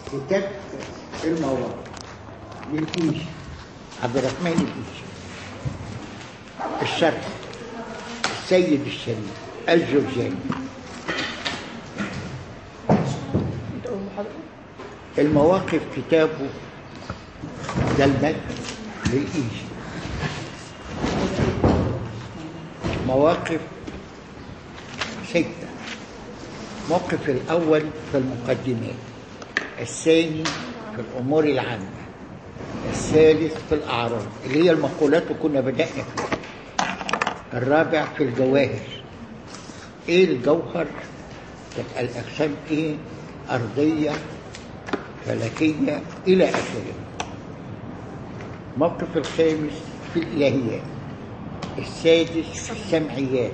كتاب المواقف للإيش عبد الرحمن الإيش الشرح السيد الشريف الجرجاني المواقف كتابه ده المجد للإيش مواقف ستة الموقف الأول في المقدمات الثاني في الأمور العامة الثالث في الأعراض اللي هي المقولات اللي كنا بدأنا فيها الرابع في الجواهر إيه الجوهر تبقى الأجسام إيه أرضية فلكية إلى آخره الموقف الخامس في الإلهيات السادس في السمعيات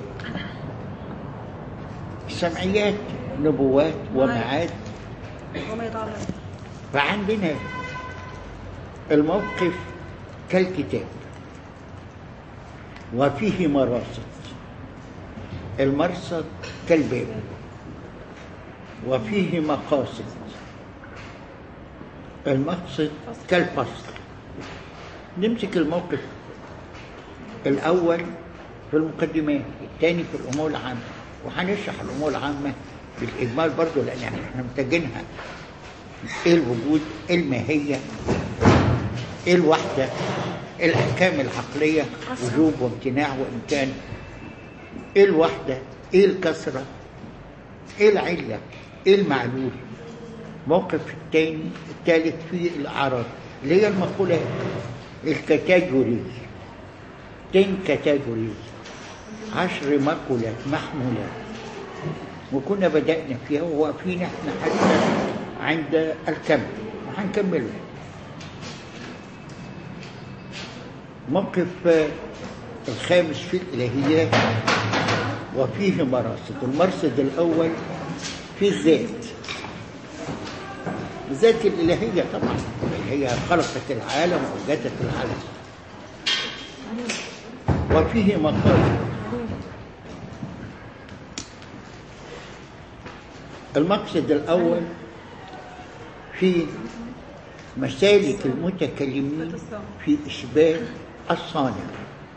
السمعيات نبوات ومعاد وما يتعلم فعندنا الموقف كالكتاب وفيه مراصد المرصد كالباب وفيه مقاصد المقصد كالفصل نمسك الموقف الأول في المقدمات الثاني في الأمور العامة وهنشرح الأمور العامة بالإجمال برضو لأن يعني احنا محتاجينها إيه الوجود إيه الماهية إيه الوحدة إيه الأحكام العقلية وجوب وامتناع وإمكان إيه الوحدة إيه الكسرة إيه العلة إيه المعلول موقف الثاني الثالث في الأعراض اللي هي المقولات الكاتيجوريز تين كاتيجوريز عشر مقولات محمولات وكنا بدأنا فيها وواقفين احنا حتى عند الكم وهنكمله موقف آه، الخامس في الإلهيات وفيه مراصد المرصد الأول في الذات الذات الإلهية طبعا هي خلقت العالم ووجدت العالم وفيه مقاصد المقصد الأول في مسالك المتكلمين في إثبات الصانع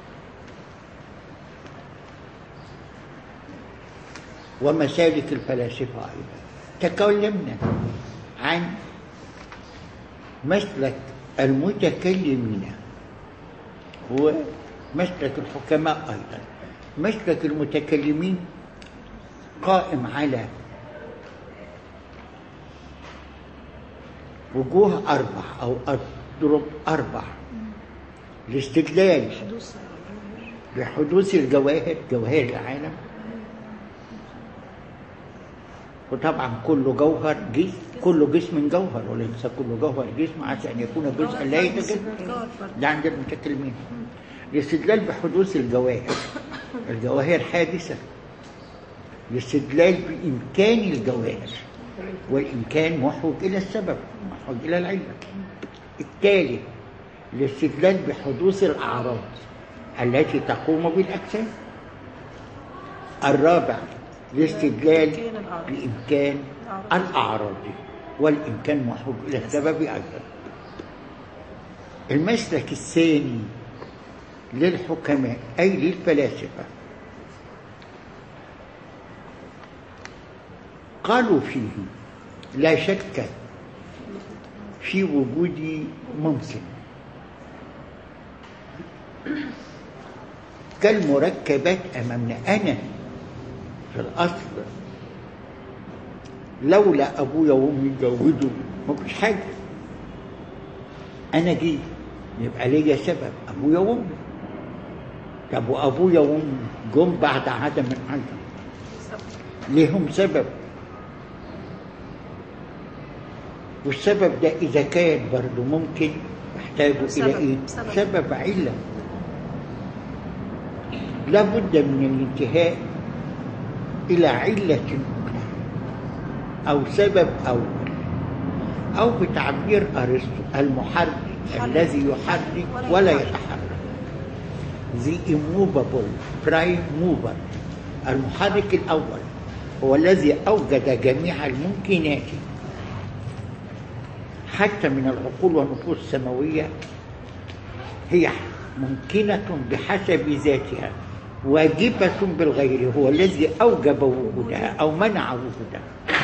ومسالك الفلاسفة أيضا تكلمنا عن مسلك المتكلمين ومسلك الحكماء أيضا مسلك المتكلمين قائم على وجوه أربع أو أضرب أربع الاستدلال حدوث بحدوث الجواهر جواهر العالم وطبعا كل جوهر جسم كل جسم جوهر وليس كل جوهر جسم عسى ان يكون جزءا لا يتجزا ده عند المتكلمين الاستدلال بحدوث الجواهر الجواهر حادثه الاستدلال بامكان الجواهر والامكان محوج الى السبب محوج الى العله التالي الاستدلال بحدوث الاعراض التي تقوم بالاجسام الرابع الاستدلال بامكان الاعراض والامكان محوج الى السبب ايضا المسلك الثاني للحكماء اي للفلاسفه قالوا فيه لا شك في وجود ممكن كالمركبات أمامنا أنا في الأصل لولا أبويا وأمي جودوا مفيش حاجة أنا جيت يبقى ليا سبب أبويا وأمي طب وأبويا وأمي جم بعد عدم العدم ليهم سبب والسبب ده إذا كان برضه ممكن يحتاج إلى سبب- إيه؟ سبب. سبب علة لابد من الانتهاء إلى علة أخرى أو سبب أول أو بتعبير أرسطو المحرك يحرك. الذي يحرك ولا ولا يتحرك. يتحرك the immovable prime mover المحرك الأول هو الذي أوجد جميع الممكنات حتى من العقول والنفوس السماوية هي ممكنة بحسب ذاتها واجبة بالغير هو الذي أوجب وجودها أو منع وجودها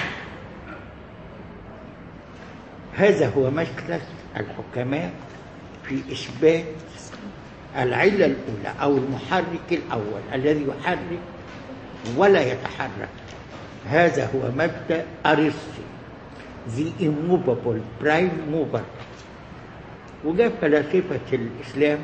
هذا هو مسلك الحكماء في إثبات العلة الأولى أو المحرك الأول الذي يحرك ولا يتحرك هذا هو مبدأ أرسطو the immovable prime mover وجاء فلاسفة الإسلام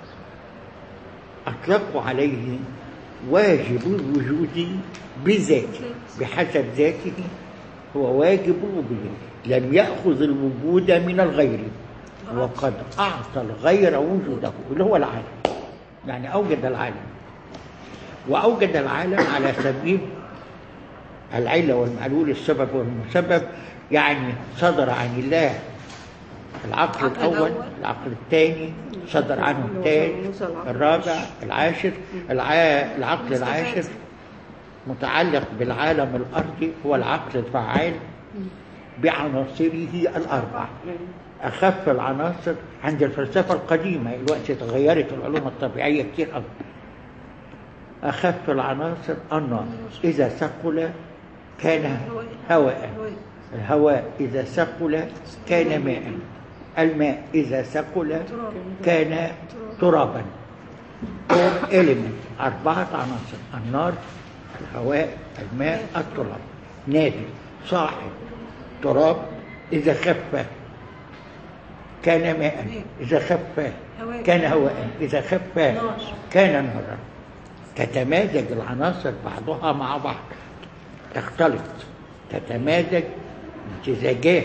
أطلقوا عليه واجب الوجود بذاته بحسب ذاته هو واجب الوجود لم يأخذ الوجود من الغير وقد أعطى الغير وجوده اللي هو العالم يعني أوجد العالم وأوجد العالم على سبيل العلة والمعلول السبب والمسبب يعني صدر عن الله العقل العقل الأول الأول. العقل الثاني صدر عنه الثالث الرابع العاشر الع- العقل العاشر متعلق بالعالم الأرضي هو العقل الفعال بعناصره الأربع أخف العناصر عند الفلسفة القديمة الوقت تغيرت العلوم الطبيعية كتير أوي أخف العناصر النار إذا ثقل كان هواء الهواء إذا ثقل كان ماء الماء إذا ثقل كان ترابا فور element أربعة عناصر النار الهواء الماء التراب نادي صاحب تراب إذا خف كان ماء إذا خف كان هواء إذا خف كان نارا تتمازج العناصر بعضها مع بعض تختلط تتمازج امتزاجات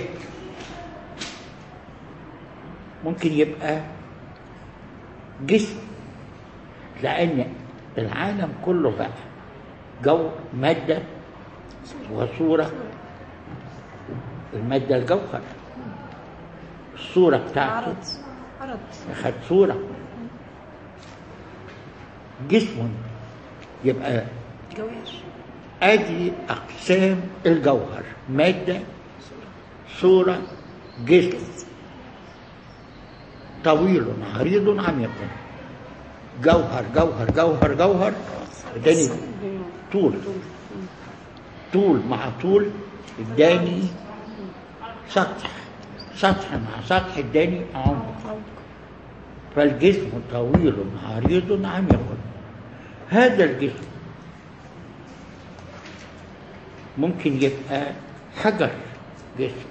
ممكن يبقى جسم لأن العالم كله بقى جو مادة وصورة المادة الجوهر الصورة بتاعته عرض عرض أخد صورة جسم يبقى جواش ادي اقسام الجوهر ماده صوره جسم طويل عريض عميق جوهر جوهر جوهر جوهر اداني طول طول مع طول اداني سطح سطح مع سطح اداني عمق فالجسم طويل عريض عميق هذا الجسم ممكن يبقى حجر جسم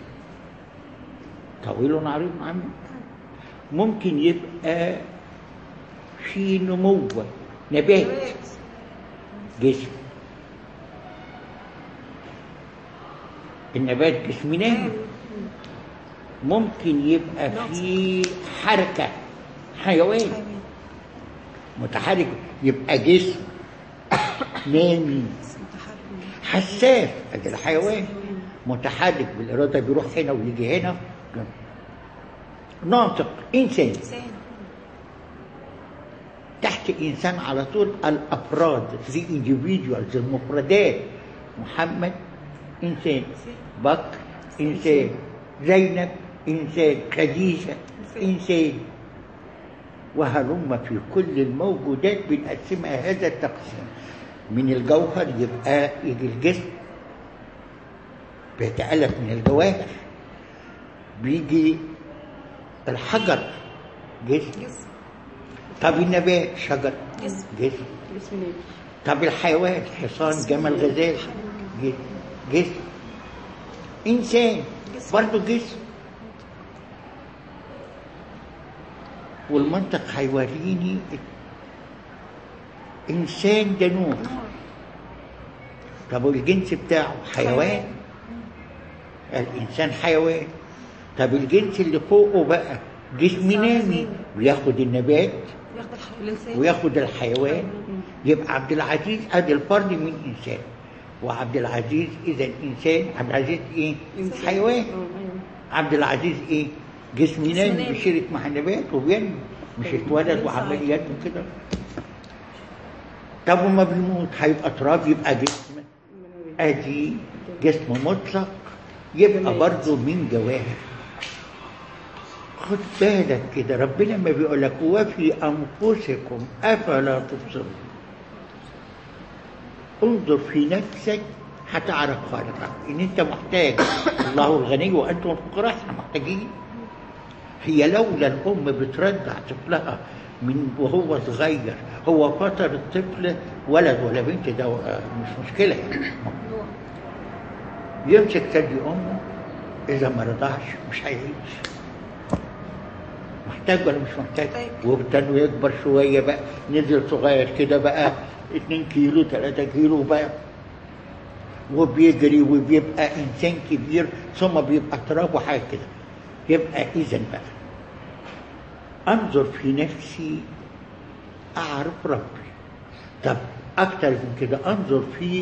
طويل عريض عميق ممكن يبقى في نمو نبات جسم النبات جسم نامي ممكن يبقى في حركة حيوان متحرك يبقى جسم نامي حساس ادي الحيوان متحرك بالإرادة بيروح هنا ويجي هنا ناطق إنسان إنسان تحت إنسان على طول الأفراد the individuals المفردات محمد إنسان بكر إنسان زينب إنسان خديجة إنسان وهلم في كل الموجودات بنقسمها هذا التقسيم من الجوهر يبقى يجي الجسم بيتألف من الجواهر بيجي الحجر جسم جسم طب النبات شجر جسم. جسم بسم الله طب الحيوان حصان جمل غزال جسم جسم انسان جسم. برضه جسم والمنطق هيوريني انسان ده نور طب والجنس بتاعه حيوان الانسان حيوان طب الجنس اللي فوقه بقى جسم نامي وياخد النبات ياخد الح- الإنسان وياخد الحيوان يبقى عبد العزيز ادي الفرد من انسان وعبد العزيز اذا انسان عبد العزيز ايه إنسان. حيوان آه، أيوة. عبد العزيز ايه جسم نامي نامي. بيشارك مع النبات وبينمو مش اتولد وعمال ينمو كده طب وما بيموت هيبقى تراب يبقى جسم ادي جسم مطلق يبقى برضه من جواهر خد بالك كده ربنا ما بيقول لك وفي انفسكم افلا تبصرون انظر في نفسك هتعرف خالقك ان انت محتاج الله الغني وانتم الفقراء احنا محتاجين هي لولا الام بترضع طفلها من وهو صغير هو فطر الطفل ولد ولا بنت ده مش مشكله يعني يمسك ثدي امه اذا ما رضعش مش هيعيش محتاج ولا مش محتاج محتاج. وابتدى يكبر شويه بقى نزل صغير كده بقى 2 كيلو 3 كيلو بقى وبيجري وبيبقى انسان كبير ثم بيبقى تراب وحاجه كده يبقى اذا بقى انظر في نفسي اعرف ربي طب اكتر من كده انظر في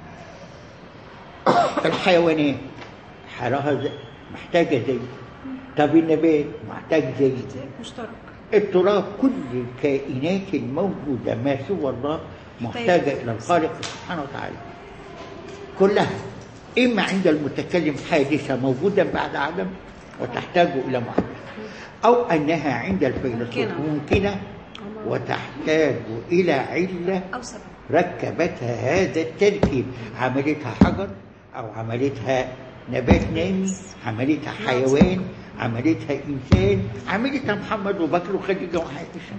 الحيوانات حراها زي محتاجه زي طب النبات محتاج زي مشترك التراب كل الكائنات الموجودة ما سوى الله محتاجة إلى الخالق سبحانه وتعالى كلها إما عند المتكلم حادثة موجودة بعد عدم وتحتاج إلى محدث أو أنها عند الفيلسوف ممكنة. ممكنة وتحتاج إلى علة أو سبب ركبتها هذا التركيب عملتها حجر أو عملتها نبات نامي عملتها حيوان عملتها إنسان عملتها محمد وبكر وخديجة وعائشة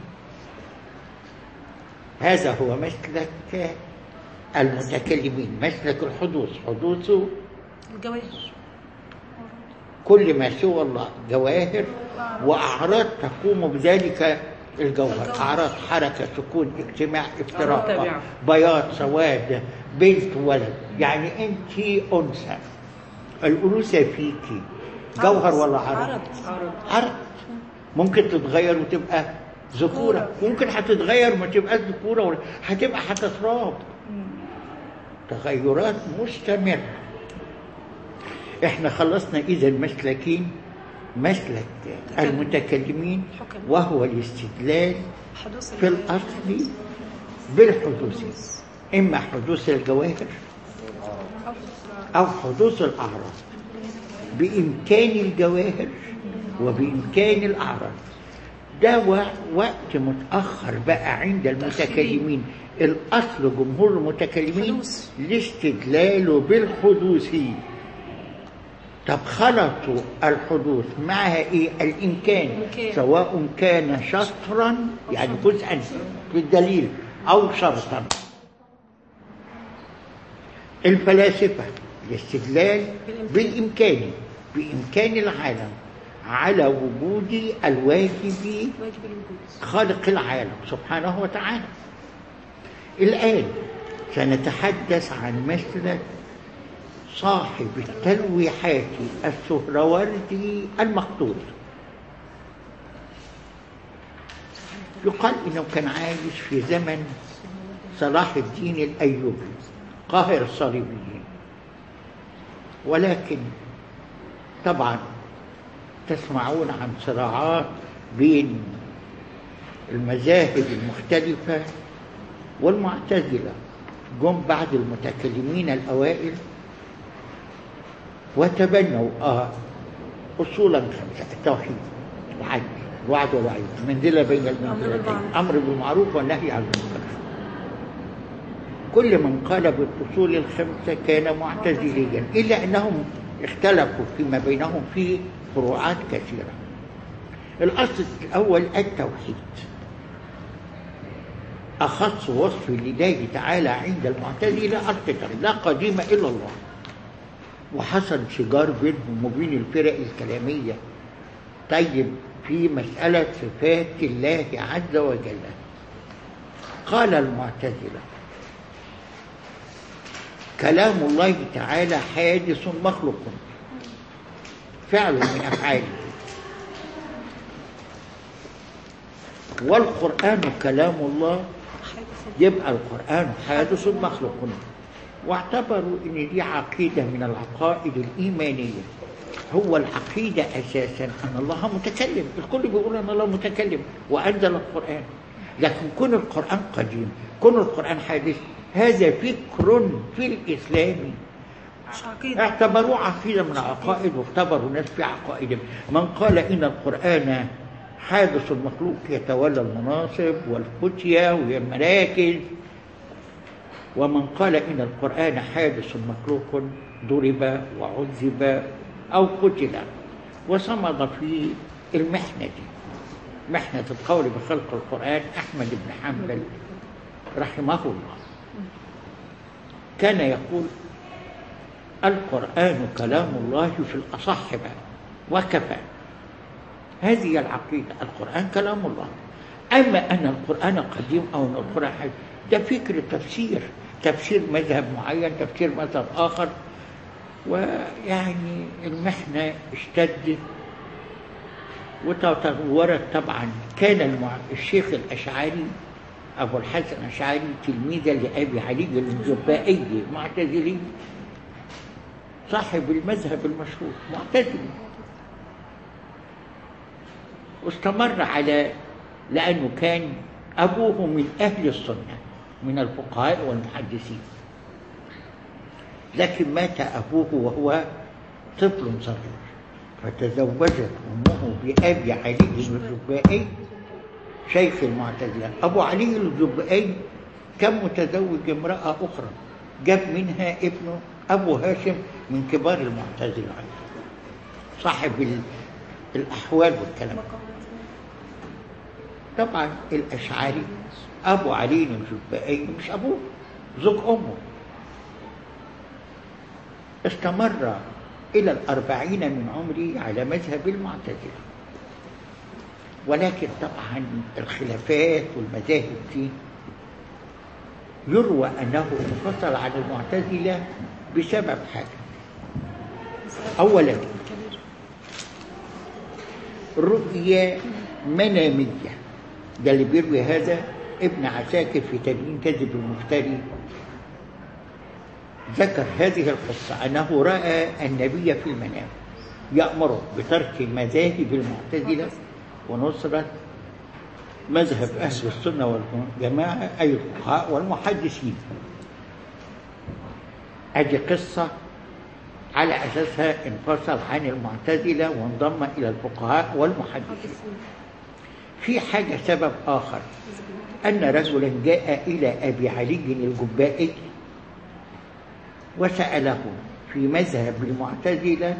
هذا هو مسلك المتكلمين مسلك الحدوث حدوثه الجواهر كل ما سوى الله جواهر وأعراض تقوم بذلك الجوهر أعراض حركة سكون اجتماع افتراق تابعة. بياض سواد بنت ولد يعني أنت أنثى الأنوثة فيكي جوهر ولا عرض؟ عرض عرض عرض ممكن تتغير وتبقى ذكورة ممكن هتتغير وما تبقاش ذكورة ولا هتبقى هتتراب تغيرات مستمرة احنا خلصنا اذا مسلكين مسلك المتكلمين حكم. وهو الاستدلال حدوث في الجواهر. الاصل بالحدوث اما حدوث الجواهر او حدوث الاعراض بامكان الجواهر وبامكان الاعراض ده و- وقت متاخر بقى عند المتكلمين الاصل جمهور المتكلمين حدوث. الاستدلال بالحدوث طب خلطوا الحدوث معها ايه الامكان إمكان. سواء كان شطرا يعني جزءا في الدليل او شرطا الفلاسفه الاستدلال بالامكان بامكان العالم على وجود الواجب واجب الوجود خالق العالم سبحانه وتعالى الآن سنتحدث عن مسألة صاحب التلويحات السهروردي المخطوط يقال انه كان عايش في زمن صلاح الدين الايوبي قاهر الصليبيين ولكن طبعا تسمعون عن صراعات بين المذاهب المختلفة والمعتزلة جم بعد المتكلمين الأوائل وتبنوا آه أصولا خمسة التوحيد العدل الوعد والوعيد المنزلة بين المنزلتين بالمعروف. أمر بالمعروف والنهي عن المنكر كل من قال بالأصول الخمسة كان معتزليا إلا أنهم اختلفوا فيما بينهم في فروعات كثيرة الأصل الأول التوحيد أخص وصف لله تعالى عند المعتزلة الفطر لا قديم إلا الله وحصل شجار بينهم وبين الفرق الكلامية طيب في مسألة صفات الله عز وجل قال المعتزلة كلام الله تعالى حادث مخلوق فعل من أفعاله والقرآن كلام الله حادث يبقى القرآن حادث مخلوق واعتبروا ان دي عقيدة من العقائد الإيمانية هو العقيدة أساسا أن الله متكلم الكل بيقول أن الله متكلم وأنزل القرآن لكن كون القرآن قديم كون القرآن حادث هذا فكر في الإسلام مش عقيدة اعتبروه عقيدة من العقائد واختبروا ناس في عقائدهم من قال إن القرآن حادث المخلوق يتولى المناصب والفتية والمراكز ومن قال إن القرآن حادث مخلوق ضرب وعذب أو قتل وصمد في المحنة دي محنة القول بخلق القرآن أحمد بن حنبل رحمه الله كان يقول القرآن كلام الله في الأصح بقى وكفى هذه هي العقيدة القرآن كلام الله أما أن القرآن قديم أو أن القرآن حديث ده فكر تفسير تفسير مذهب معين تفسير مذهب آخر ويعني المحنة اشتدت وتطورت طبعا كان المع... الشيخ الأشعري أبو الحسن الأشعري تلميذا لأبي علي الجبائي معتزلي صاحب المذهب المشهور معتزلي واستمر على لأنه كان أبوه من أهل السنة من الفقهاء والمحدثين لكن مات أبوه وهو طفل صغير فتزوجت أمه بأبي علي الجبائي شيخ المعتزلة أبو علي الجبائي كان متزوج امرأة أخرى جاب منها ابنه أبو هاشم من كبار المعتزلة صاحب ال- الأحوال والكلام طبعا الأشعري أبو علي الجبائي مش أبوه زوج أمه استمر إلى الأربعين من عمره على مذهب المعتزلة ولكن طبعا الخلافات والمذاهب دي يروى أنه انفصل عن المعتزلة بسبب حاجة أولا رؤية منامية ده اللي بيروي هذا ابن عساكر في تبيين كذب المفتري ذكر هذه القصة أنه رأى النبي في المنام يأمره بترك مذاهب المعتزلة ونصرة مذهب أهل السنة والجماعة أي الفقهاء والمحدثين أدي قصة على أساسها انفصل عن المعتزلة وانضم إلى الفقهاء والمحدثين في حاجة سبب آخر أن رجلا جاء إلى أبي علي الجبائي وسأله في مذهب المعتزلة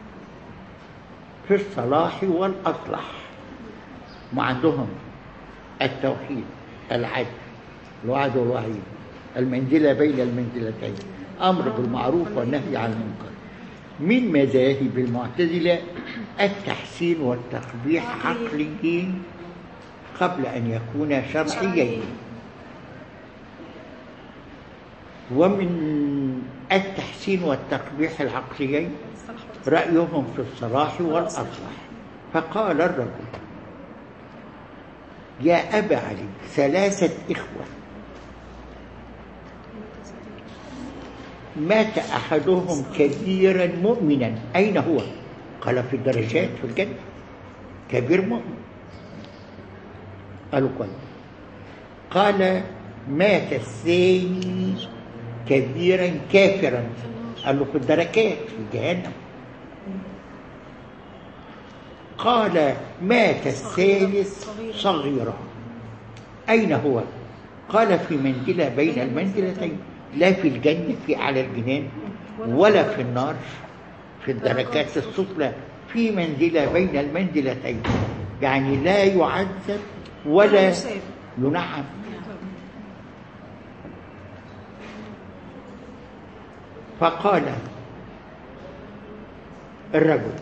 في الصلاح والأصلح ما عندهم التوحيد العدل الوعد والوعيد المنزلة بين المنزلتين أمر بالمعروف والنهي عن المنكر من مذاهب المعتزلة التحسين والتقبيح عقليين قبل أن يكونا شرعيين ومن التحسين والتقبيح العقليين رأيهم في الصلاح والأصلح فقال الرجل يا أبا علي ثلاثة إخوة مات أحدهم كبيرا مؤمنا أين هو؟ قال في الدرجات في الجنة كبير مؤمن قالوا كويس قال مات الثاني كبيرا كافرا قال له في الدركات في جهنم قال مات الثالث صغيرا أين هو؟ قال في منزلة بين المنزلتين لا في الجنة في أعلى الجنان ولا في النار في الدركات السفلى في منزلة بين المنزلتين يعني لا يعذب ولا ينعم فقال الرجل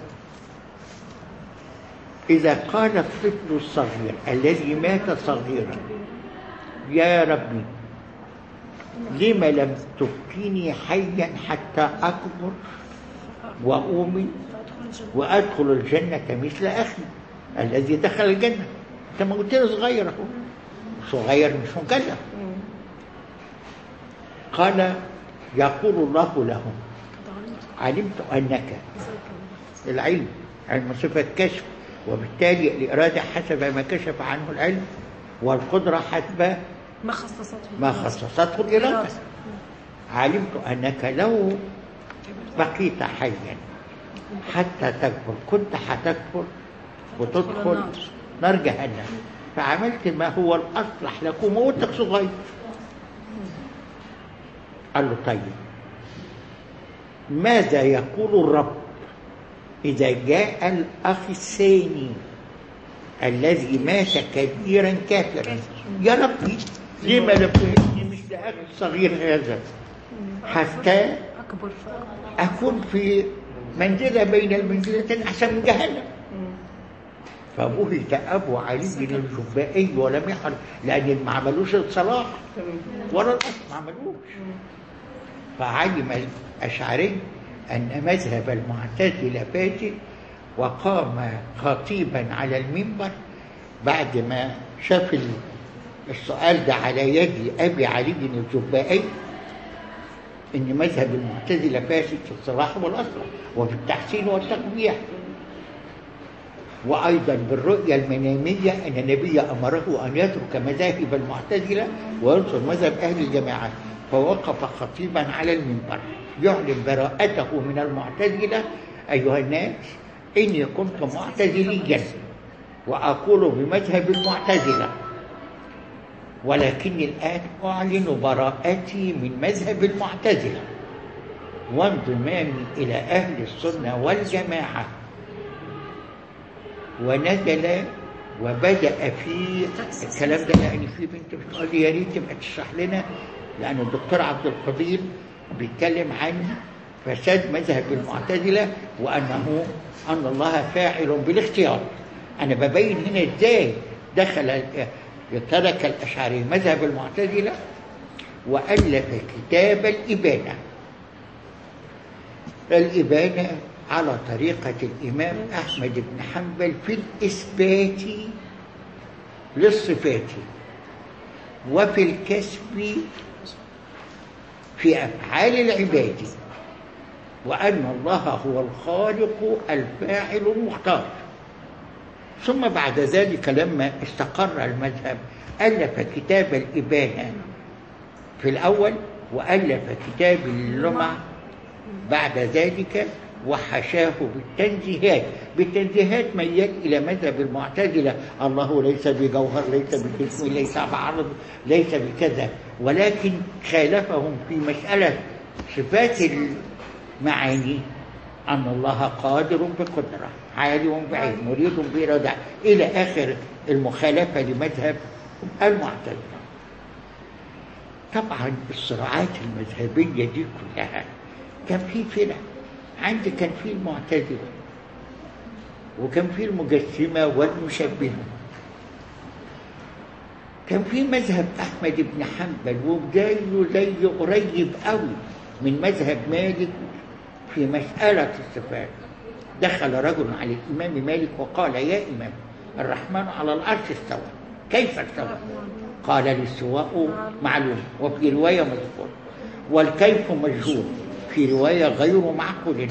إذا قال الطفل الصغير الذي مات صغيرا يا ربي لم لم تبقيني حيا حتى أكبر وأؤمن وأدخل الجنة مثل أخي الذي دخل الجنة أنت ما قلت لي صغير أهو صغير مش مكلف قال يقول الله لهم علمت أنك العلم علم صفة كشف وبالتالي الإرادة حسب ما كشف عنه العلم والقدرة حسب ما خصصته ما خصصته الإرادة علمت أنك لو بقيت حيا حتى تكبر كنت هتكبر وتدخل نار جهنم فعملت ما هو الأصلح لكم وانت صغير قال له طيب ماذا يقول الرب إذا جاء الأخ الثاني الذي مات كبيرا كافرا يا ربي لما لبهتني مثل أخي الصغير هذا حتى أكبر فقط أكون في منزلة بين المنزلتين أحسن من جهنم فبهت أبو علي بن الجبائي ولم يحر لأن ما عملوش الصلاح ولا الأصل ما عملوش فعلم الأشعري أن مذهب المعتزلة فاسد وقام خطيبا على المنبر بعد ما شاف ال- السؤال ده على يد أبي علي بن الجبائي إن مذهب المعتزلة فاسد في الصلاح والأصل وفي التحسين والتقبيح وأيضا بالرؤية المنامية أن النبي أمره أن يترك مذاهب المعتزلة وينصر مذهب أهل الجماعة فوقف خطيبا على المنبر يعلن براءته من المعتزلة أيها الناس إني كنت معتزليا وأقول بمذهب المعتزلة ولكني الآن أعلن براءتي من مذهب المعتزلة وانضمامي إلى أهل السنة والجماعة ونزل وبدأ في الكلام ده يعني في بنت بتقول لي يا ريت تبقى تشرح لنا لأن الدكتور عبد القدير بيتكلم عن فساد مذهب المعتزلة وأنه أن الله فاعل بالاختيار أنا ببين هنا إزاي دخل ترك الأشعري مذهب المعتزلة وألف كتاب الإبانة الإبانة على طريقة الإمام أحمد بن حنبل في الإثبات للصفات وفي الكسب في أفعال العباد وأن الله هو الخالق الفاعل المختار ثم بعد ذلك لما استقر المذهب ألف كتاب الإبانة في الأول وألف كتاب اللمع بعد ذلك وحشاه بالتنزيهات بالتنزيهات ميال إلى مذهب المعتزلة الله ليس بجوهر ليس بجسم ليس بعرض ليس بكذا ولكن خالفهم في مسألة صفات المعاني أن الله قادر بقدرة عالم بعلم مريد بإرادة إلى آخر المخالفة لمذهب المعتزلة طبعا الصراعات المذهبية دي كلها كان في فرق عندي كان في المعتزلة وكان في المجسمة والمشبهة كان في مذهب أحمد بن حنبل وبدايه زي قريب قوي من مذهب مالك في مسألة الصفات دخل رجل على الإمام مالك وقال يا إمام الرحمن على العرش استوى كيف استوى؟ قال الاستواء معلوم وفي رواية مذكور والكيف مجهول في رواية غير معقول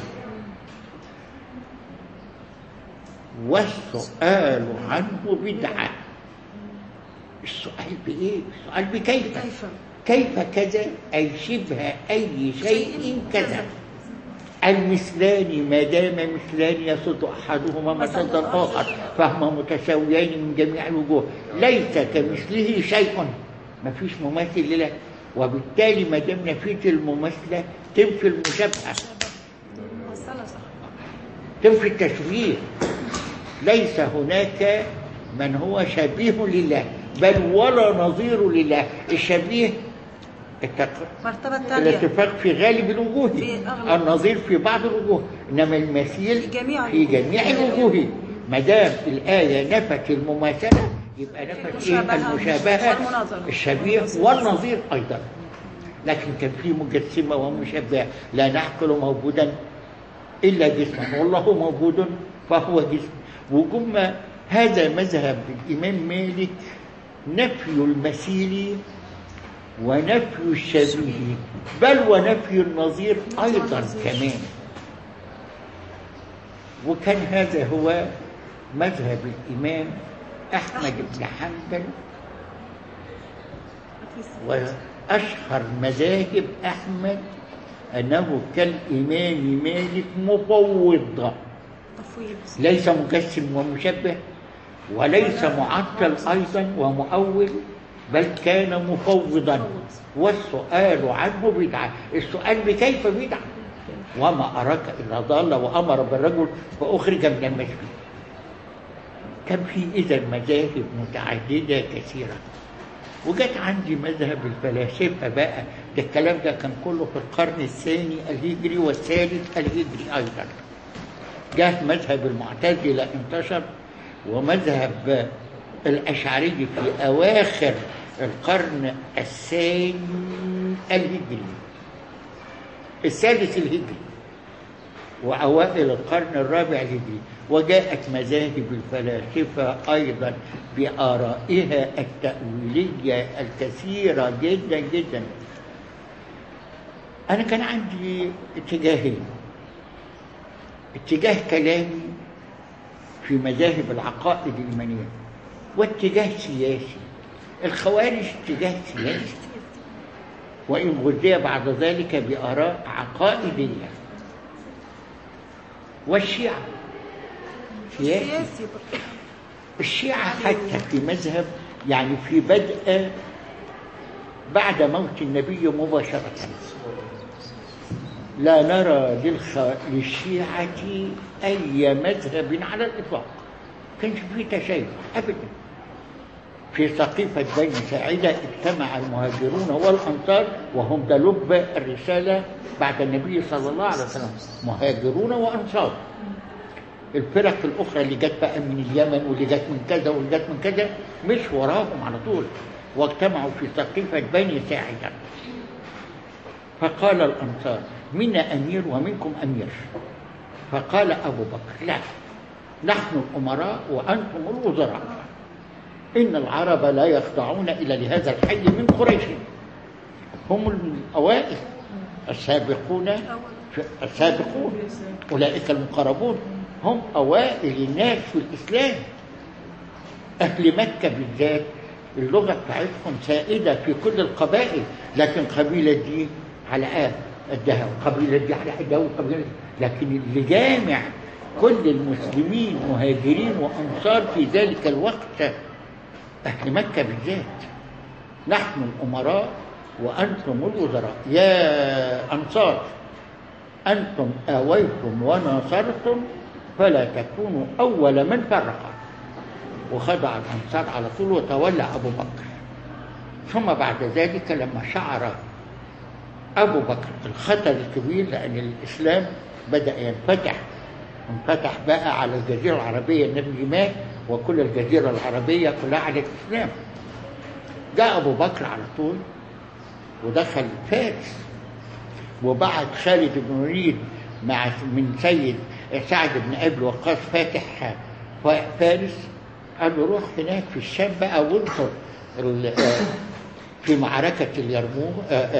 والسؤال عنه بدعة السؤال بإيه؟ السؤال بكيف كيف كيف كذا أي شبه أي شيء كذا المثلان ما دام مثلان يصد أحدهما مسد الآخر فهما متساويان من جميع الوجوه ليس كمثله شيء ما فيش مماثل له وبالتالي ما دام نفيت المماثلة تنفي المشابهة وصلها صح تنفي التشبيه ليس هناك من هو شبيه لله بل ولا نظير لله الشبيه التق- المرتبة الثانية الاتفاق في غالب الوجوه في أغلب. النظير في بعض الوجوه انما المثيل في جميع في جميع الوجوه ما دام الايه نفت المماثله يبقى نفت ايه المشابهة المشابهه والمناظرة. الشبيه والنظير ايضا لكن كان في مجسمه ومشبهه لا نعقل موجودا الا جسما والله موجود فهو جسم وجم هذا مذهب الامام مالك نفي المثيل ونفي الشبيه بل ونفي النظير أيضا كمان وكان هذا هو مذهب الإمام أحمد بن حنبل وأشهر مذاهب أحمد أنه كالإمام مالك مفوض تفويض ليس مجسم ومشبه وليس معطل أيضا ومؤول بل كان مفوضا والسؤال عنه بدعة السؤال بكيف بدعة وما أراك إلا ضال وأمر بالرجل فأخرج من المسجد كان في إذا مذاهب متعددة كثيرة وجت عندي مذهب الفلاسفة بقى ده الكلام ده كان كله في القرن الثاني الهجري والثالث الهجري أيضا جاء مذهب المعتزلة انتشر ومذهب الأشعري في أواخر القرن الثاني الهجري الثالث الهجري وأوائل القرن الرابع الهجري وجاءت مذاهب الفلاسفة أيضا بآرائها التأويلية الكثيرة جدا جدا أنا كان عندي اتجاهين اتجاه كلامي في مذاهب العقائد الإيمانية واتجاه سياسي الخوارج اتجاه سياسي وإن غذي بعد ذلك بآراء عقائدية والشيعة سياسي سياسي برضه. الشيعة حتى في مذهب يعني في بدء بعد موت النبي مباشرة لا نرى للخ... للشيعة أي مذهب على الإطلاق كانش في تشيع أبدا في سقيفة بني ساعدة اجتمع المهاجرون والأنصار وهم ده لب الرسالة بعد النبي صلى الله عليه وسلم مهاجرون وأنصار الفرق الأخرى اللي جت بقى من اليمن واللي جت من كذا واللي جت من كذا مش وراهم على طول واجتمعوا في سقيفة بني ساعدة فقال الأنصار منا أمير ومنكم أمير فقال أبو بكر لا نحن الأمراء وأنتم الوزراء إن العرب لا يخضعون إلا لهذا الحي من قريش هم الأوائل السابقون السابقون أولئك المقربون هم أوائل الناس في الإسلام أهل مكة بالذات اللغة بتاعتهم سائدة في كل القبائل لكن قبيلة دي على آه قدها وقبيلة دي على قدها وقبيلة دي لكن اللي جامع كل المسلمين مهاجرين وأنصار في ذلك الوقت أهل مكة بالذات نحن الأمراء وأنتم الوزراء يا أنصار أنتم آويتم وناصرتم فلا تكونوا أول من فرق وخضع الأنصار على طول وتولى أبو بكر ثم بعد ذلك لما شعر أبو بكر الخطر الكبير لأن الإسلام بدأ ينفتح انفتح بقى على الجزيرة العربية النبي مات وكل الجزيرة العربية كلها على الإسلام جاء أبو بكر على طول ودخل فارس وبعت خالد بن الوليد مع من سيد سعد بن ابي وقاص فاتح فارس قال له روح هناك في الشام بقى وانصر ال- في معركة اليرموك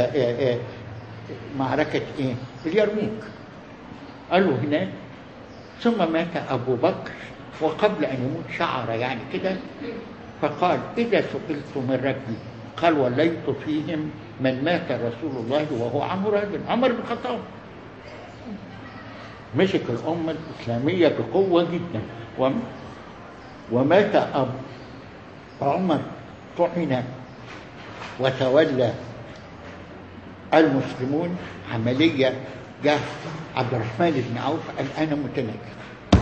معركة ايه؟ اليرموك قال له هناك ثم مات أبو بكر وقبل أن يموت شعر يعني كده فقال إذا سئلت من ربي قال وليت فيهم من مات رسول الله وهو عنه راجل عمر بن الخطاب مسك الأمة الإسلامية بقوة جدا وم- ومات أب عمر طعن وتولى المسلمون عملية جاء عبد الرحمن بن عوف قال أنا متنكر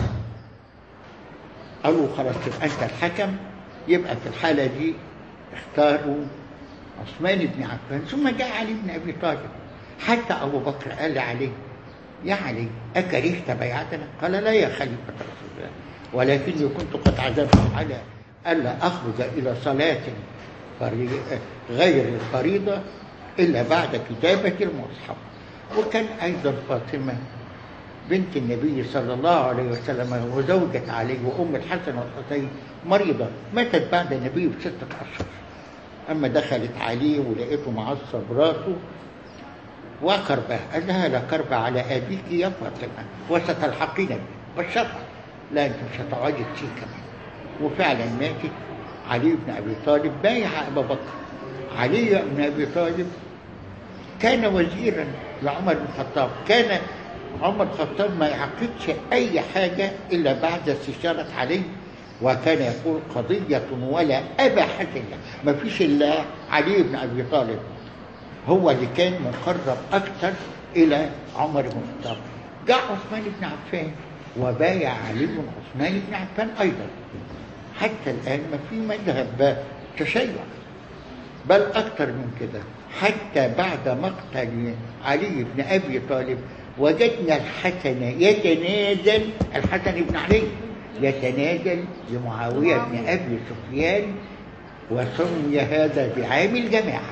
قالوا خلاص تبقى أنت الحكم يبقى في الحالة دي اختاروا عثمان بن عفان ثم جاء علي بن أبي طالب حتى أبو بكر قال عليه يا علي أكرهت بيعتنا قال لا يا خليفة رسول الله ولكني كنت قد عزمت على ألا أخرج إلى صلاة فري- غير الفريضة إلا بعد كتابة المصحف وكان أيضا فاطمة بنت النبي صلى الله عليه وسلم وزوجة علي وأم الحسن والحسين مريضة ماتت بعد النبي بستة أشهر أما دخلت عليه ولقيته معصب راسه وكربه قال لها لا كرب على أبيك يا فاطمة وستلحقين به والشفع لا أنت مش هتقعدي كتير كمان وفعلا ماتت علي بن أبي طالب بايع أبا بكر علي بن أبي طالب كان وزيرا لعمر بن الخطاب كان عمر بن الخطاب ما يعقدش أي حاجة إلا بعد استشارة علي وكان يقول قضية ولا أبا حسن ما فيش إلا علي بن أبي طالب هو اللي كان مقرب أكثر إلى عمر بن الخطاب جاء عثمان بن عفان وبايع علي بن عثمان بن عفان أيضا حتى الآن ما في مذهب تشيع بل أكثر من كده حتى بعد مقتل علي بن أبي طالب وجدنا الحسن يتنازل الحسن بن علي يتنازل لمعاوية بن أبي سفيان وسمي هذا بعام الجماعة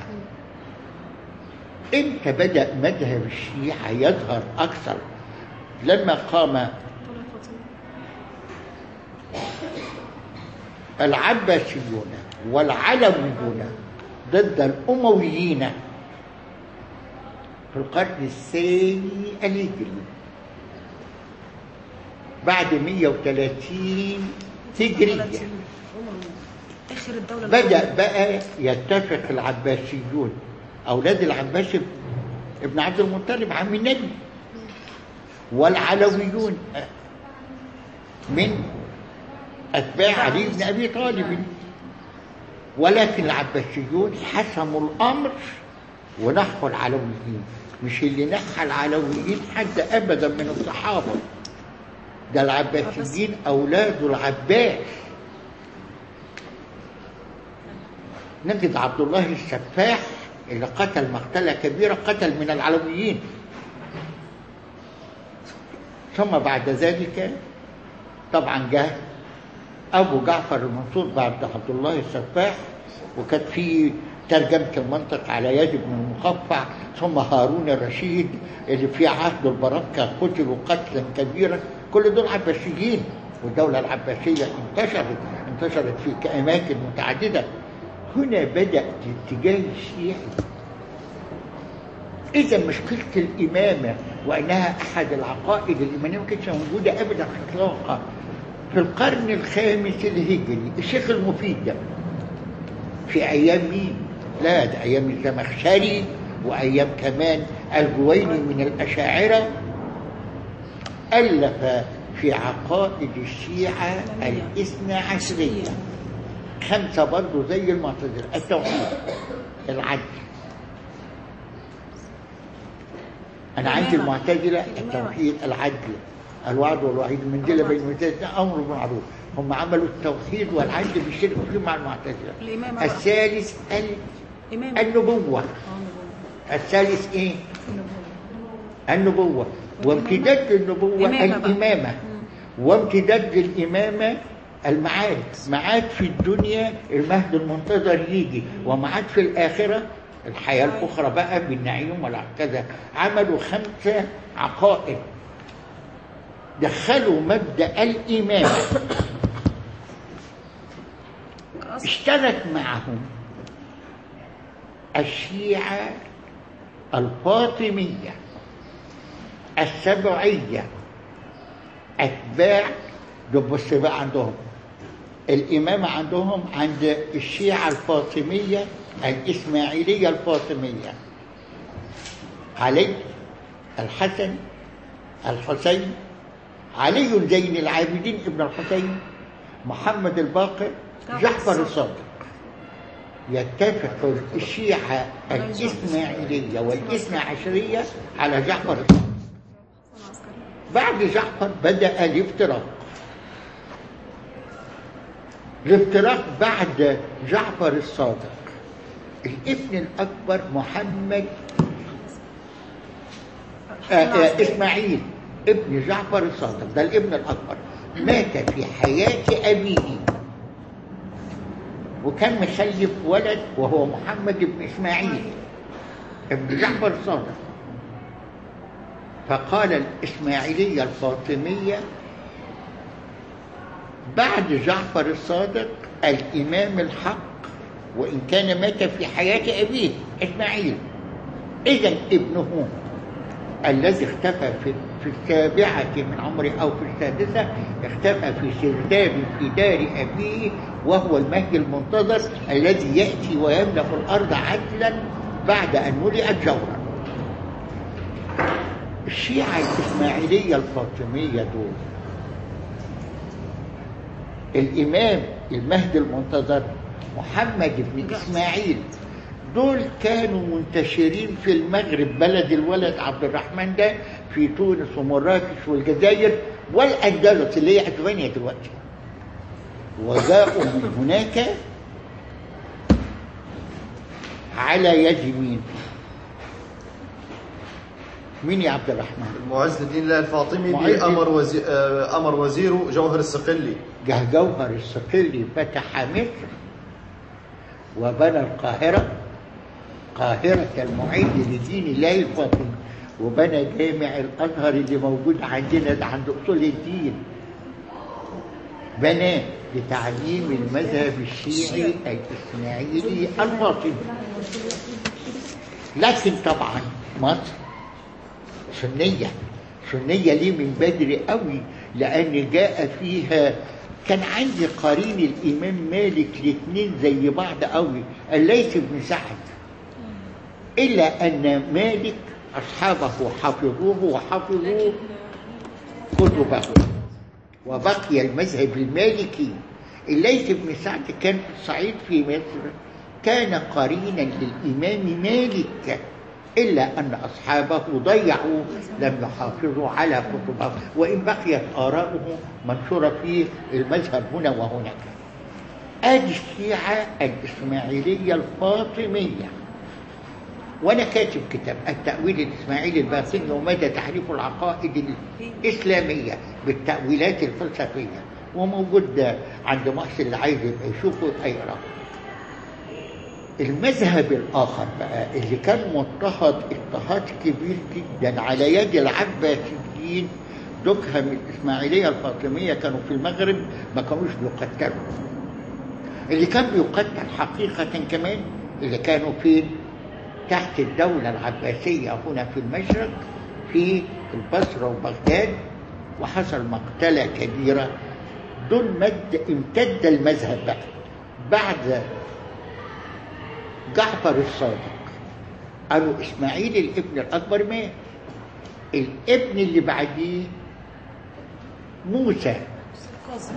امتى بدأ مذهب الشيعة يظهر أكثر لما قام طلع فاطمة العباسيون والعلويون ضد الأمويين في القرن الثاني الهجري بعد 130 هجرية آخر الدولة بدأ بقى يتفق العباسيون أولاد العباس ابن عبد المطلب عم النبي والعلويون من أتباع علي بن أبي طالب ولكن العباسيون حسموا الأمر ونحوا العلويين مش اللي نحى العلويين حد أبدا من الصحابة ده العباسيين أولاد العباس نجد عبد الله السفاح اللي قتل مقتلة كبيرة قتل من العلويين ثم بعد ذلك طبعا جاء أبو جعفر المنصور بعد عبد الله السفاح وكانت في ترجمة المنطق على يد بن المقفع ثم هارون الرشيد اللي في عهد البركة قتلوا قتلا كبيرا كل دول عباسيين والدولة العباسية انتشرت انتشرت في أماكن متعددة هنا بدأ الاتجاه الشيعي إذا مشكلة الإمامة وأنها أحد العقائد الإيمانية ما كانتش موجودة أبدا إطلاقا في القرن الخامس الهجري الشيخ المفيد ده في أيام مين؟ لا ده أيام الزمخشري وأيام كمان الجويني من الأشاعرة ألف في عقائد الشيعة الاثنى عشرية خمسة برضه زي المعتزلة التوحيد العدل أنا عندي المعتزلة التوحيد العدل الوعد والوعيد المنزلة بين المنزلتين أمر بالمعروف هم عملوا التوحيد والعدل بيشتركوا فيه مع المعتزلة الإمامة بقى. الثالث ال- إمامة النبوة آه، نبوة. الثالث إيه؟ النبوة. النبوة وامتداد للنبوة الإمامة بقى. الإمامة وامتداد للإمامة المعاد معاد في الدنيا المهد المنتظر يجي ومعاد في الآخرة الحياة الأخرى بقى بالنعيم والكذا عملوا خمسة عقائد دخلوا مبدأ الإمامة أصل اشترك معهم الشيعة الفاطمية السبعية أتباع دول بص بقى عندهم الإمامة عندهم عند الشيعة الفاطمية الإسماعيلية الفاطمية علي الحسن الحسين علي زين العابدين ابن الحسين محمد الباقر جعفر الصادق يتفق الشيعة الإسماعيلية والإثنى عشرية على جعفر الصادق بعد جعفر بدأ الافتراق الافتراق بعد جعفر الصادق الابن الأكبر محمد آه آه إسماعيل ابن جعفر الصادق ده الابن الأكبر مات في حياة أبيه وكان مخلف ولد وهو محمد بن إسماعيل ابن جعفر الصادق فقال الإسماعيلية الفاطمية بعد جعفر الصادق الإمام الحق وإن كان مات في حياة أبيه إسماعيل إذا ابنه الذي اختفى في في السابعة من عمره أو في السادسة اختفى في سرداب في دار أبيه وهو المهدي المنتظر الذي يأتي ويملأ الأرض عدلا بعد أن ملئت جورا الشيعة الإسماعيلية الفاطمية دول الإمام المهدي المنتظر محمد بن إسماعيل دول كانوا منتشرين في المغرب بلد الولد عبد الرحمن ده في تونس ومراكش والجزائر والأندلس اللي هي أسبانيا دلوقتي وجاءوا من هناك على يد مين؟ مين يا عبد الرحمن؟ معز الدين الله الفاطمي معز الدين. بأمر وزي... آه، أمر وزيره جوهر الصقلي جه جوهر الصقلي فتح مصر وبنى القاهرة قاهرة المعيد لدين الله الفاطمي وبنى جامع الأزهر اللي موجود عندنا ده عند أصول الدين بناه لتعليم المذهب الشيعي الإسماعيلي الفاطمي لكن طبعا مصر سنية سنية ليه من بدري قوي لأن جاء فيها كان عندي قرين الإمام مالك الاثنين زي بعض قوي الليث بن سعد إلا أن مالك أصحابه حفظوه وحفظوا كتبه وبقي المذهب المالكي الليث بن سعد كان في الصعيد في مصر كان قرينا للإمام مالك إلا أن أصحابه ضيعوا لم يحافظوا على كتبه وإن بقيت آراؤه منشورة في المذهب هنا وهناك آدي الشيعة الإسماعيلية الفاطمية وأنا كاتب كتاب التأويل الإسماعيلي الباطني ومدى تحريف العقائد الإسلامية بالتأويلات الفلسفية وموجود عند محسن اللي عايز يبقى يشوفه يقرأه المذهب الآخر بقى اللي كان مضطهد اضطهاد كبير جدا على يد العباسيين دكهم الإسماعيلية الفاطمية كانوا في المغرب ما كانوش بيقتلوا اللي كان بيقتل حقيقة كمان اللي كانوا فين تحت الدولة العباسية هنا في المشرق في البصرة وبغداد وحصل مقتلة كبيرة دول مد امتد المذهب بقى بعد جعفر الصادق قالوا اسماعيل الابن الاكبر مات الابن اللي بعديه موسى قاسم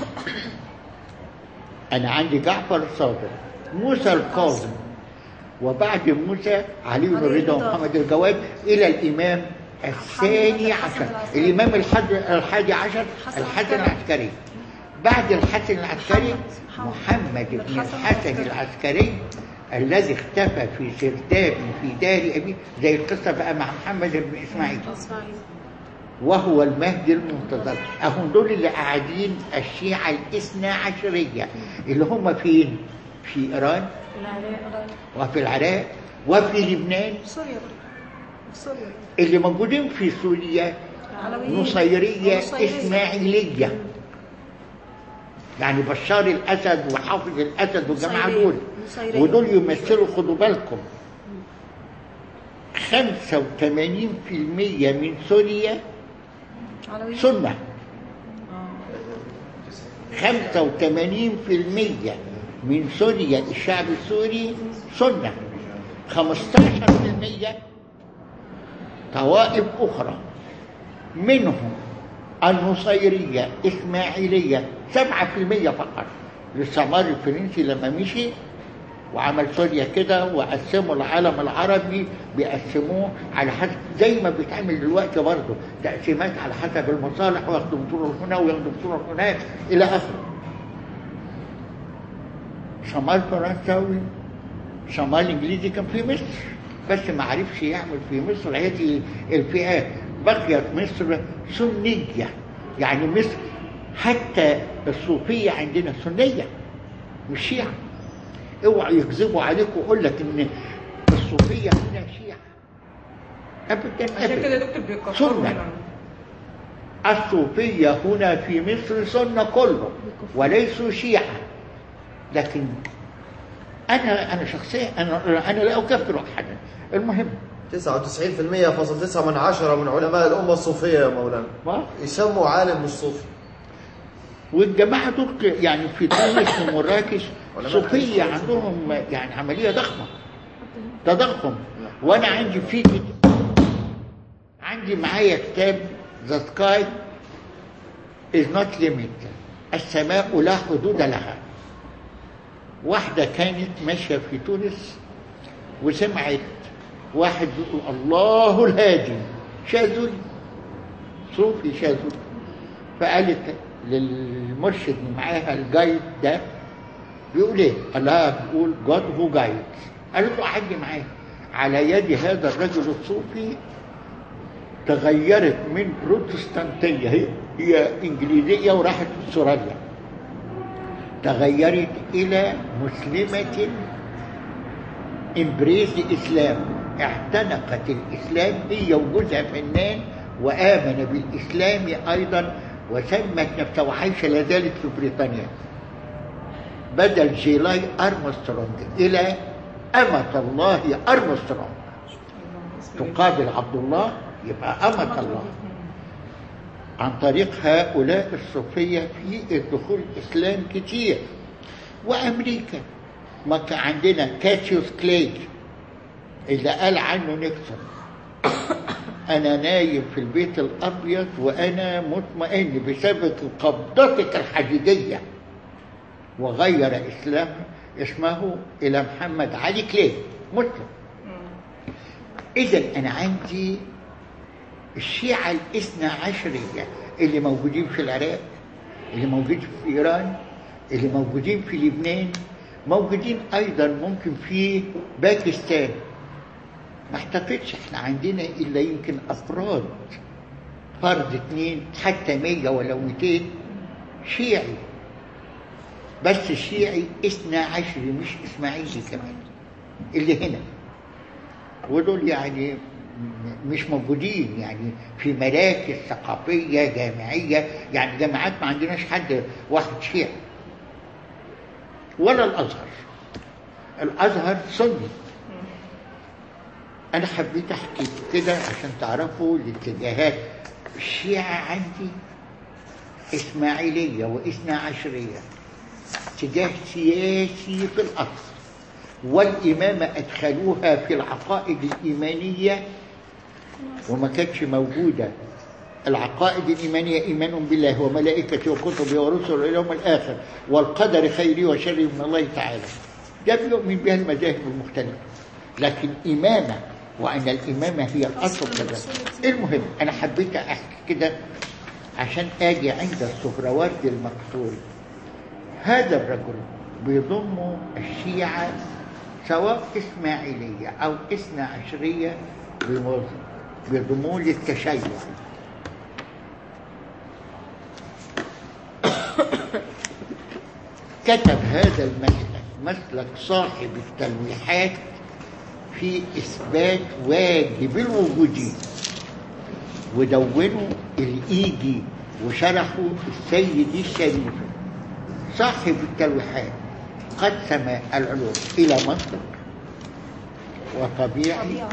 انا عندي جعفر الصادق موسى الكاظم وبعد موسى علي بن علي رضا رضا. ومحمد الجواد الى الامام الثاني الحسن عشر العسكري. الامام الحد- الحادي عشر الحسن الحسن العسكري. العسكري بعد الحسن العسكري محمد. محمد بن الحسن الحسن العسكري. العسكري الذي اختفى في سرداب في دار ابيه زي القصه بقى مع محمد بن اسماعيل إسماعيل وهو المهدي المنتظر هم دول اللي قاعدين الشيعة الاثنى عشرية اللي هم فين؟ في إيران العراق وفي العراق وفي لبنان سوريا برضه. سوريا اللي موجودين في سوريا علويين. نصيرية نصيرية. إسماعيلية يعني بشار الأسد وحافظ الأسد والجماعة نصيرية. دول نصيرية. ودول يمثلوا خدوا بالكم 85% من سوريا علويين. سنة آه. 85% من سوريا الشعب السوري سنة 15% طوائف أخرى منهم النصيرية إسماعيلية 7% فقط الاستعمار الفرنسي لما مشي وعمل سوريا كده وقسموا العالم العربي بيقسموه على حسب زي ما بيتعمل دلوقتي برضه تقسيمات على حسب المصالح وياخدوا بطولة هنا وياخدوا بطولة هناك إلى آخره شمال فرنساوي شمال انجليزي كان في مصر بس ما عرفش يعمل في مصر هذه الفئات بقيت مصر سنية يعني مصر حتى الصوفية عندنا سنية مش شيعة اوعوا يكذبوا عليك ويقول لك ان الصوفية هنا شيعة ابدا عشان كده ابدا يا دكتور بيكفروا سنة. هنا. الصوفية هنا في مصر سنة كله وليسوا شيعة لكن أنا أنا شخصيا أنا أنا لا أكفر أحدا المهم 99% فاصل تسعة من عشرة من علماء الأمة الصوفية يا مولانا ما يسموا عالم مش صوفي والجماعة دول يعني في تونس ومراكش ولا صوفية ما- عندهم يعني عملية ضخمة تضخم وأنا عندي في كتاب عندي عندي معايا كتاب ذا سكاي از نوت ليميت السماء لا حدود لها واحدة كانت ماشية في تونس وسمعت واحد بيقول الله الهادي شاذلي صوفي شاذلي فقالت للمرشد اللي معاها الجايد ده بيقول ايه؟ قال لها بيقول جاد هو جايد قالت له عدي معايا على يد هذا الرجل الصوفي تغيرت من بروتستانتية هي, هي إنجليزية وراحت استراليا تغيرت إلى مسلمة امبريز إسلام اعتنقت الإسلام هي وجوزها فنان وآمن بالإسلام أيضا وسمت نفسها وعايشة لا زالت في بريطانيا بدل جيلاي أرمسترونج إلى أمة الله أرمسترونج تقابل عبد الله يبقى أمة الله عن طريق هؤلاء الصوفية في الدخول الإسلام كتير وأمريكا ما كان عندنا كاتيوس كليج اللي قال عنه نيكسون أنا نايم في البيت الأبيض وأنا مطمئن بسبب قبضتك الحديدية وغير إسلام اسمه إلى محمد علي كليج مسلم إذا أنا عندي الشيعة الاثنى عشرية اللي موجودين في العراق اللي موجودين في إيران اللي موجودين في لبنان موجودين أيضا ممكن في باكستان ما اعتقدش احنا عندنا إلا يمكن أفراد فرد اتنين حتى مية ولا ميتين شيعي بس الشيعي اثنى عشري مش إسماعيلي كمان اللي هنا ودول يعني مش موجودين يعني في مراكز ثقافية جامعية يعني جامعات ما عندناش حد واحد شيعي ولا الأزهر الأزهر سني أنا حبيت أحكي كده عشان تعرفوا الاتجاهات الشيعة عندي إسماعيلية وإثنى عشرية اتجاه سياسي في الأصل والإمامة أدخلوها في العقائد الإيمانية وما كانتش موجودة العقائد الإيمانية إيمان بالله وملائكته وكتبه ورسله واليوم الآخر والقدر خيره وشره من الله تعالى ده بيؤمن بها المذاهب المختلفة لكن إمامة وأن الإمامة هي الأصل كذا المهم أنا حبيت أحكي كده عشان آجي عند السهروارد المقتول هذا الرجل بيضم الشيعة سواء إسماعيلية أو إثنى عشرية بيضمون للتشيع كتب هذا المسلك مسلك صاحب التلويحات في إثبات واجب الوجودي ودونه الإيدي وشرحه السيد الشريف صاحب التلويحات قسم العلوم إلى منطق وطبيعي طبيعة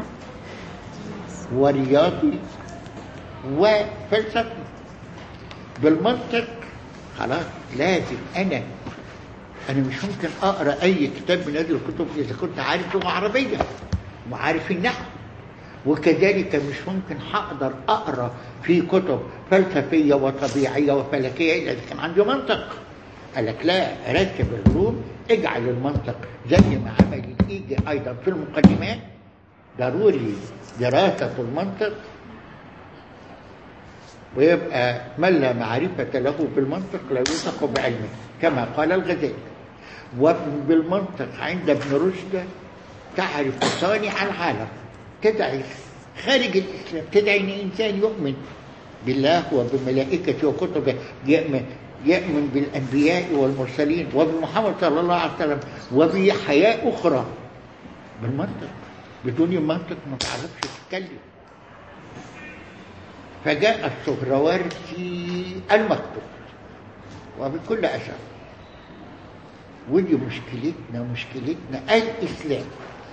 ورياضي وفلسفي بالمنطق خلاص لازم أنا أنا مش ممكن أقرأ أي كتاب من هذه الكتب إذا كنت عارف لغة عربية وعارف النحو وكذلك مش ممكن هقدر أقرأ في كتب فلسفية وطبيعية وفلكية إلا إذا كان عندي منطق قال لك لا رتب العلوم اجعل المنطق زي ما عمل الإيجي أيضا في المقدمات ضروري دراسة المنطق ويبقى من لا معرفة له بالمنطق لا يوثق بعلمه كما قال الغزالي وبالمنطق عند ابن رشد تعرف صانع العالم تدعي خارج الإسلام تدعي أن إنسان يؤمن بالله وبملائكته وكتبه يؤمن يؤمن بالأنبياء والمرسلين وبمحمد صلى الله عليه وسلم وبحياة أخرى بالمنطق بدون منطق ما تعرفش تتكلم فجاء السهروردي المكتوب وبكل أسف ودي مشكلتنا مشكلتنا الإسلام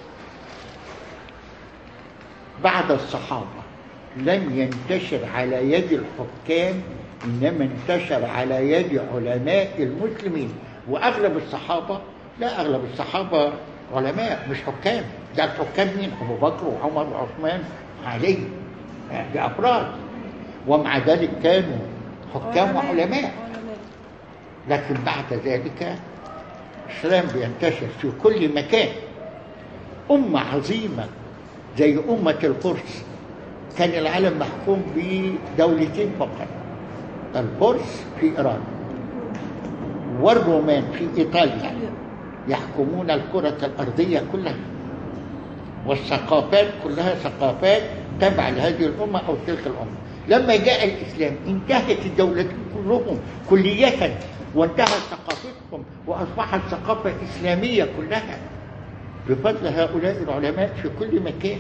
بعد الصحابة لم ينتشر على يد الحكام إنما انتشر على يد علماء المسلمين وأغلب الصحابة لا أغلب الصحابة علماء مش حكام ده الحكام مين أبو بكر وعمر وعثمان علي يعني دي أفراد ومع ذلك كانوا حكام وعلماء علماء. لكن بعد ذلك الإسلام بينتشر في كل مكان أمة عظيمة زي أمة الفرس كان العالم محكوم بدولتين فقط الفرس في إيران والرومان في إيطاليا يحكمون الكرة الأرضية كلها والثقافات كلها ثقافات تبع لهذه الأمة أو تلك الأمة لما جاء الإسلام انتهت الدولتين كلهم كلية وانتهت ثقافتهم وأصبحت ثقافة إسلامية كلها بفضل هؤلاء العلماء في كل مكان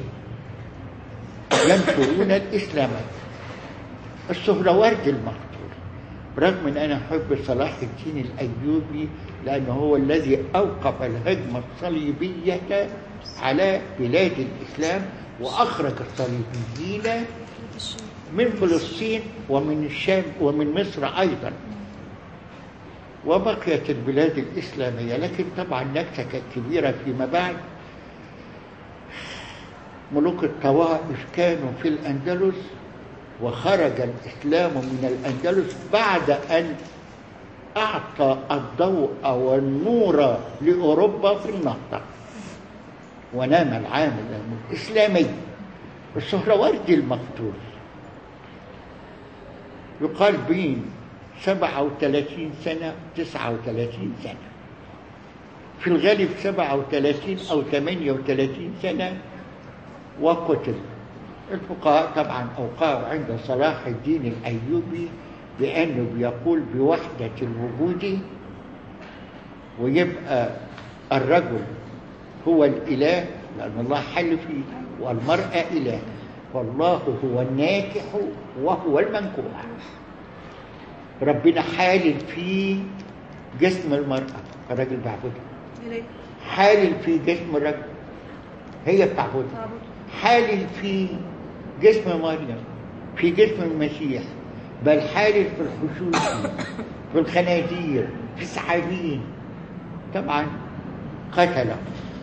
ينشرون الإسلام السهروردي المقتول رغم أن أنا أحب صلاح الدين الأيوبي لأنه هو الذي أوقف الهجمة الصليبية على بلاد الإسلام وأخرج الصليبيين من فلسطين ومن الشام ومن مصر أيضا وبقيت البلاد الإسلامية لكن طبعا نكتة كانت كبيرة فيما بعد ملوك الطوائف كانوا في الأندلس وخرج الإسلام من الأندلس بعد أن أعطى الضوء والنور لأوروبا في النهضة ونام العامل الإسلامي السهروردي المقتول يقال بين 37 سنة 39 سنة في الغالب 37 أو 38 سنة وقتل الفقهاء طبعا أوقعوا عند صلاح الدين الأيوبي بأنه بيقول بوحدة الوجود ويبقى الرجل هو الإله لأن الله حل فيه والمرأة إله والله هو الناكح وهو المنكوح ربنا حالل في جسم المرأة الراجل بيعبدها إليه حالل في جسم الرجل هي بتعبدها تعبد حالل في جسم مريم في جسم المسيح بل حالل في الحشوش في الخنازير في السحابين طبعا قتله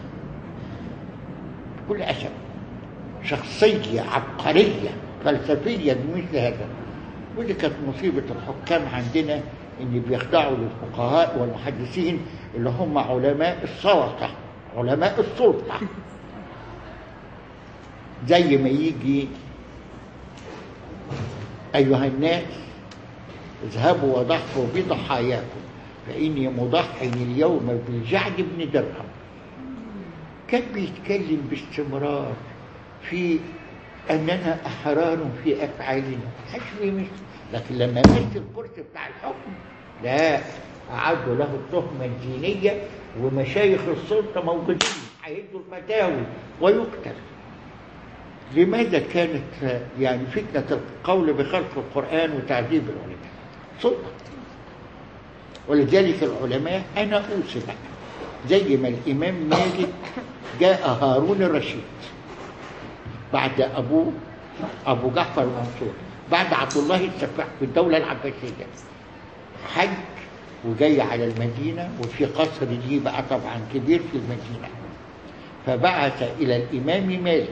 بكل أسف شخصية عبقرية فلسفية بمثل هذا ودي كانت مصيبة الحكام عندنا إن بيخضعوا للفقهاء والمحدثين اللي هم علماء السلطة علماء السلطة زي ما يجي أيها الناس اذهبوا وضحوا بضحاياكم فإني مضحي اليوم بالجعد بن درهم كان بيتكلم باستمرار في أننا أحرار في أفعالنا حشو مثل لكن لما مسك الكرسي بتاع الحكم لا أعدوا له التهمة الدينية ومشايخ السلطة موجودين هيدوا الفتاوي ويقتل لماذا كانت يعني فتنة القول بخلق القرآن وتعذيب العلماء سلطة ولذلك العلماء أنا أوصي بقى زي ما الإمام مالك جاء هارون الرشيد بعد أبوه أبو جعفر المنصور بعد عبد الله السفاح في الدولة العباسية حج وجاي على المدينة وفي قصر ليه بقى طبعا كبير في المدينة فبعث إلى الإمام مالك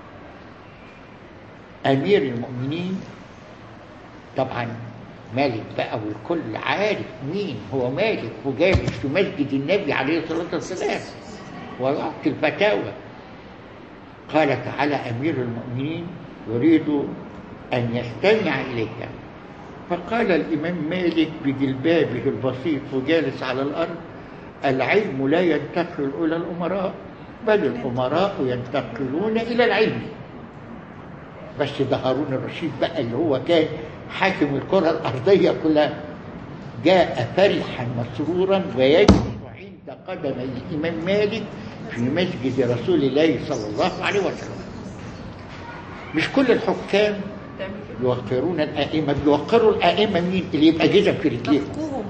أمير المؤمنين طبعا مالك بقى والكل عارف مين هو مالك وجالس في مسجد النبي عليه الصلاة والسلام ويعطي الفتاوى قال تعالى أمير المؤمنين يريد أن يستمع إليك فقال الإمام مالك بجلبابه البسيط وجالس على الأرض العلم لا ينتقل إلى الأمراء بل الأمراء ينتقلون إلى العلم بس ده هارون الرشيد بقى اللي هو كان حاكم الكرة الأرضية كلها جاء فرحا مسرورا ويجلس عند قدمي الإمام مالك في مسجد رسول الله صلى الله عليه وسلم مش كل الحكام تعمل كده يوقرون الأئمة بيوقروا الأئمة مين اللي يبقى جزم في رجليهم نفقوهم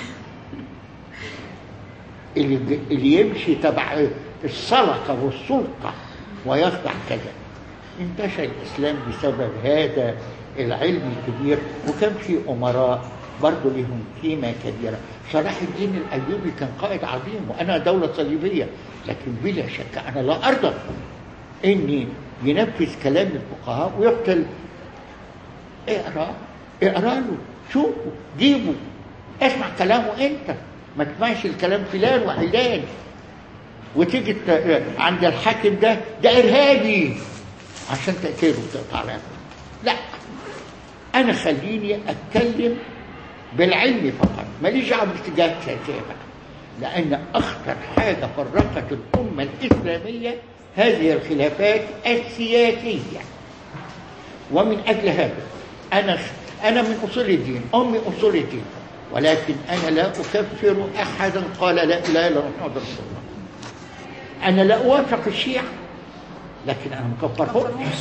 اللي, اللي يمشي تبع السلطة والسلطة ويخضع كذا انتشر الإسلام بسبب هذا العلم الكبير وكان في أمراء برضه لهم قيمة كبيرة صلاح الدين الأيوبي كان قائد عظيم وأنا دولة صليبية لكن بلا شك أنا لا أرضى إني ينفذ كلام الفقهاء ويقتل اقرا اقرا له شوفه جيبه اسمع كلامه انت ما تسمعش الكلام فلان وعلان وتيجي ت- عند الحاكم ده ده ارهابي عشان تقتله وتقطع رقبته لا انا خليني اتكلم بالعلم فقط ماليش دعوه باتجاهات سياسيه بقى لان اخطر حاجه فرقت الامه الاسلاميه هذه الخلافات السياسيه ومن اجل هذا انا انا من اصول الدين امي اصول الدين ولكن انا لا اكفر احدا قال لا اله الا الله محمد رسول الله انا لا اوافق الشيعه لكن انا مكفرهمش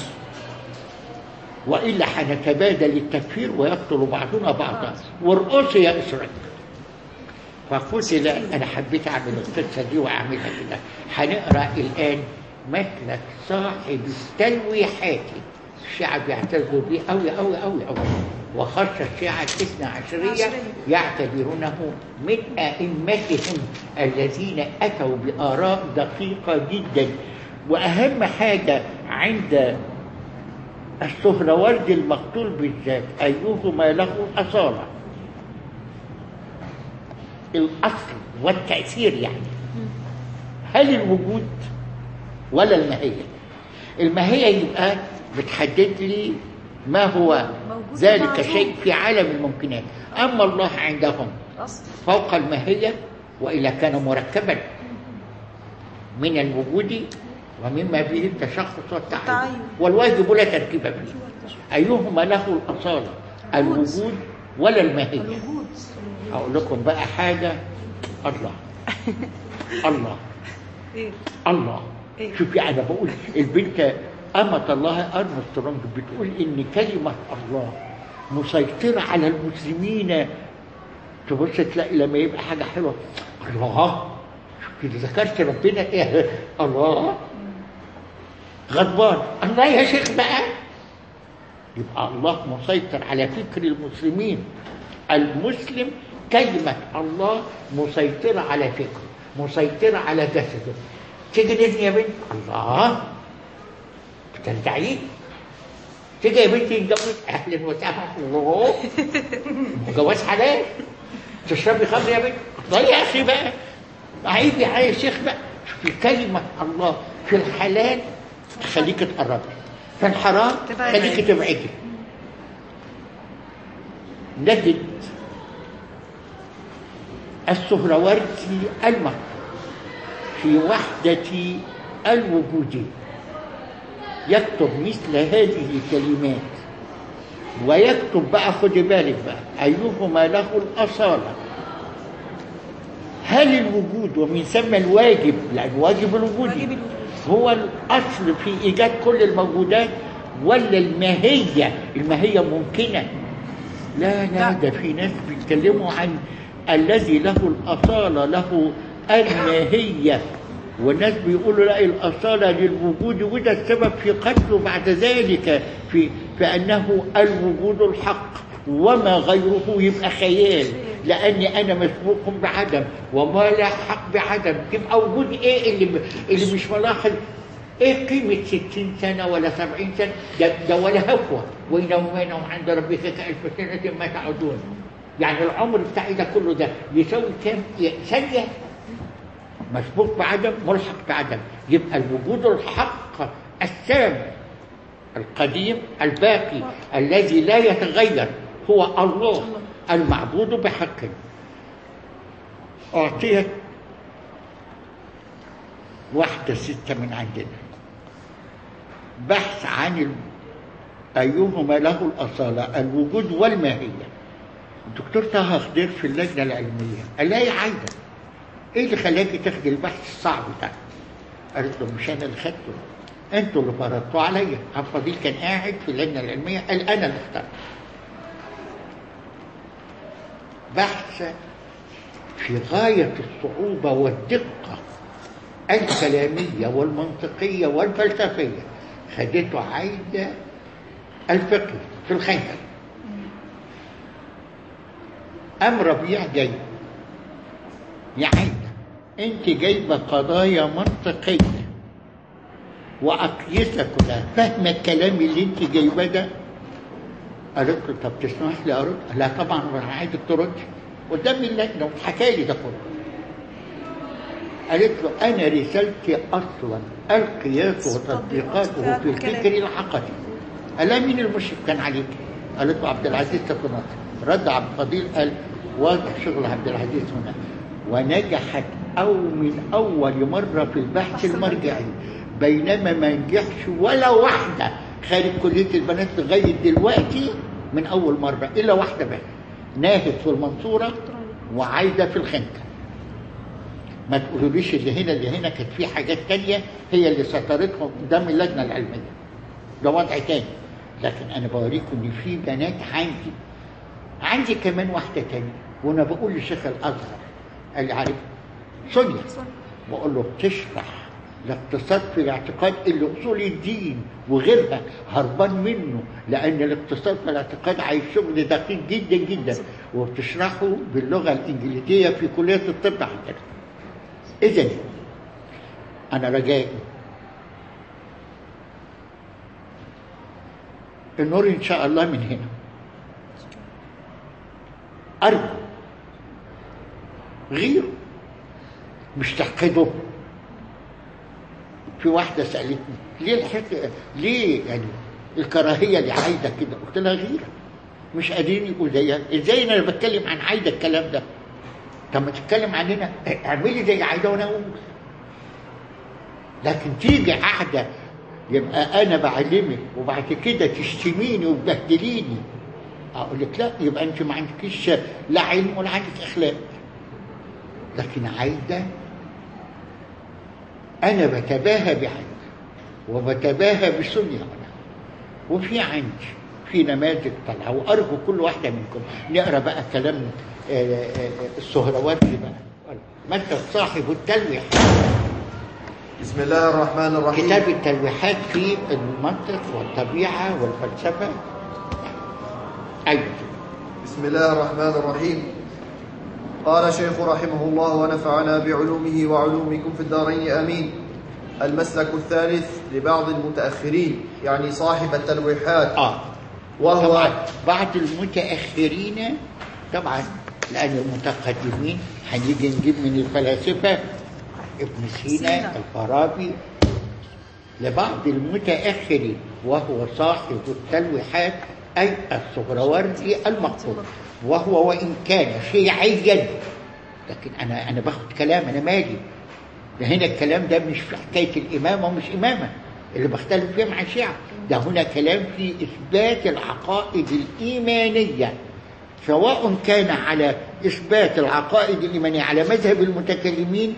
والا حنتبادل التكفير ويقتل بعضنا بعضا وارقص يا اسرائيل فقلت لا انا حبيت اعمل القصه دي واعملها كده هنقرا الان مثلك صاحب التلويحات الشيعة بيعتزوا به قوي قوي قوي قوي وخاصة الشيعة الاثنى عشرية عشرية. يعتبرونه من أئمتهم الذين أتوا بآراء دقيقة جدا وأهم حاجة عند السهروردي المقتول بالذات أيهما له أصالة الأصل والتأثير يعني هل الوجود ولا الماهية الماهية يبقى بتحدد لي ما هو موجود ذلك ومعلوم. شيء في عالم الممكنات أما الله عندهم اصل فوق الماهية وإلا كان مركبا من الوجود ومما به التشخص والتعين التعين. والواجب لا تركيب فيه أيهما له الأصالة الوجود ولا الماهية الوجود أقول لكم بقى حاجة الله الله ايه الله إيه؟ شوفي أنا بقول البنت أمة الله أرمسترونج بتقول إن كلمة الله مسيطرة على المسلمين تبص تلاقي لما يبقى حاجة حلوة الله شوفي ذكرت ربنا إيه الله غضبان الله يا شيخ بقى يبقى الله مسيطر على فكر المسلمين المسلم كلمة الله مسيطرة على فكره مسيطرة على جسده تيجي نزني يا بنت الله بترجعي تيجي يا بنتي نتجوز اهلا وسهلا الله جواز حلال تشربي خمر يا بنت الله يا اخي بقى عيب يا شيخ بقى شوفي كلمة الله في الحلال تخليك تقربي في الحرام تبعدي. تخليك تبعدي نجد السهروردي المكتوب في وحدة الوجود يكتب مثل هذه الكلمات ويكتب بقى خد بالك بقى أيهما له الأصالة هل الوجود ومن ثم الواجب لأن واجب الوجود واجب الوجود. هو الأصل في إيجاد كل الموجودات ولا الماهية الماهية ممكنة لا لا لا. ده في ناس بيتكلموا عن الذي له الأصالة له الماهية والناس بيقولوا لا الأصالة للوجود وده السبب في قتله بعد ذلك في فأنه الوجود الحق وما غيره يبقى خيال لأني أنا مسبوق بعدم وما لا حق بعدم يبقى وجود إيه اللي اللي مش ملاحظ ايه قيمة ستين سنة ولا سبعين سنة ده, ده ولا هفوة وإنهم وإنهم عند ربك كألف سنة ما تعودون يعني العمر بتاعي ده كله ده يساوي كام ثانية مسبوق بعدم ملحق بعدم يبقى الوجود الحق السام القديم الباقي الذي لا يتغير هو الله المعبود بحق أعطيت واحدة ستة من عندنا بحث عن ال... أيهما له الأصالة الوجود والماهية الدكتور طه خضير في اللجنة العلمية قال لها يا عايدة إيه اللي خلاكي تاخدي البحث الصعب ده؟ قالت له مش أنا اللي خدته أنتوا اللي فرضتوا عليا عبد الفضيل كان قاعد في اللجنة العلمية قال أنا اللي اخترت بحث في غاية الصعوبة والدقة الكلامية والمنطقية والفلسفية خدته عايدة الفقه في الخنجر أم ربيع جاي يا عايدة أنت جايبة قضايا منطقية وأقيسة كلها فاهمة الكلام اللي أنت جايباه ده قالت له طب تسمح لي ارد؟ قال لها طبعا وانا عايزك ترد قدام اللجنه وحكى لي ده كله قالت له انا رسالتي اصلا القياس وتطبيقاته في الفكر العقدي قال لها مين المشرف كان عليك؟ قالت له عبد العزيز سيف ناصر رد عبد الفضيل قال واضح شغل عبد العزيز هنا ونجحت او من اول مره في البحث المرجعي بينما ما نجحش ولا واحده خارج كليه البنات لغايه دلوقتي من اول مره الا واحده بس ناهد في المنصوره وعايده في الخنكه ما تقولوليش اللي هنا اللي هنا كانت في حاجات تانية هي اللي سترتهم قدام اللجنة العلمية ده وضع تاني لكن أنا بوريكم إن في بنات عندي عندي كمان واحدة تانية وأنا بقول لشيخ الأزهر قال لي عارف سونيا بقول له بتشرح الاقتصاد في الاعتقاد اللي اصول الدين وغيرها هربان منه لان الاقتصاد في الاعتقاد عايز شغل دقيق جدا جدا وبتشرحه باللغه الانجليزيه في كليه الطب عندنا اذا انا رجائي النور ان شاء الله من هنا ارجو غيره مش تحقده في واحدة سألتني ليه الحكاية ليه يعني الكراهية اللي عايدة كده قلت لها غيرة مش قادرين يقول زيها ازاي انا بتكلم عن عايدة الكلام ده طب ما تتكلم عننا اعملي زي عايدة وانا اقول لكن تيجي قاعدة يبقى انا بعلمك وبعد كده تشتميني وتبهدليني اقول لك لا يبقى انت ما عندكيش لا علم ولا عندك اخلاق لكن عايده أنا بتباهى بعيد وبتباهى بسنية أنا وفي عندي في نماذج طالعة وأرجو كل واحدة منكم نقرأ بقى كلام آه، آه، السهروردي بقى مثل صاحب التلويح بسم الله الرحمن الرحيم كتاب التلويحات في المنطق والطبيعة والفلسفة أيوة بسم الله الرحمن الرحيم قال شيخ رحمه الله ونفعنا بعلومه وعلومكم في الدارين امين المسلك الثالث لبعض المتاخرين يعني صاحب التلويحات آه وهو طبعا بعض المتأخرين طبعا لأن المتقدمين هنيجي نجيب من الفلاسفة ابن سينا سينا. الفارابي لبعض المتأخرين وهو صاحب التلويحات أي السهروردي المقبول وهو وإن كان شيعيا لكن أنا أنا باخد كلام أنا مالي ده هنا الكلام ده مش في حكاية الإمامة ومش إمامة اللي بختلف فيه مع الشيعة ده هنا كلام في إثبات العقائد الإيمانية سواء كان على إثبات العقائد الإيمانية على مذهب المتكلمين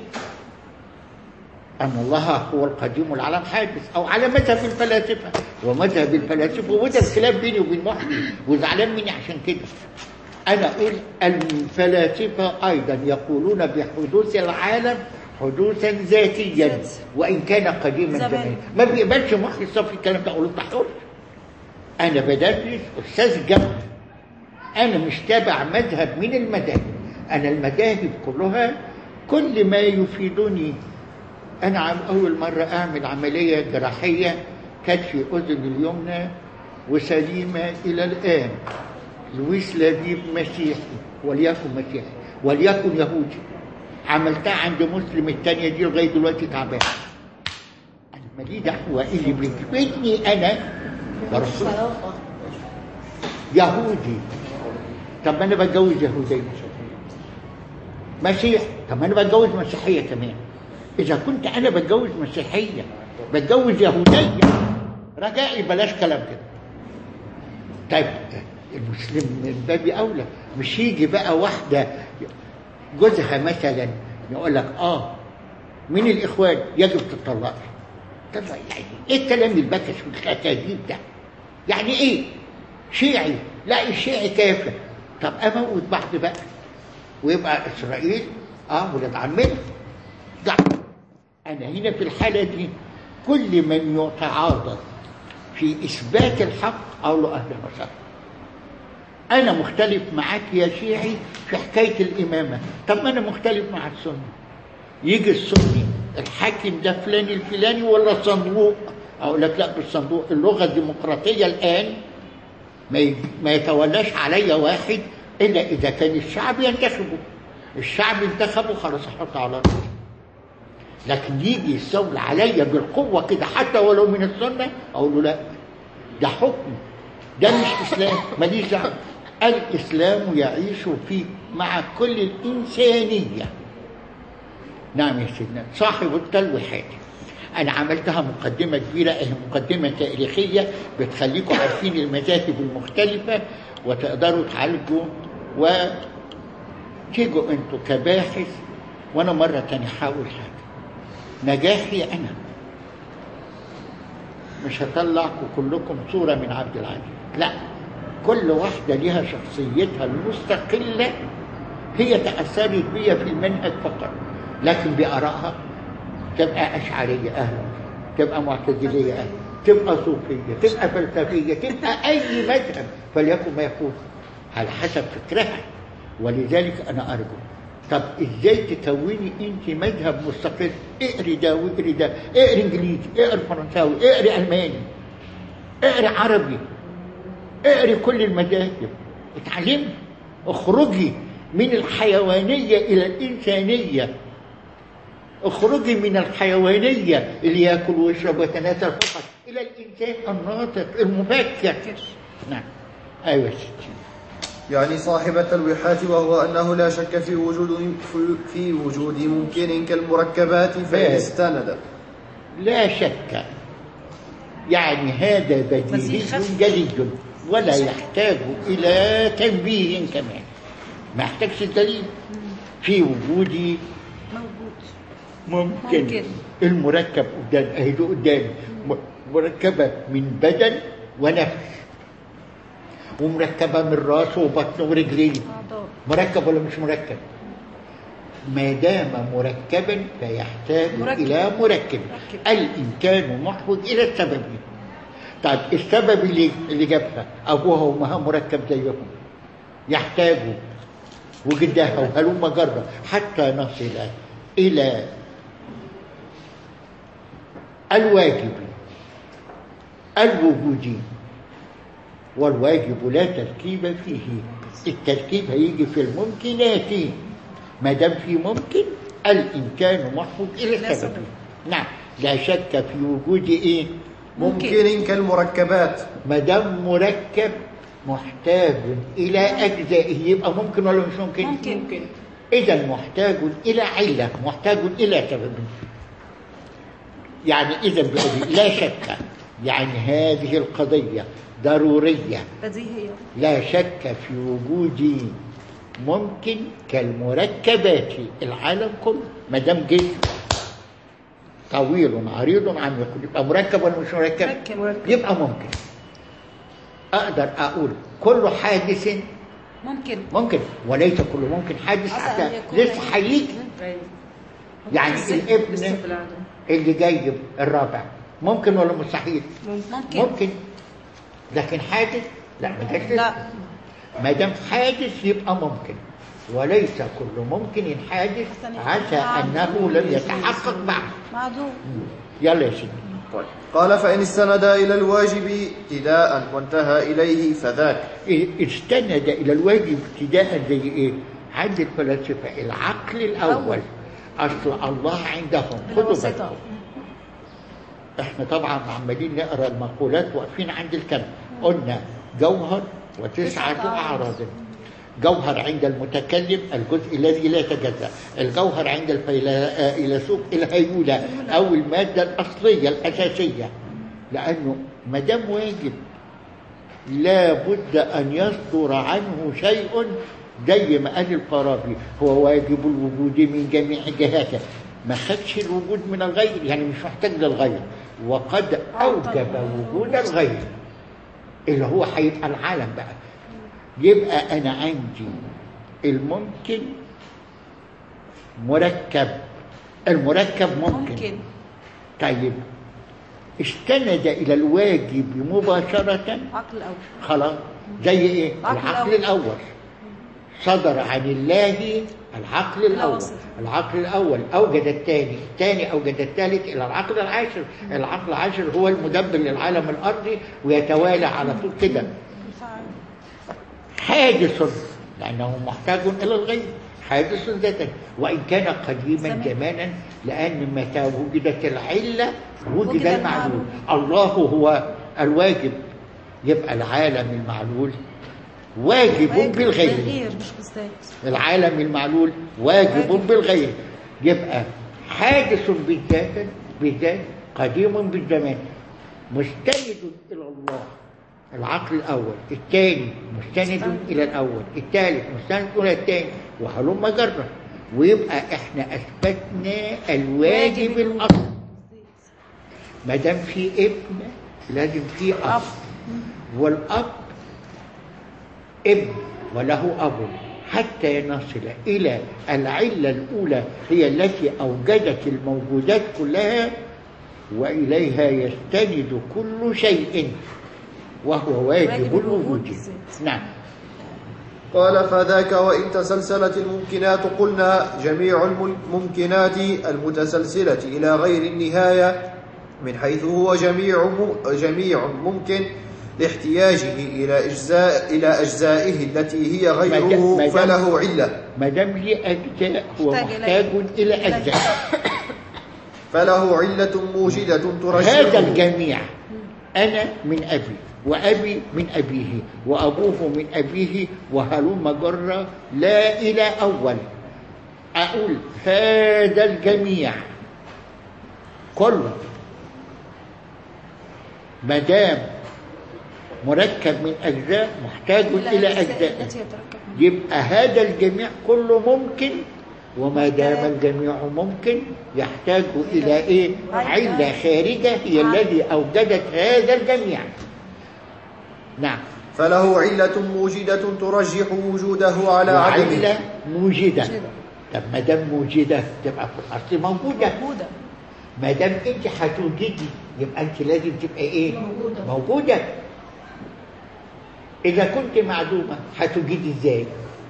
أن الله هو القديم العالم حادث أو على مذهب الفلاسفة ومذهب الفلاسفة وده الخلاف بيني وبين محمد وزعلان مني عشان كده أنا أقول الفلاسفة أيضا يقولون بحدوث العالم حدوثا ذاتيا ذاتي. وإن كان قديما زمان. زمان ما بيقبلش محي الصف الكلام ده أقول له حر أنا بدرس أستاذ جامعة أنا مش تابع مذهب من المذاهب أنا المذاهب كلها كل ما يفيدني أنا عم أول مرة أعمل عملية جراحية كتف أذن اليمنى وسليمة إلى الآن لويس لبيب مسيحي وليكن مسيحي وليكن يهودي عملتها عند مسلم التانية دي لغاية دلوقتي تعبان أنا مالي دعوة اللي بيجبدني أنا برسول يهودي طب ما أنا بتجوز يهودية مسيح طب ما أنا بتجوز مسيحية كمان إذا كنت أنا بتجوز مسيحية بتجوز يهودية رجائي بلاش كلام كده طيب المسلم من باب أولى مش يجي بقى واحدة جوزها مثلا يقول لك آه من الإخوان يجب تطلقي طب يعني إيه الكلام البكش والأكاذيب ده يعني إيه شيعي لا الشيعي كافر طب أموت بعض بقى ويبقى إسرائيل آه ولاد عمنا ده أنا هنا في الحالة دي كل من يتعاضد في إثبات الحق أقول له أهلا وسهلا أنا مختلف معاك يا شيعي في حكاية الإمامة طب ما أنا مختلف مع السنة يجي السني الحاكم ده فلان الفلاني ولا صندوق أقول لك لا بالصندوق اللغة الديمقراطية الآن ما ي- ما يتولاش عليا واحد الا اذا كان الشعب ينتخبه الشعب انتخبه خلاص احطه على راسي لكن يجي يستولى عليا بالقوه كده حتى ولو من السنه اقول له لا ده حكم ده مش اسلام ماليش دعوه الاسلام يعيش في مع كل الانسانيه نعم يا سيدنا صاحب التلويحات انا عملتها مقدمه كبيره هي مقدمه تاريخيه بتخليكم عارفين المذاهب المختلفه وتقدروا تعالجوا وتيجوا انتوا كباحث وانا مره تانية هقول حاجه نجاحي انا مش هطلعكم كلكم صوره من عبد العزيز لا كل واحده ليها شخصيتها المستقله هي تاثرت بيا في المنهج فقط لكن بارائها تبقى اشعريه اهلا تبقى معتزليه اهلا تبقى صوفيه تبقى فلسفيه تبقى اي مذهب فليكن ما يكون على حسب فكرها ولذلك انا ارجو طب ازاي تكوني انت مذهب مستقل اقري ده واقري ده اقري انجليزي اقري فرنساوي اقري الماني اقري عربي اقري كل المذاهب اتعلمي اخرجي من الحيوانيه الى الانسانيه اخرجي من الحيوانيه اللي ياكل ويشرب ويتناسل فقط الى الانسان الناطق المفكر نعم ايوه يا ستي يعني صاحب التلويحات وهو أنه لا شك في وجود في وجود ممكن كالمركبات فإن إيه. استند لا شك يعني هذا بديهي بديهي خف. جلي ولا شك. يحتاج إلى تنبيه كمان ما يحتاجش دليل في وجود موجود ممكن, ممكن. المركب قدام اهي ده قدام م- مركبة من بدن ونفس ومركبة من راس وبطن ورجلين أعضاء مركب ولا مش مركب ما دام مركبا فيحتاج مركب. الى مركب مركب. الانسان محوج الى السبب طيب السبب اللي اللي جابها ابوها وامها مركب زيهم يحتاجوا وجدها وهلم جرة حتى نصل الى الواجب الوجودي والواجب لا تركيب فيه التركيب هيجي في الممكنات ما دام في ممكن الامكان محفوظ الى لا السبب سبب. نعم لا شك في وجود ايه ممكن كالمركبات ما دام مركب محتاج الى اجزائه يبقى ممكن ولا مش ممكن ممكن اذا محتاج الى عله محتاج الى سبب يعني اذا بقولي لا شك يعني هذه القضيه ضروريه بديهية لا شك في وجود ممكن كالمركبات العالم كله ما دام جسم طويل عريض عم يكون يبقى مركب ولا مش مركب؟ مركب. يبقى ممكن اقدر اقول كل حادث ممكن ممكن وليس كل ممكن حادث أصلاً حتى يكون لسه هيجي يعني إزاي؟ الابن اللي جايب الرابع ممكن ولا مستحيل؟ ممكن ممكن لكن حادث لا ما جاش لسه. لا ما دام حادث يبقى ممكن وليس كل ممكن حادث عسى انه لم يتحقق بعد معدوم يلا يا سيدي طيب. قال فإن استند إلى الواجب ابتداء وانتهى إليه فذاك إيه، استند الى الواجب ابتداء زي ايه؟ عند الفلاسفه العقل الاول اصل الله عندهم خدوا بالواسطة. بالكم احنا طبعا عمالين نقرا المقولات واقفين عند الكلام قلنا جوهر وتسعة تسعة أعراض جوهر عند المتكلم الجزء الذي لا يتجزأ الجوهر عند الفيلسوف الهيولة أو المادة الأصلية الأساسية لأنه ما دام واجب لا بد أن يصدر عنه شيء زي ما قال الفارابي هو واجب الوجود من جميع جهاته ما خدش الوجود من الغير يعني مش محتاج للغير وقد أوجب وجود الغير اللي هو هيبقى العالم بقى يبقى أنا عندي الممكن مركب المركب ممكن, ممكن طيب استند إلى الواجب مباشرة عقل أول خلاص زي ايه العقل العقل الاول صدر عن الله العقل الاول الأوسط. العقل الاول اوجد الثاني الثاني اوجد الثالث الى العقل العاشر العقل العاشر هو المدبر للعالم الارضي ويتوالى على طول كده حادث لأنه محتاج إلى الغير حادث ذاتا وإن كان قديما زمان. زمانا لأن متى وجدت العلة وجد وجد المعلول الله هو الواجب يبقى العالم المعلول واجب بالغير بالغير مش بالذات العالم المعلول واجب واجب. بالغير يبقى حادث بالذات بالذات قديم بالزمان مستند الى الله العقل الاول الثاني مستند مستند. الى الاول الثالث مستند الى الثاني وهلم جرا ويبقى احنا اثبتنا الواجب الاصل ما دام في ابن لازم في اب أب. والاب ابن وله اب حتى نصل الى العله الاولى هي التي اوجدت الموجودات كلها واليها يستند كل شيء وهو واجب واجب الوجود الوجود بالذات. نعم قال فذاك وإن تسلسلت الممكنات قلنا جميع الممكنات المتسلسلة إلى غير النهاية من حيث هو جميع م- جميع ممكن لاحتياجه إلى أجزاء إلى أجزائه التي هي غيره ما دام- فله علة ما دام لي اجزاء هو محتاج محتاج إليه. الى اجزاء فله علة موجدة هذا ترجحه الجميع أنا من أبي وأبي من أبيه وأبوه من أبيه وهلم جرا لا إلى أول أقول هذا الجميع كله ما دام مركب من أجزاء محتاج إلى أجزاء التي يتركب منها. يبقى هذا الجميع كله ممكن وما دام الجميع ممكن يحتاج إلى إيه؟ علة خارجة هي الذي أوجدت هذا الجميع نعم فله علة موجدة ترجح وجوده على عدمه وعلة موجدة موجدة. طب ما دام موجدة تبقى في الأصل موجودة موجودة ما دام أنت هتوجدي يبقى أنت لازم تبقى إيه؟ موجودة إذا كنت معدومة هتوجدي إزاي؟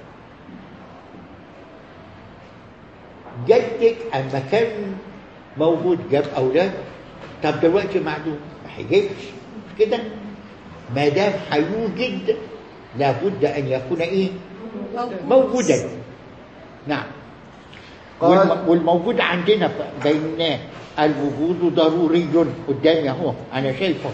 جدك أما كان موجود جاب أولاد طب دلوقتي معدوم ما هيجيبش مش كده؟ ما دام هيوجد لابد أن يكون إيه؟ موجودا نعم قال- والم- والموجود عندنا ف- بيننا الوجود ضروري قدامي اهو انا شايفه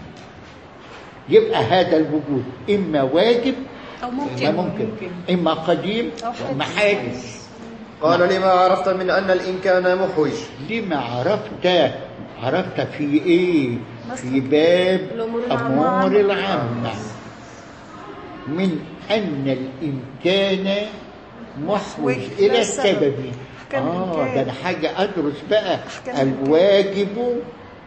يبقى هذا الوجود اما واجب أو ممكن اما ممكن اما قديم أو حادث. واما حادث قال لما عرفت من أن الإمكان محوج لما عرفت عرفت في ايه في باب الأمور امور العامة. العامه من ان الامكان محوج محوج الى إلى السبب السبب. أحكام اه الإمكان. ده انا حاجه ادرس بقى أحكام الواجب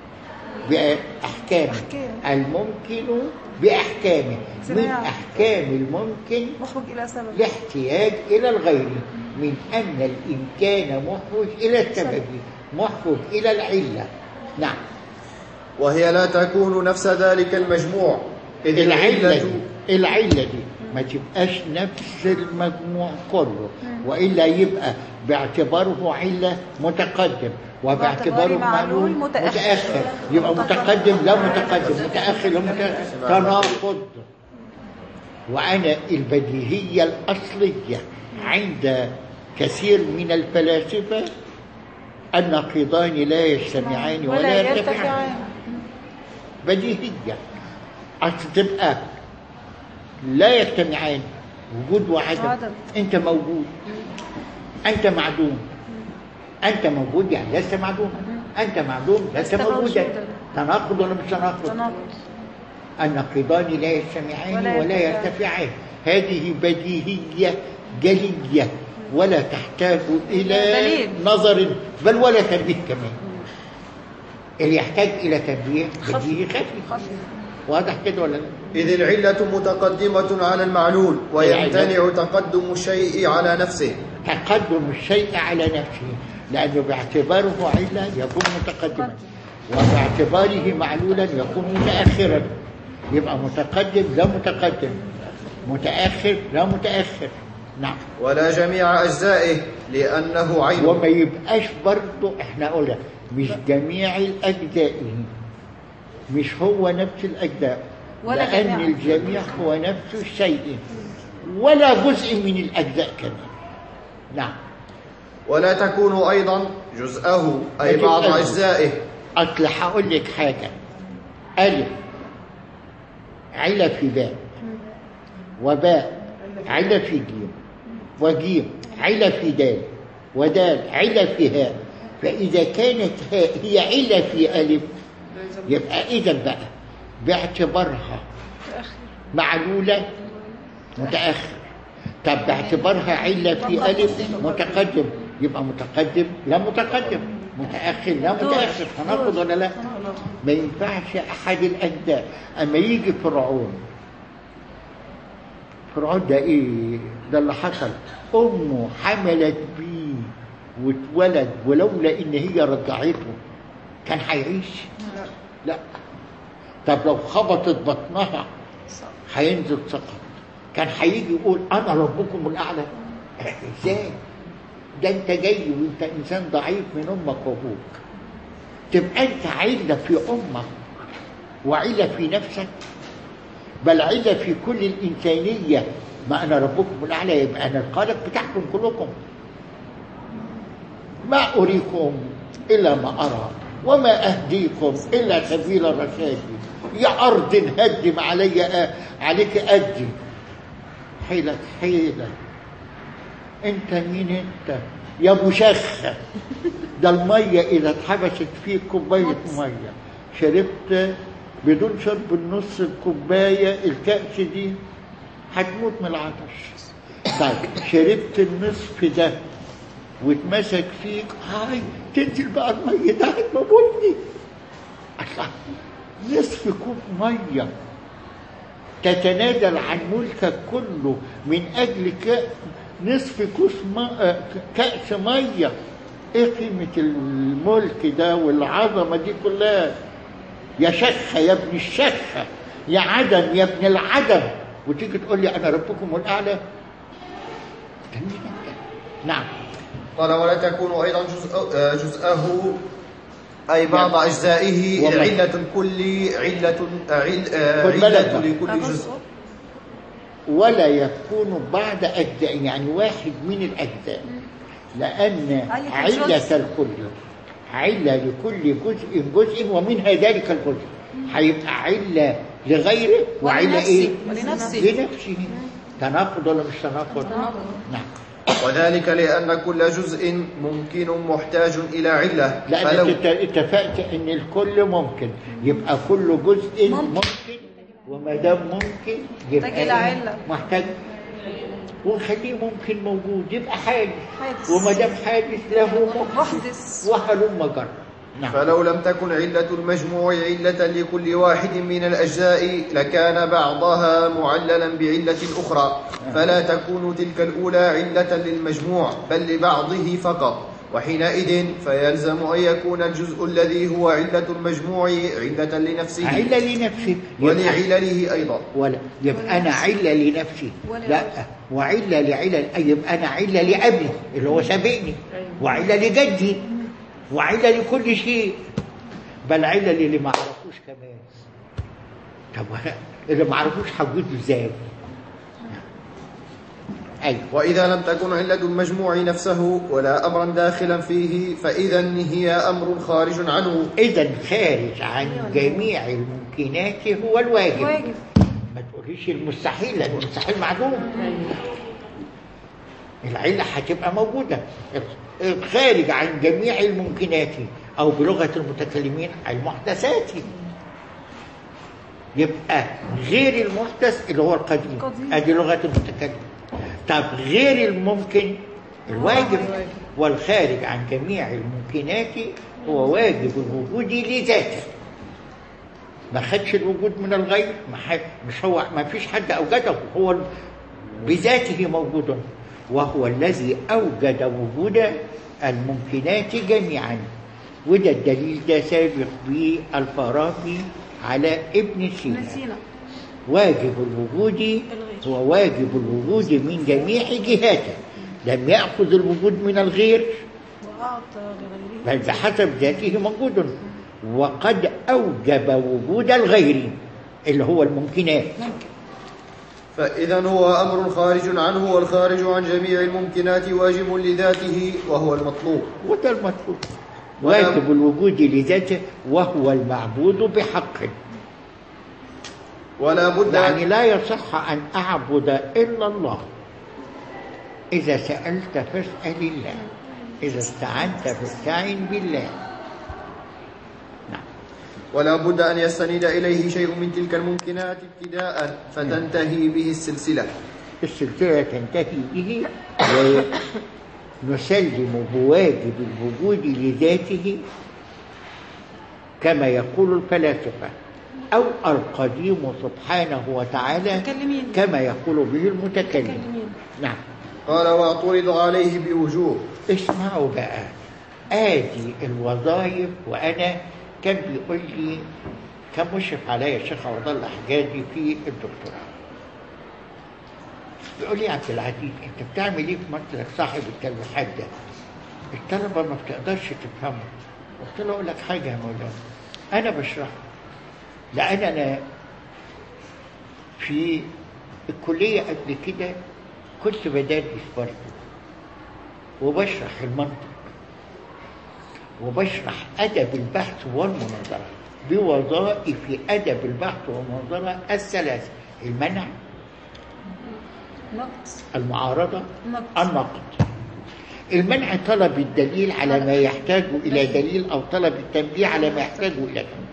باحكامه أحكام. الممكن باحكامه من سماع. احكام الممكن مخرج إلى سبب الاحتياج إلى الغير من أن الإمكان محوج إلى السبب محوج إلى العلة نعم وهي لا تكون نفس ذلك المجموع إذ العلة العلة دي العلة دي ما تبقاش نفس المجموع كله وإلا يبقى باعتباره علة متقدم وباعتباره باعتباره معلول معلول متأخر. متأخر يبقى متقدم لا متقدم متأخر لا متأخر تناقض وأنا البديهية الأصلية عند كثير من الفلاسفة النقيضان لا يجتمعان ولا, ولا يرتفعان يرتفعان بديهية أصل تبقى لا يجتمعان وجود وعدم وعدم. أنت موجود أنت معدوم أنت موجود يعني لست معدوما أنت معدوم لست لست موجودا موجودا. تناقض ولا مش تناقض؟ تناقض النقيضان لا يجتمعان ولا ولا يرتفعان. يرتفعان هذه بديهية جلية ولا تحتاج إلى دليل. نظر بل ولا تنبيه كمان اللي يحتاج إلى تنبيه خفي. بديهي خفي خفي واضح كده ولا لا؟ إذ العلة متقدمة على المعلول ويمتنع تقدم الشيء على نفسه تقدم الشيء على نفسه لأنه باعتباره علة يكون متقدما وباعتباره معلولا يكون متأخرا يبقى متقدم لا متقدم متأخر لا متأخر نعم ولا جميع أجزائه لأنه عين وما يبقاش برضه احنا قلنا مش جميع الأجزاء مش هو نفس الأجزاء ولا لأن جميع. الجميع هو نفس الشيء ولا جزء من الأجزاء كمان نعم ولا تكون أيضا جزءه أي لكن بعض أيضاً. أجزائه أصل هقول لك حاجة ألف علة في باء وباء علة في جيم وجيم علة في دال ودال علة في هاء فإذا كانت هاء هي علة في ألف يبقى إذا بقى باعتبارها معلولة متأخر طب باعتبارها علة في ألف متقدم يبقى متقدم لا متقدم متأخر لا متأخر هناخد ولا لا ما ينفعش أحد الأجزاء أما يجي فرعون فرعون ده إيه ده اللي حصل أمه حملت بيه واتولد ولولا إن هي رضعته كان هيعيش لا طب لو خبطت بطنها هينزل سقط كان هيجي يقول انا ربكم الاعلى ازاي ده انت جاي وانت انسان ضعيف من امك وابوك تبقى انت عله في امك وعله في نفسك بل عله في كل الانسانيه ما انا ربكم الاعلى يبقى انا الخالق بتاعكم كلكم ما اريكم الا ما ارى وما اهديكم الا سبيل الرشاد يا ارض هدم علي عليك ادي حيلك حيلك انت مين انت يا ابو شخه ده الميه اذا اتحبست فيك كوبايه ميه شربت بدون شرب النص الكوبايه الكأس دي هتموت من العطش طيب شربت النصف ده واتمسك فيك هاي تنزل بقى الميه ده هتموتني الله نصف كوب ميه تتنازل عن ملكك كله من اجل ك... نصف كوس ما... كأس ميه ايه قيمة الملك ده والعظمة دي كلها يا شخة يا ابن الشخة يا عدم يا ابن العدم وتيجي تقول لي انا ربكم الاعلى أنت مين أنت؟ نعم قال ولا تكون أيضا جزء آه، جزءه أي بعض أجزائه وما- علة الكل علة آه، عل آه، خد بالك علة بقى. لكل جزء ولا يكون بعد أجزاء يعني واحد من الأجزاء لأن أي علة جزء. الكل علة لكل جزء جزء ومنها ذلك الجزء هيبقى علة لغيره وعلة ولنفسه. إيه؟ ولنفسه. لنفسه تناقض ولا مش تناقض؟ نعم وذلك لأن كل جزء ممكن محتاج إلى علة لأن فلو أنت اتفقت إن الكل ممكن يبقى كل جزء ممكن. ممكن وما دام ممكن يبقى محتاج إلى إيه؟ علة. محتاج ونخليه ممكن موجود يبقى حادث حادث. وما دام حادث له محدث محدث وهلم جر نعم فلو لم تكن علة المجموع علة لكل واحد من الأجزاء لكان بعضها معللا بعلة أخرى فلا تكون تلك الأولى علة للمجموع بل لبعضه فقط وحينئذ فيلزم أن يكون الجزء الذي هو علة المجموع علة لنفسه علة لنفسي يبقى- ولعلله أيضا ولا يبقى أنا علة لنفسي ولا لا وعلة لعلة يبقى أنا علة لأبي اللي هو سابقني وعلة لجدي وعلة لكل شيء بل علة للي ما عرفوش كمان طب وأنا اللي ما عرفوش حوجته ازاي؟ أيوه وإذا لم تكن علة المجموع نفسه ولا أمرا داخلا فيه فإذا هي أمر خارج عنه إذا خارج عن جميع الممكنات هو الواجب واجب ما تقوليش المستحيل لأن المستحيل معدوم العلة هتبقى موجودة الخارج عن جميع الممكنات أو بلغة المتكلمين المحدثات يبقى غير المحدث اللي هو القديم القديم. ادي لغة المتكلم طب غير الممكن الواجب والخارج عن جميع الممكنات هو واجب الوجود لذاته ما خدش الوجود من الغير ما حد مش هو ما فيش حد اوجده هو بذاته موجود وهو الذي اوجد وجود الممكنات جميعا وده الدليل ده سابق بالفارابي على ابن سينا نسينا واجب الوجود هو واجب الوجود من جميع جهاته لم يأخذ الوجود من الغير وأعطى لغيره بل بحسب ذاته موجود وقد أوجب وجود الغير اللي هو الممكنات فإذا هو أمر خارج عنه والخارج عن جميع الممكنات واجب لذاته وهو المطلوب وده المطلوب واجب الوجود لذاته وهو المعبود بحق ولا بد يعني لا يصح أن أعبد إلا الله إذا سألت فاسأل الله إذا استعنت فاستعن بالله نعم ولا بد أن يستند إليه شيء من تلك الممكنات ابتداء فتنتهي به السلسلة السلسلة تنتهي به ونسلم بواجب الوجود لذاته كما يقول الفلاسفة أو القديم سبحانه وتعالى متكلمين. كما يقول به المتكلم متكلمين. نعم قال واعترض عليه بوجوه اسمعوا بقى ادي الوظائف وانا كان بيقول لي كان مشرف عليا الشيخ عبد الله حجازي في الدكتوراه بيقول لي يا عبد العزيز انت بتعمل ايه في مطلق صاحب التلويحات ده؟ الطلبه ما بتقدرش تفهمه قلت له اقول لك حاجه يا مولانا انا بشرح لان انا في الكليه قبل كده كنت بدرس برضه وبشرح المنطق وبشرح أدب البحث والمناظرة بوظائف أدب البحث والمناظرة الثلاثة المنع نقص المعارضة نقص. النقد المنع طلب الدليل على ما يحتاج إلى دليل أو طلب التنبيه على ما يحتاج إلى تنبيه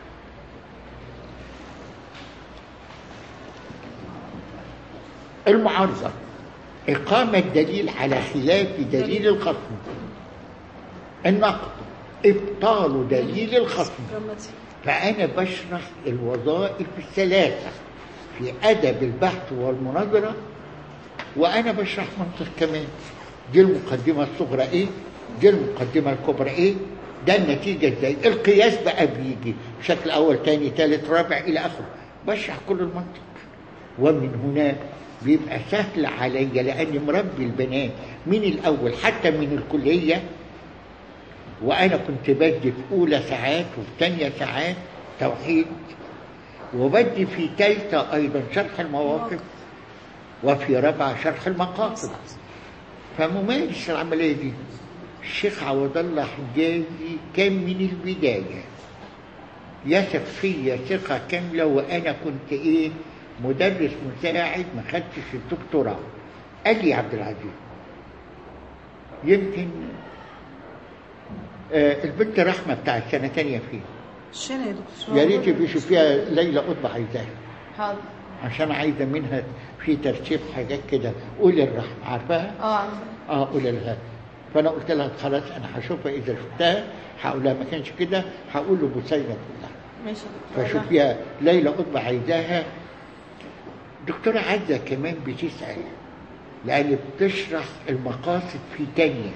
المعارضة إقامة دليل على خلاف دليل الخصم النقد إبطال دليل الخصم جراماتي فأنا بشرح الوظائف الثلاثة في أدب البحث والمناظرة وأنا بشرح منطق كمان دي المقدمة الصغرى إيه دي المقدمة الكبرى إيه ده النتيجة إزاي القياس بقى بيجي بشكل أول تاني تالت رابع إلى آخره بشرح كل المنطق ومن هنا بيبقى سهل عليا لأني مربي البنات من الأول حتى من الكلية وأنا كنت بدي في أولى ساعات وفي تانية ساعات توحيد وبدي في تالتة أيضا شرح المواقف وفي رابعة شرح المقاصد فممارس العملية دي الشيخ عوض الله حجازي كان من البداية يثق فيا ثقة كاملة وأنا كنت إيه مدرس مساعد ما خدتش الدكتوراه قال لي يا عبد العزيز يمكن آه البنت رحمة بتاع السنة تانية فيه الشنا يا دكتور يا ريت يبقوا فيها ليلى قطب عايزاها حاضر عشان عايزة منها في ترتيب حاجات كده قولي الرحمة عارفاها؟ اه عارفة. اه قولي لها فانا قلت لها خلاص انا هشوفها اذا شفتها هقول لها ما كانش كده هقول له بوسينه كلها ماشي يا دكتور فشوفيها ليلى قطب عايزاها دكتورة عزة كمان بتسأل لأن بتشرح المقاصد في تانية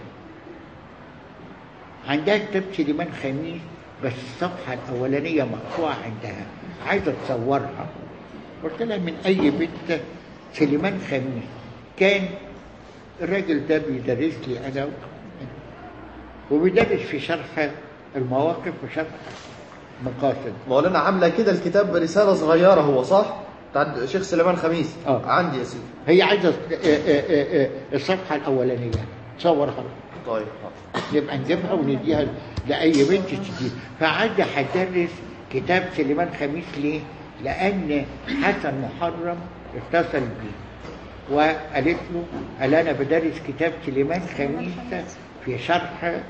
عندها كتاب سليمان خميس بس الصفحة الأولانية مقطوعة عندها عايزة تصورها قلت لها من أي بنت سليمان خميس كان الراجل ده بيدرس لي أنا وبيدرس في شرح المواقف وشرح مقاصد مولانا عامله كده الكتاب رساله صغيره هو صح بتاع الشيخ سليمان خميس آه. عندي يا سيدي هي عايزة آه، آه، آه، الصفحة الأولانية تصورها طيب نبقى نجيبها ونديها لأي بنت تجي فعايزة هتدرس كتاب سليمان خميس ليه؟ لأن حسن محرم اتصل بيه وقالت له قال أنا بدرس كتاب سليمان خميس في شرح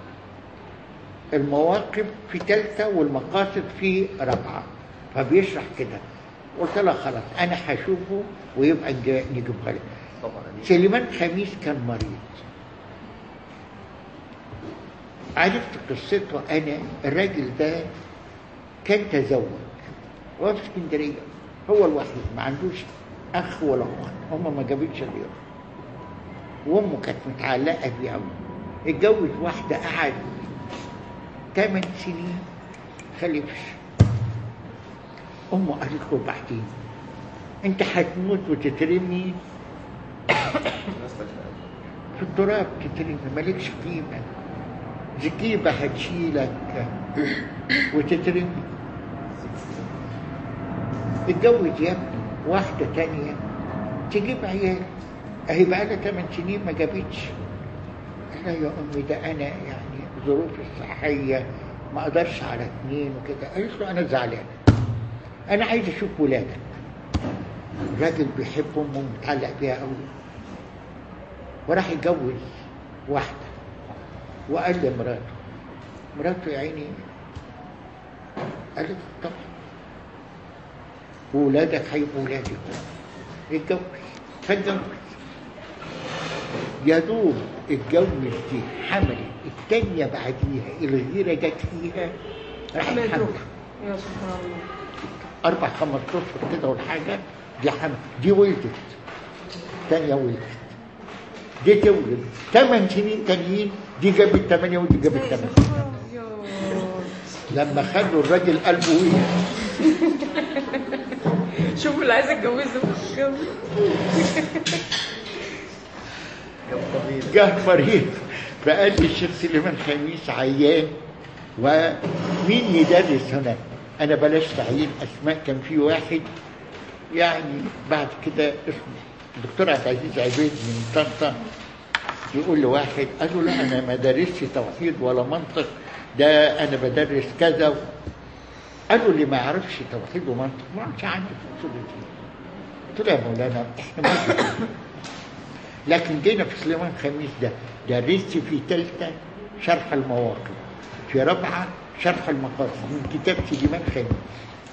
المواقف في ثالثة والمقاصد في رابعة فبيشرح كده قلت لها خلاص أنا هشوفه ويبقى نج- نجيبها لك طبعا سليمان خميس كان مريض عرفت قصته انا الراجل ده كان تزوج وهو في اسكندريه هو الوحيد ما عندوش اخ ولا اخت هم ما جابتش غيره وامه كانت متعلقه بيه قوي اتجوز واحده قعد ثمان سنين خلفش امه قالت له بعدين انت هتموت وتترمي في التراب تترمي مالكش قيمة زكيبة هتشيلك وتترمي اتجوز يا ابني واحدة تانية تجيب عيال اهي بقى لها 8 سنين ما جابتش انا يا امي ده انا يعني ظروفي الصحيه ما اقدرش على اثنين وكده قالت له انا زعلان انا عايز اشوف ولادك راجل بيحب امه ومتعلق بيها قوي وراح يتجوز واحده وقال لمراته مراته يا عيني قالت طبعا وولادك هيبقوا ولادي اتجوز فاتجوز يا دوب اتجوز دي حملت التانية بعديها الغيرة جت فيها راحت حملت حملت يا سبحان الله أربع خمس أشهر كده والحاجة دي حمل دي ولدت تانية ولدت دي تولد ثمان سنين تانيين دي جابت ثمانية ودي جابت ثمانية يا لما خلوا الراجل قلبه وقع شوفوا اللي عايز اتجوزه اتجوز. جه مريض فقال لي الشيخ سليمان خميس عيان ومين يدرس هنا انا بلاش تعيين اسماء كان في واحد يعني بعد كده اسمه الدكتور عبد العزيز عبيد من طنطا يقول لواحد قال له لا انا ما درستش توحيد ولا منطق ده انا بدرس كذا قال له اللي ما يعرفش توحيد ومنطق ما عادش عندي في اصول الدين قلت له يا مولانا احنا ما لكن جينا في سليمان خميس ده درست في ثالثه شرح المواقف في رابعه شرح المقاصد من كتاب سليمان خميس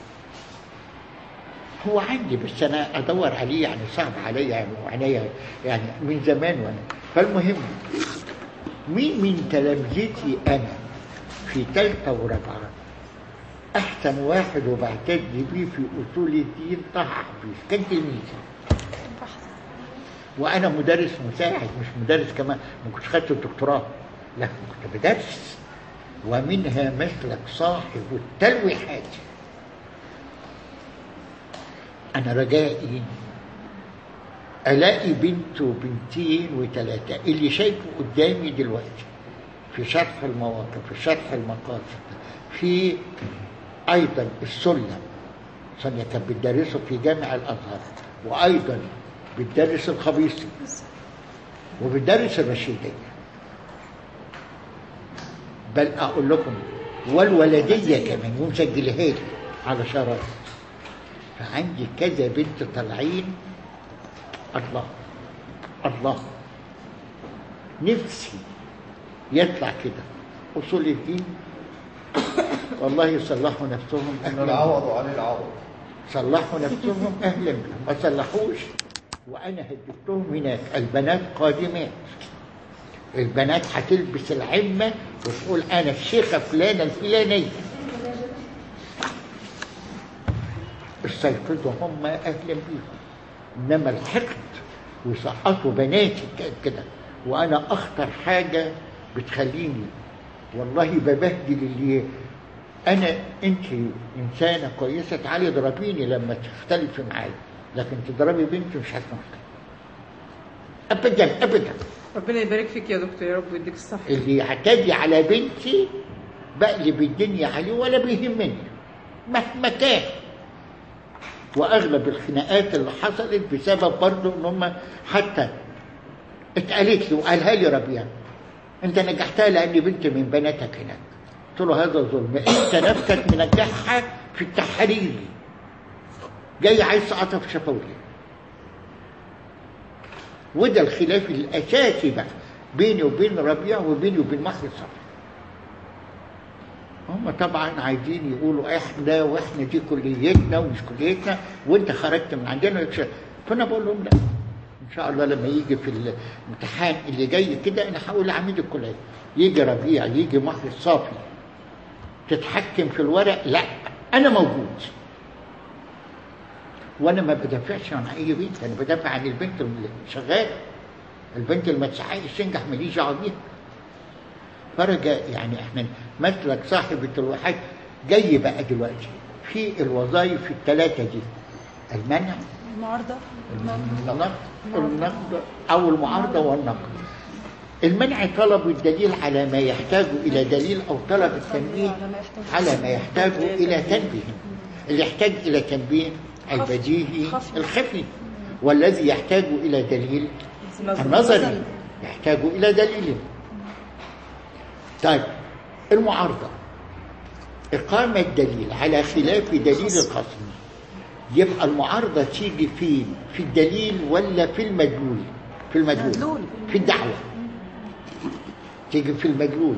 هو عندي بس انا ادور عليه يعني صعب عليا يعني وعليا يعني من زمان وانا فالمهم مين من تلامذتي انا في ثالثه ورابعه احسن واحد وبعتز بيه في اصول الدين طه حفيظ كان تلميذي وانا مدرس مساعد مش مدرس كمان ما كنتش خدت الدكتوراه لا كنت بدرس ومنها مسلك صاحب التلويحات انا رجائي الاقي بنت وبنتين وثلاثه اللي شايفه قدامي دلوقتي في شرح المواقف في شرح المقاصد في ايضا السلم سونيا كانت بتدرسه في جامع الازهر وايضا بتدرس الخبيثي وبتدرس الرشيديه بل اقول لكم والولديه كمان ومسجلها لي على شرائط فعندي كذا بنت طالعين الله الله نفسي يطلع كده اصول الدين والله يصلحوا نفسهم إن اهلا العوض عن العوض صلحوا نفسهم اهلا بهم ما صلحوش وانا هجبتهم هناك البنات قادمات البنات هتلبس العمه وتقول انا الشيخه فلانه الفلانيه السيفظوا هم اهلا بيهم انما الحقد ويسقطوا بناتي ك- كده وانا اخطر حاجه بتخليني والله ببهدل اللي انا انت انسانه كويسه تعالي اضربيني لما تختلفي معايا لكن تضربي بنتي مش هسمح لك ابدا ابدا ربنا يبارك فيك يا دكتور يا رب ويديك الصحة اللي يعتدي على بنتي بقلب الدنيا عليه ولا بيهمني مهما كان واغلب الخناقات اللي حصلت بسبب برضه ان هم حتى اتقالت لي وقالها لي ربيع انت نجحتها لان بنت من بناتك هناك قلت له هذا ظلم انت نفسك منجحها في التحرير جاي عايز تقطع في شفويه وده الخلاف الاساسي بقى بيني وبين ربيع وبيني وبين محمد صبري هم طبعا عايزين يقولوا احنا واحنا دي كليتنا ومش كليتنا وانت خرجت من عندنا ويكشف. فانا بقول لهم لا ان شاء الله لما يجي في الامتحان اللي جاي كده انا هقول عميد الكليه يجي ربيع يجي محمد صافي تتحكم في الورق لا انا موجود وانا ما بدافعش عن اي بنت انا بدافع عن البنت اللي شغاله البنت اللي ما تسعيش تنجح ماليش دعوه بيها فرجاء يعني احنا مسلك صاحب التلوحات جاي بقى دلوقتي في الوظائف الثلاثه دي المنع المعارضة النقد النقد او المعارضه والنقد المنع طلب الدليل على ما يحتاج الى دليل او طلب التنبيه على ما يحتاج الى تنبيه اللي يحتاج الى تنبيه البديهي خفي. الخفي والذي يحتاج إلى دليل النظري يحتاج إلى دليل طيب المعارضة إقامة دليل على خلاف دليل الخصم يبقى المعارضة تيجي فين في الدليل ولا في المدلول في المدلول مدلول. في الدعوة تيجي في المدلول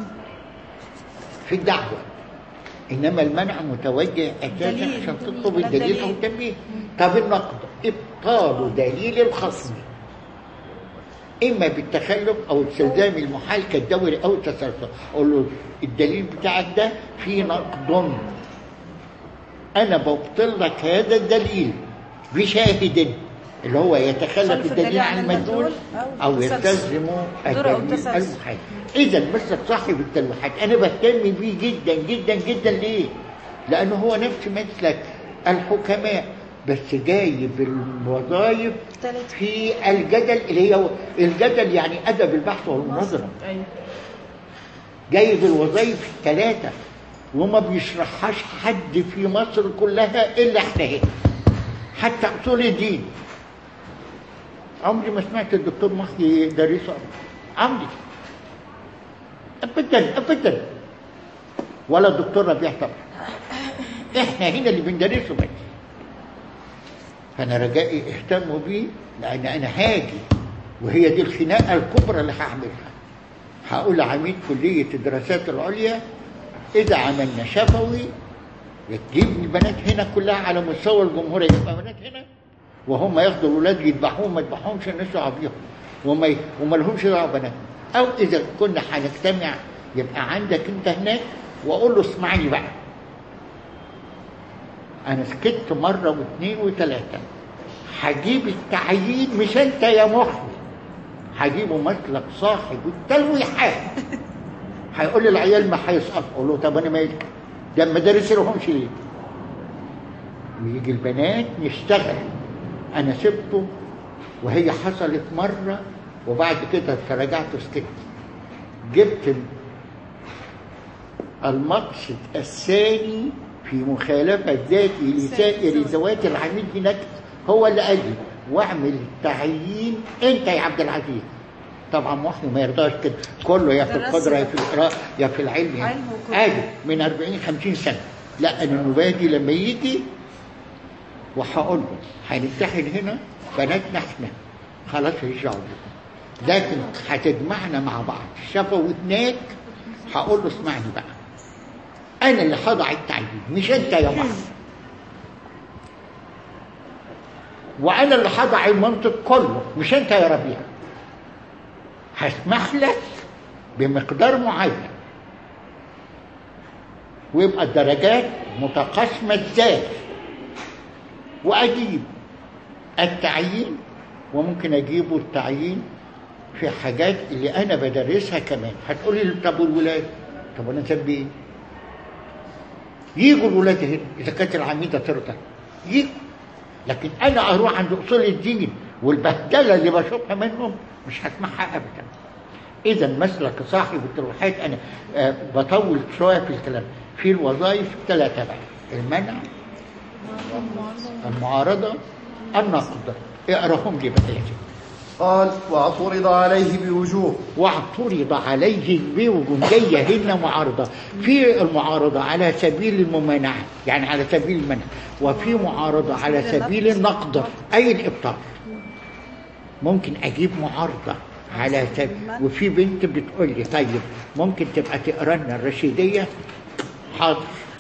في الدعوة إنما المنع متوجه أساسا دليل. عشان تطلب لا الدليل دليل. أو التنبيه طب النقد إبطال دليل الخصم إما بالتخلف أو استلزام المحال كالدوري أو التسلسل أقول له الدليل بتاعك ده فيه نقد أنا ببطل لك هذا الدليل بشاهد اللي هو يتخلف خلف الدليل عن المدلول أو أو تسلسل. يستلزم دور أو الدليل تسلسل. المحال إذا مثل صاحب التلويحات أنا بهتم بيه جدا جدا جدا ليه؟ لأنه هو نفس مثلك الحكماء بس جايب الوظائف تالت. في الجدل اللي هي الجدل يعني أدب البحث والمناظرة ايوه جايب الوظائف الثلاثة وما بيشرحهاش حد في مصر كلها إلا احنا هنا حتى أصول الدين عمري ما سمعت الدكتور محيي يدرسه عمري أبدا أبدا ولا الدكتور ربيع طبعا احنا هنا اللي بندرسه بس فأنا رجائي اهتموا بيه لأن أنا هاجي وهي دي الخناقة الكبرى اللي هعملها هقول لعميد كلية الدراسات العليا إذا عملنا شفوي تجيب البنات هنا كلها على مستوى الجمهورية يبقى بنات هنا وهم ياخدوا الولاد يذبحوهم ما يذبحوهمش الناس دعوه بيهم وما ي- وما لهمش دعوه بنات او اذا كنا هنجتمع يبقى عندك انت هناك واقول له اسمعني بقى انا سكت مره واثنين وثلاثه هجيب التعيين مش انت يا محي هجيبه مثلك صاحب التلويحات هيقول لي العيال ما هيسقط اقول له طب انا مالي ده المدارس لهمش ليه ويجي البنات نشتغل انا سبته وهي حصلت مره وبعد كده فرجعت وسكت جبت ال- المقصد الثاني في مخالفة ذاتي لسائر ذوات العميد هناك هو اللي قال لي واعمل التعيين انت يا عبد العزيز طبعا محمي ما يرضاش كده كله يا في درس القدرة يا ده. في القراءة يا في العلم يعني علم وكله. عادي من 40 50 سنة لا انا النبادي لما يجي وهقول له هنمتحن هنا بناتنا احنا خلاص ماليش دعوه بكم. لكن هتجمعنا مع بعض شافوا هناك هقول له اسمعني بقى انا اللي هضع التعيين مش انت يا محمد وانا اللي هضع المنطق كله مش انت يا ربيع هسمح لك بمقدار معين ويبقى الدرجات متقاسمه ازاي واجيب التعيين وممكن اجيبه التعيين في حاجات اللي انا بدرسها كمان هتقولي لي طب والولاد طب انا ذنبي ايه يجوا الولاد هنا اذا كانت العميده ترضى يجوا لكن انا اروح عند اصول الدين والبهدله اللي بشوفها منهم مش هسمعها ابدا اذا مسلك صاحب التروحات انا آه بطول شويه في الكلام في الوظائف ثلاثه بقى المنع المعارضه النقد اقراهم لي بقى يا سيدي قال واعترض عليه بوجوه واعترض عليه بوجود جاية هنا معارضة في المعارضة على سبيل الممانعة يعني على سبيل المنع وفي معارضة على سبيل النقد أي الإبطال ممكن أجيب معارضة على سبيل وفي بنت بتقول لي طيب ممكن تبقى تقرا لنا الرشيدية حاضر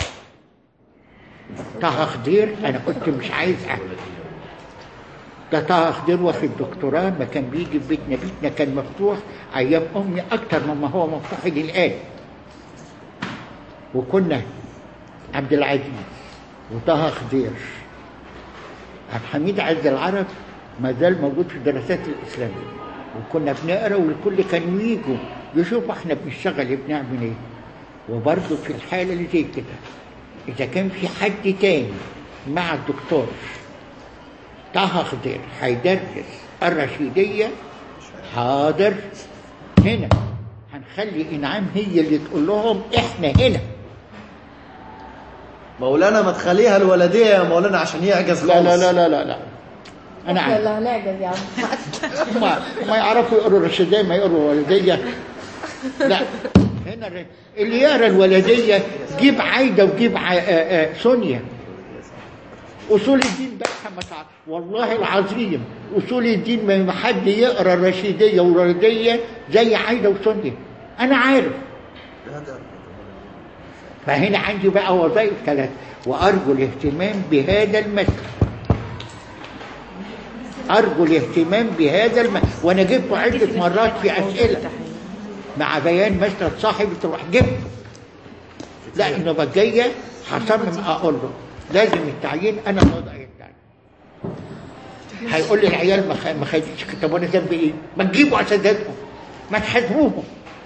طه خضير أنا كنت مش عايز أعمل ده طه خضير واخد دكتوراه ما كان بيجي في بيتنا بيتنا كان مفتوح ايام امي اكتر مما هو مفتوح الان وكنا عبد العزيز وطه خضير عبد الحميد عز العرب ما زال موجود في الدراسات الاسلاميه وكنا بنقرا والكل كانوا يجوا يشوفوا احنا بنشتغل إيه، بنعمل ايه وبرضه في الحاله اللي زي كده اذا كان في حد تاني مع الدكتور طه خضير هيدرس الرشيدية حاضر هنا هنخلي إنعام هي اللي تقول لهم إحنا هنا مولانا ما تخليها الولدية يا مولانا عشان يعجز لا لا خالص. لا لا لا لا انا احنا اللي عارف هنعجز يا عم ما ما يعرفوا يقروا الرشيديه ما يقروا الولديه لا هنا الر- اللي يقرا الولديه جيب عايده وجيب ع- آه، آه، سونيا اصول الدين بقى ما تعرف والله العظيم اصول الدين ما حد يقرا الرشيديه والولديه زي عايده وسونيا انا عارف فهنا عندي بقى وظائف ثلاثة وأرجو الاهتمام بهذا المسألة أرجو الاهتمام بهذا الم... وأنا جبته عدة مرات في أسئلة مع بيان مسألة صاحب تروح جبته لا النوبة الجاية هصمم أقول له لازم التعيين أنا وضعي التعيين هيقول لي العيال ما خ- ما خدتش طب وانا ذنبي ايه؟ ما تجيبوا اساتذتكم ما تحاسبوهم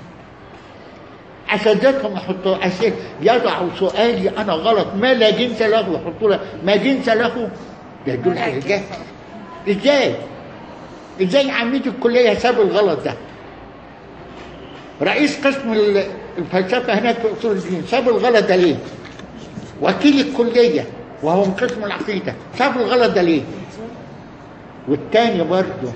اساتذتهم يحطوا اسئله يضعوا سؤالي انا غلط ما لا جنس له يحطوا له ما جنس له ده يدل على الجهل ازاي؟ ازاي عميد الكليه ساب الغلط ده؟ رئيس قسم ال- الفلسفه هناك في اصول الدين ساب الغلط ده ليه؟ وكيل الكليه وهو من قسم العقيده ساب الغلط ده ليه؟ والتاني برضه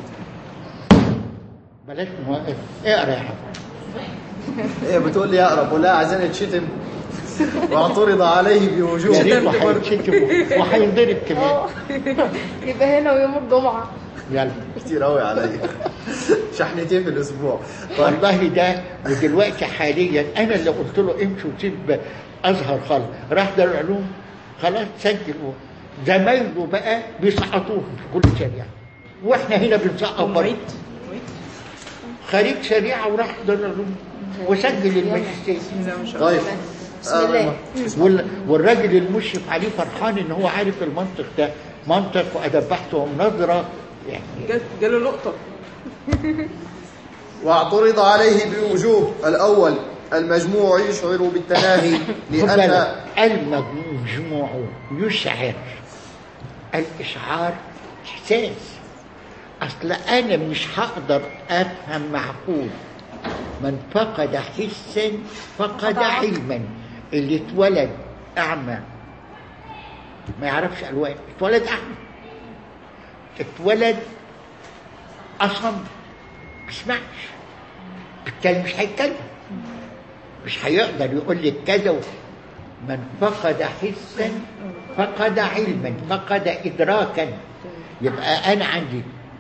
بلاش موقف اقرا يا حبيبي هي بتقول لي اقرب ولا عايزين يتشتم واعترض عليه يا بوجوه ريت وهيتشتم وهينضرب كمان اه يبقى هنا ويوم الجمعة يلا كتير قوي عليا شحنتين في الاسبوع طيب والله ده ودلوقتي حاليا انا اللي قلت له امشي وسيب ازهر خالص راح دار العلوم خلاص سجل زمايله بقى بيسقطوه في كل شريعه واحنا هنا بنسقط برضه معيد خريج شريعه وراح دار العلوم وسجل الماجستير بسم الله ما شاء الله طيب بسم الله وال- والراجل المشرف عليه فرحان ان هو عارف المنطق ده منطق وادب بحث ومناظره يعني جال- جاله لقطه واعترض عليه بوجوه الاول المجموع يشعر بالتناهي خد لان بالك المجموع يشعر الاشعار احساس اصل انا مش هقدر افهم معقول من فقد حسا فقد علما اللي اتولد اعمى ما يعرفش الوان اتولد اعمى اتولد اصم ما بيسمعش بالتالي مش هيتكلم مش هيقدر يقول لك كذا و- من فقد حسا فقد علما فقد ادراكا يبقى انا عندي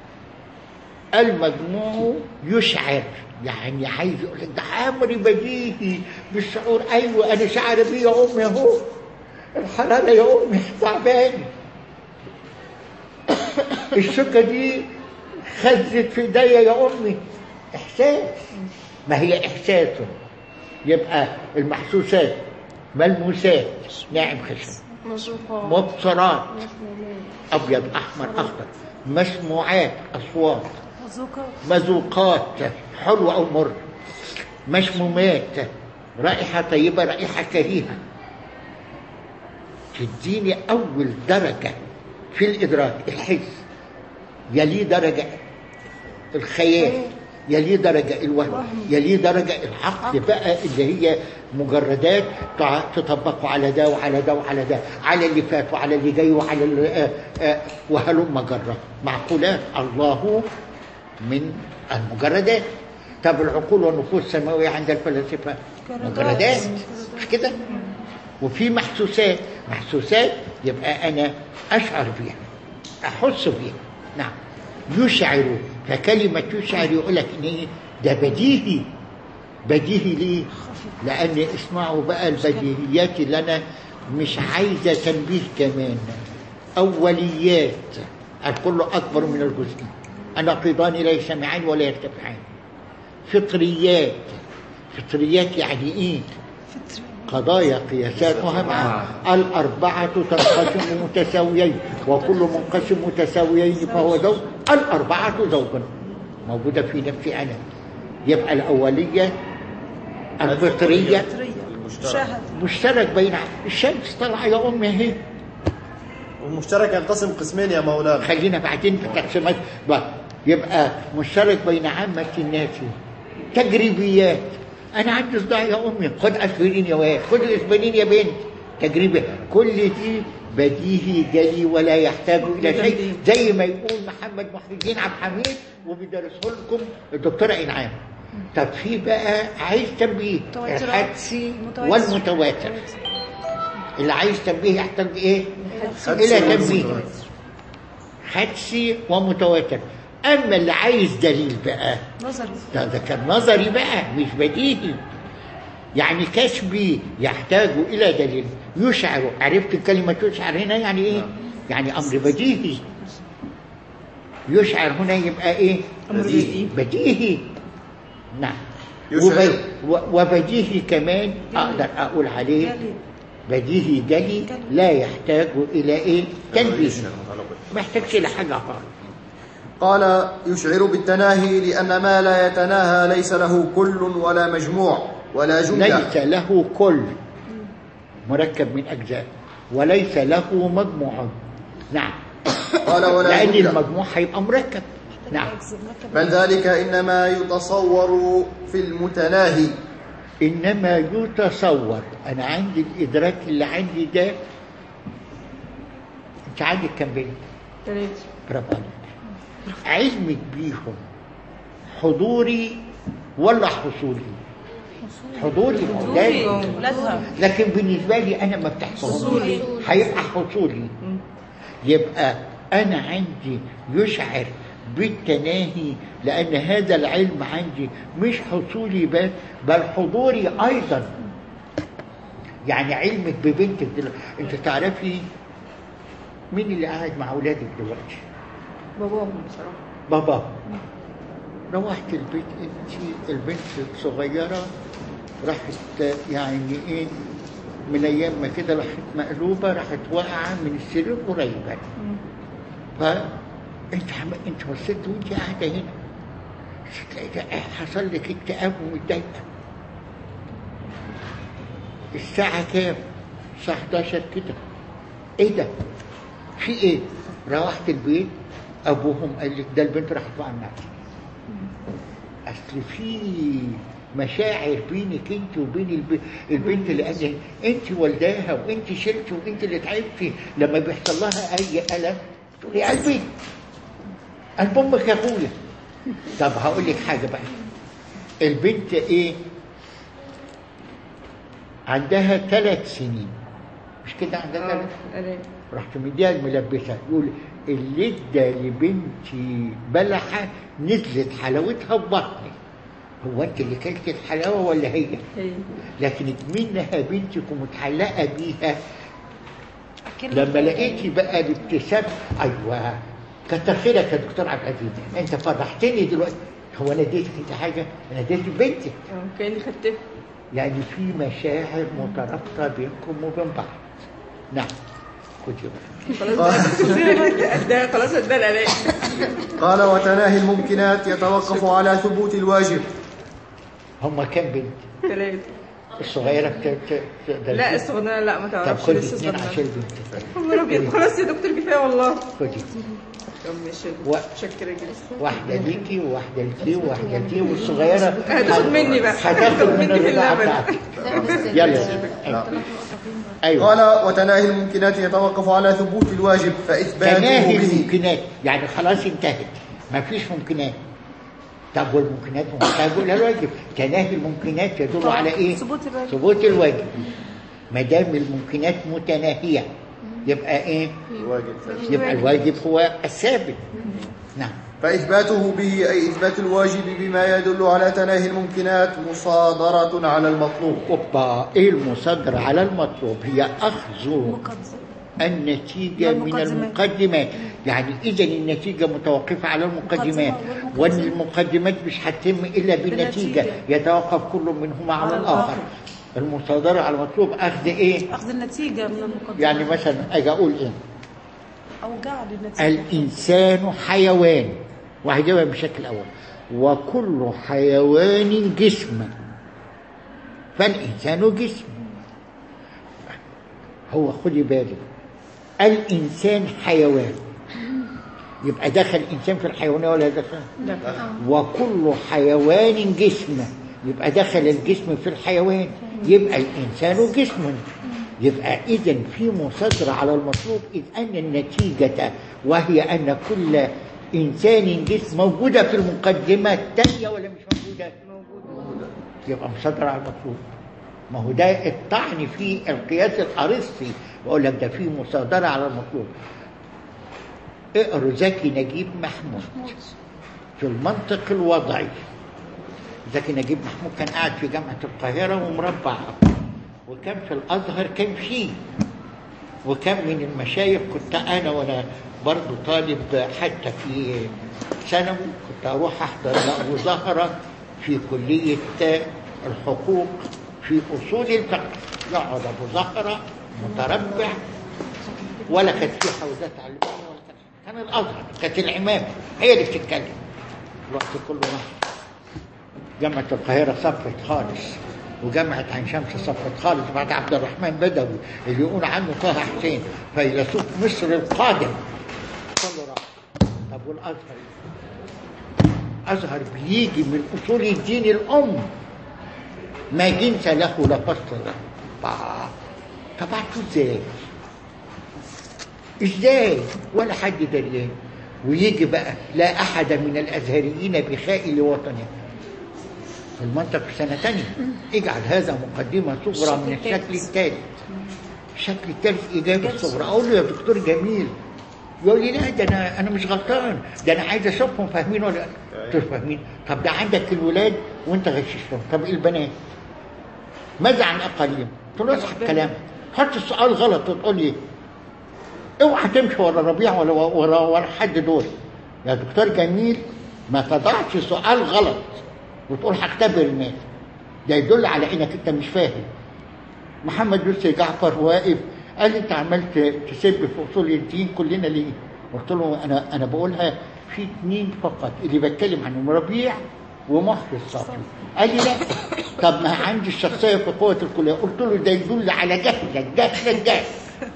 المجموع يشعر يعني عايز يقول لك ده امر بديهي بالشعور ايوه انا شعر بيه يا امي اهو الحراره يا امي تعباني الشوكه دي خزت في ايديا يا امي احساس ما هي احساس يبقى المحسوسات ملموسات ناعم خشن مشروفات مبصرات ابيض احمر اخضر مسموعات اصوات مذوقات حلو او مر مشمومات رائحه طيبه رائحه كريهه تديني اول درجه في الادراك الحس يليه درجه الخيال يليه درجة الوهم يليه درجة العقل بقى اللي هي مجردات تع- تطبقوا على ده وعلى ده وعلى ده على اللي فات وعلى اللي جاي وعلى اللي آه آه وهلم جرة معقولات الله من المجردات طب العقول والنفوس السماوية عند الفلاسفة مجردات مش كده وفي محسوسات محسوسات يبقى أنا أشعر بيها أحس بيها نعم يشعر فكلمة يشعر يقول لك إن إيه؟ ده بديهي بديهي ليه؟ لأن اسمعوا بقى البديهيات اللي أنا مش عايزة تنبيه كمان أوليات الكل أكبر من الجزء النقيضان لا يجتمعان ولا يرتفعان فطريات فطريات يعني إيه؟ قضايا قياساتها مع الأربعة تنقسم متساويين وكل منقسم متساويين فهو زوج الأربعة زوج موجودة في نفسي أنا يبقى الأولية الفطرية شاهد مشترك بين الشمس طالعة يا أمي أهي والمشترك ينقسم قسمين يا مولانا خلينا بعدين في التقسيمات بقى. يبقى مشترك بين عامة الناس تجريبيات أنا عندي صداع يا أمي خد أسبرين يا واد خد الأسبرين يا بنت تجريبي كل دي بديهي جلي ولا يحتاج الى شيء زي ما يقول محمد محي الدين عبد الحميد وبيدرسه لكم الدكتوره انعام طب في بقى عايز تنبيه متواترات. الحدسي متواتر. والمتواتر اللي عايز تنبيه يحتاج ايه حدسي الى تنبيه والمتواتر. حدسي ومتواتر اما اللي عايز دليل بقى نظري ده, ده كان نظري بقى مش بديهي يعني كسبي يحتاج الى دليل يشعر عرفت كلمه يشعر هنا يعني ايه يعني امر بديهي يشعر هنا يبقى ايه بديهي. بديهي نعم يشعر. وب- و- وبديهي كمان اقدر اقول عليه جلي. بديهي جلي لا يحتاج الى ايه تنبيه يشعر. ما يحتاجش الى حاجه خالص قال يشعر بالتناهي لأن ما لا يتناهى ليس له كل ولا مجموع ولا جملة ليس له كل مركب من أجزاء وليس له مجموع نعم قال ولا لأن جملة المجموع هيبقى مركب نعم بل ذلك إنما يتصور في المتناهي إنما يتصور أنا عندي الإدراك اللي عندي ده أنت عندك كم بنت؟ ثلاثة برافو عليك علمك بيهم حضوري ولا حصولي؟ حضوري حضوري لازم. ولادها لكن بالنسبة لي أنا ما بتحصلش حصولي. هيبقى حصولي يبقى أنا عندي يشعر بالتناهي لأن هذا العلم عندي مش حصولي بس بل حضوري أيضا يعني علمك ببنتك دلوقتي أنت تعرفي مين اللي قاعد مع أولادك دلوقتي باباهم بصراحة بابا روحت البيت انت البنت الصغيرة راحت يعني ايه من ايام ما كده راحت مقلوبة راحت واقعة من السرير قريبة فانت حم... انت بصيت وانت قاعدة هنا تلاقي ده إيه حصل لك اكتئاب ومتضايقة الساعة كام؟ الساعة 11 كده ايه ده؟ في ايه؟ روحت البيت ابوهم قال لك ده البنت راحت مع الناس اصل في مشاعر بينك انت وبين الب... البنت لان انت والداها وانت شلتي وانت اللي تعبتي لما بيحصل لها اي الم تقولي يا قلبي قلب امك يا اخويا طب هقول لك حاجه بقى البنت ايه عندها ثلاث سنين مش كده عندها ثلاث اه قال رحت مديها الملبسه يقول اللي ادى لبنتي بلحه نزلت حلاوتها في بطني هو انت اللي كلت الحلاوه ولا هي؟ هي لكن منها بنتك ومتعلقه بيها لما لقيتي بقى الابتسام ايوه كتر خيرك يا دكتور عبد العزيز انت فرحتني دلوقتي هو انا اديتك انت حاجه انا اديتك بنتك اه كأني خدتها يعني في مشاعر مترابطه بينكم وبين بعض نعم خدي بقى خلاص ده ده خلاص ده الآلاء قال وتناهي الممكنات يتوقف على ثبوت الواجب هما كام بنت؟ ثلاثة الصغيرة بت- ت- تقدر لا الصغننة لا ما طب تعرفش خدي لسه اثنين عشان صغننة البنت خبر أبيض. خلاص يا دكتور كفاية والله خدي طب ماشي و- شكرا جدا واحدة ليكي وواحدة لكي وواحدة لكي والصغيرة هتاخد مني بقى هتاخد من مني في الرضاعة اللبن بتاعتك يلا أيوة. ايوه قال وتناهي الممكنات يتوقف على ثبوت الواجب فإثباته تناهي به الممكنات يعني خلاص انتهت ما فيش ممكنات طب والممكنات محتاجة إلى الواجب تناهي الممكنات يدل على إيه؟ ثبوت الواجب. ثبوت الواجب ما دام الممكنات متناهية يبقى إيه؟ الواجب يبقى الواجب هو الثابت نعم فإثباته به أي إثبات الواجب بما يدل على تناهي الممكنات مصادرة على المطلوب أوبا إيه المصدر على المطلوب هي أخذ مقدس النتيجة من والمقدمات. المقدمات يعني إذا النتيجة متوقفة على المقدمات والمقدمات. والمقدمات مش هتتم إلا بالنتيجة بالنتيجة. يتوقف كل منهما على على الآخر الآخر. المصادرة على المطلوب أخذ إيه؟ اخذ النتيجه من المقدمه يعني مثلا أجي أقول إيه؟ او جعل النتيجه الإنسان حيوان وهجيبها بشكل أول وكل حيوان جسم فالإنسان جسم هو خدي بالك الإنسان حيوان يبقى دخل الإنسان في الحيوانية ولا دخل؟ لا وكل حيوان جسم يبقى دخل الجسم في الحيوان يبقى الإنسان جسم يبقى إذا في مصادرة على المطلوب إذ أن النتيجة وهي أن كل إنسان جسم موجودة في المقدمة الثانية ولا مش موجودة؟ موجودة يبقى مصادرة على المطلوب ما هو ده الطعن في القياس الأرسطي بقول لك ده في مصادرة على المطلوب اقروا زكي نجيب محمود في المنطق الوضعي زكي نجيب محمود كان قاعد في جامعة القاهرة ومربع وكان في الأزهر كان فيه وكان من المشايخ كنت أنا وأنا برضو طالب حتى في ثانوي كنت أروح أحضر لأبو زهرة في كلية الحقوق في أصول الفقه يقعد أبو زهرة متربع ولا كانت في حوزات علمية ولا كان كان الأزهر كانت العمامة هي اللي بتتكلم الوقت كله راح جامعة القاهرة صفت خالص وجامعة عين شمس صفت خالص بعد عبد الرحمن بدوي اللي يقول عنه طه حسين فيلسوف مصر القادم كله راح طب والأزهر أزهر بيجي من أصول الدين الأم ما جنس له لا فصل له طب تبعته ازاي؟ ازاي؟ ولا حد دريان ويجي بقى لا أحد من الأزهريين بخاء لوطنه في المنطق في سنة تانية اجعل هذا مقدمة صغرى من الشكل الثالث الشكل الثالث إجابة صغرى أقول له يا دكتور جميل يقول لي لا ده أنا أنا مش غلطان ده أنا عايز أشوفهم فاهمين ولا لا قلت له فاهمين طب ده عندك الولاد وأنت غششتهم طب البنات ماذا عن أقاليم؟ قلت له اصحى كلامك حط السؤال غلط وتقول لي اوعى تمشي ورا ربيع ولا ورا ورا حد دول يا دكتور جميل ما تضعش سؤال غلط وتقول هختبر الناس ده يدل على انك انت مش فاهم محمد يوسف جعفر واقف قال لي انت عملت تسب في اصول الدين كلنا ليه؟ قلت له انا انا بقولها في اثنين فقط اللي بتكلم عنهم ربيع ومحر الصافي قال لي لا طب ما عندي الشخصيه في قوه الكليه قلت له ده يدل على جهلك جهلك جهل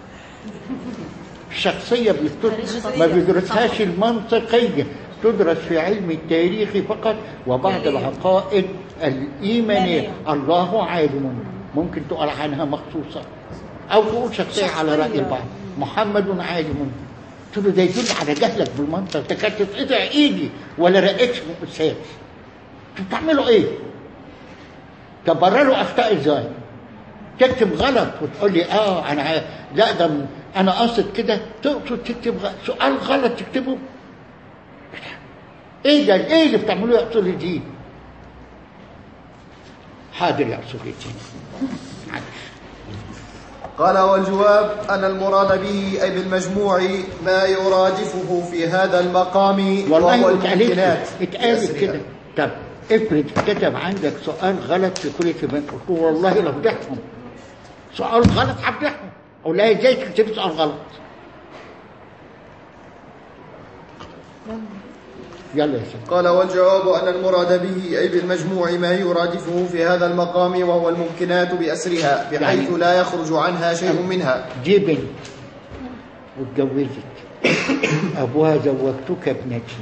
الشخصيه بيدرس ما بيدرسهاش المنطقيه تدرس في علم التاريخ فقط وبعض العقائد الإيمانية الله عالم ممكن تقول عنها مخصوصة أو تقول شخصية على رأي البعض محمد عالم قلت له ده يدل على جهلك بالمنطق ده كانت تتقطع ايدي ولا رقتش من استاذ انتوا بتعملوا ايه؟ تبرروا اخطاء ازاي؟ تكتب غلط وتقول لي اه انا ع- لا ده م- انا قاصد كده تقصد تكتب غ- سؤال غلط تكتبه ايه ده ايه اللي بتعملوه يا اصول الدين حاضر يا اصول الدين معلش. قال والجواب أن المراد به أي بالمجموع ما يرادفه في هذا المقام وهو والله الممكنات اتقالت اتقالت بأسرها. كده طب افرض كتب عندك سؤال غلط في كلية البنك قلت له والله لفضحهم سؤال غلط هفضحهم اقول لها ازاي تكتب سؤال غلط يلا يا سيدي قال والجواب أن المراد به أي بالمجموع ما يرادفه في هذا المقام وهو الممكنات بأسرها بحيث يعني- لا يخرج عنها شيء منها دي بنت واتجوزت ابوها زوجتك ابنتي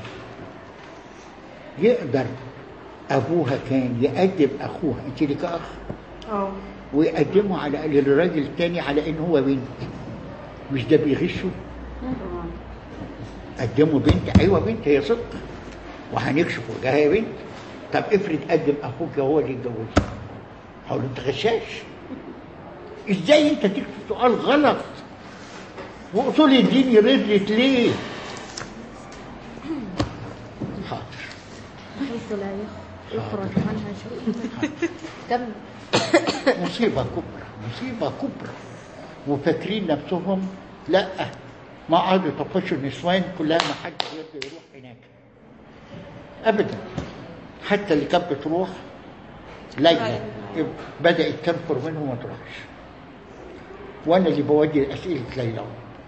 يقدر ابوها كان يقدم اخوها انت لك اخ اه ويقدمه على للراجل التاني على ان هو بنت مش ده بيغشه قدموا بنت ايوه بنت هي صدق وهنكشف وجهها يا بنت طب افرض قدم اخوك هو اللي يتجوزها هقول له انت غشاش ازاي انت تكتب سؤال غلط واصول الدين يردت ليه حاضر حيث لا يخ- يخرج عنها شيء كمل مصيبة كبرى مصيبة كبرى وفاكرين نفسهم لا ما قعدوا يطفشوا النسوان كلها ما حد يقدر يروح هناك ابدا حتى اللي كانت بتروح ليلى بدات تنفر منه وما تروحش وانا اللي بودي اسئله ليلى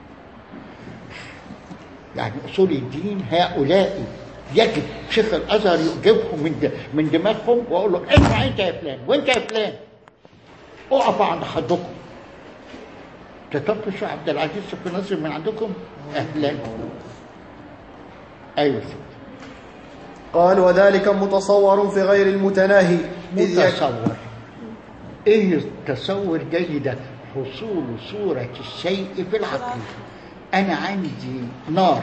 يعني اصول الدين هؤلاء يجب شيخ الازهر يجيبهم من د- من دماغهم واقول له اسمع انت يا فلان وانت يا فلان اقفوا عند حدكم تطفشوا عبد العزيز في نصر من عندكم اهلا ايوه سيدي. قال وذلك متصور في غير المتناهي إذ يك- متصور ايه التصور جاي ده حصول صورة الشيء في العقل أنا عندي نار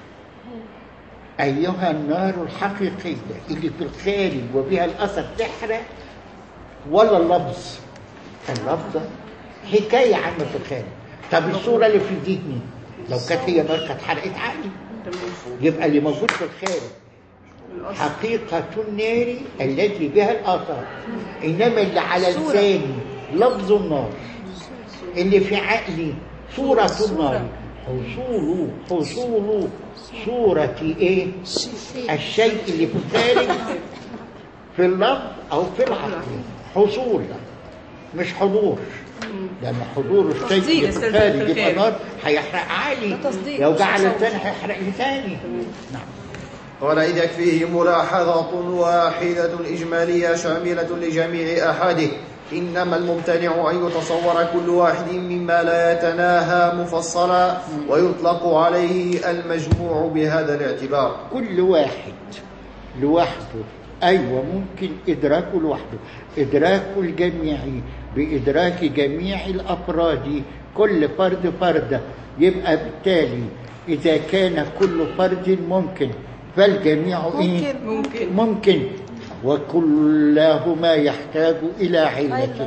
أيها النار الحقيقية اللي في الخارج وبها الأثر تحرق ولا اللفظ اللفظ حكاية عنه في الخارج طب الصورة اللي في ذهني لو كانت هي نار كانت حرقت عقلي يبقى اللي موجود في الخارج حقيقة النار التي بها الآثار إنما اللي على لساني لفظ النار اللي في عقلي صورة النار حصول حصول صورة إيه؟ الشيء اللي في الخارج في اللفظ أو في العقل حصول مش حضور لأن حضور الشيء اللي في تصديق الخارج في يبقى الخارج. نار هيحرق عقلي ده تصديق، لو مش جعل تصور. لساني هيحرق لساني نعم قال إذ يكفيه ملاحظة واحدة إجمالية شاملة لجميع أحاده إنما الممتنع أن يتصور كل واحد مما لا يتناهى مفصلا ويطلق عليه المجموع بهذا الاعتبار كل واحد لوحده أيوة ممكن إدراكه لوحده إدراك الجميع بإدراك جميع الأفراد كل فرد فرد يبقى بالتالي إذا كان كل فرد ممكن فالجميع إيه؟ ممكن ممكن وكلهما يحتاج إلى علة علة.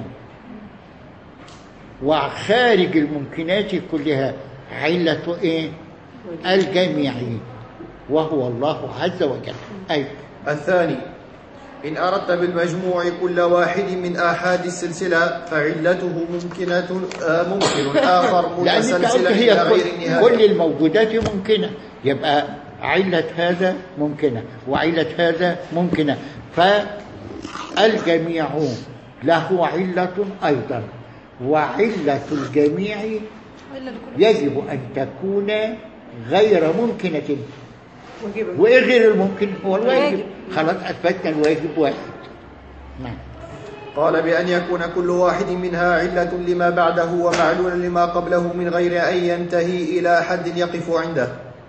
وخارج الممكنات كلها علة إيه؟ الجميع وهو الله عز وجل أي الثاني إن أردت بالمجموع كل واحد من آحاد السلسلة فعلته ممكنة آه، ممكن آخر لأن أنت قلت متسلسلا هي إلى غير كل, النهاية كل الموجودات ممكنة يبقى علة هذا ممكنة وعلة هذا ممكنة فالجميع له علة أيضا وعلة الجميع إلا لكل يجب أن تكون غير ممكنة واجبة وإيه غير الممكن هو الواجب الواجب. خلاص أثبتنا الواجب واحد نعم قال بأن يكون كل واحد منها علة لما بعده ومعلولا لما قبله من غير أن ينتهي إلى حد يقف عنده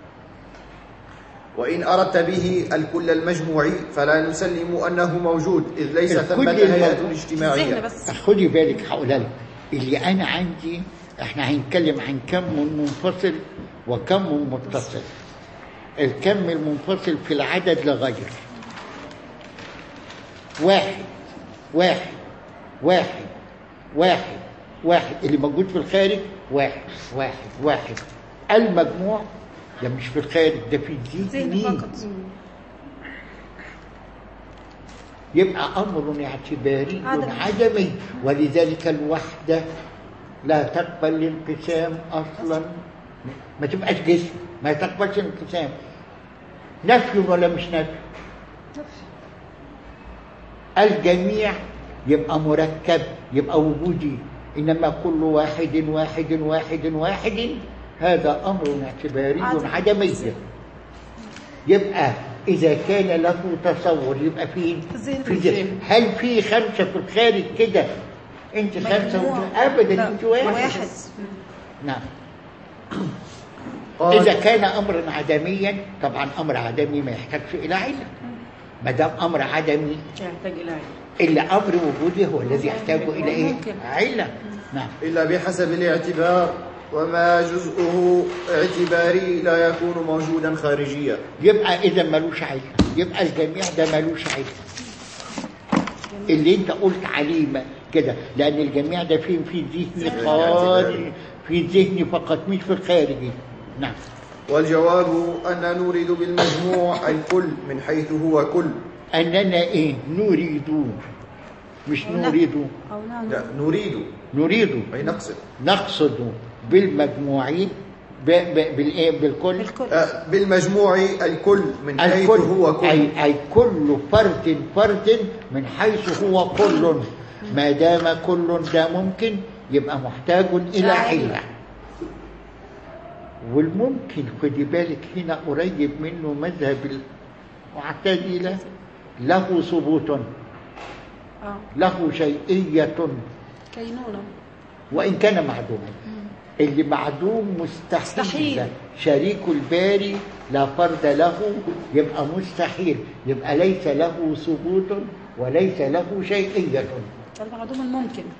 وإن أردت به الكل المجموعي فلا نسلم أنه موجود إذ ليس الكل ثمة هيئة الموجود. اجتماعية الذهن بس خدي بالك هقولها لك اللي انا عندي احنا هنتكلم عن كم منفصل وكم متصل الكم المنفصل في العدد لا غير واحد واحد واحد واحد واحد اللي موجود في الخارج واحد واحد واحد المجموع ده مش في الخارج ده في ذهن الذهن فقط يبقى أمر اعتباري عدمي. عدمي ولذلك الوحدة لا تقبل الانقسام أصلا ما تبقاش جسم ما تقبلش الانقسام نفي ولا مش نفي الجميع يبقى مركب يبقى وجودي إنما كل واحد واحد واحد واحد هذا أمر اعتباري عدمي. عدمي يبقى إذا كان له تصور يبقى فين؟ في الذهن. في الذهن هل في خمسة في الخارج كده؟ أنت خمسة مجموع. وأنت- أبدا لا، أنت واحد واحد نعم قال إذا كان أمرا عدميا طبعا أمر عدمي ما يحتاجش إلى علة ما دام أمر عدمي يحتاج إلى علم إلا أمر وجودي هو الذي يحتاج إلى إيه؟ ممكن. علة نعم إلا بحسب الاعتبار وما جزءه اعتباري لا يكون موجودا خارجيا يبقى إذا ملوش علة يبقى الجميع ده ملوش علة اللي أنت قلت عليه ما- كده لأن الجميع ده فين في ذهني خارج في ذهني فقط مش في الخارجي نعم والجواب أن نريد بالمجموع الكل من حيث هو كل أننا إيه نريد مش أو لا. نريد أو لا لا نريد نريد أي نقصد نقصد بالمجموعين ب- ب- بالإيه بالكل بالكل آه، بالمجموع الكل من حيث الكل هو كل أي, أي كل فرد فرد من حيث هو كل ما دام كل ده ممكن يبقى محتاج إلى علة والممكن خدي بالك هنا قريب منه مذهب المعتزلة له ثبوت اه له شيئية كينونة وإن كان معدوما اللي معدوم مستحيل, مستحيل. شريك الباري لا فرد له يبقى مستحيل يبقى ليس له ثبوت وليس له شيئية المعدوم الممكن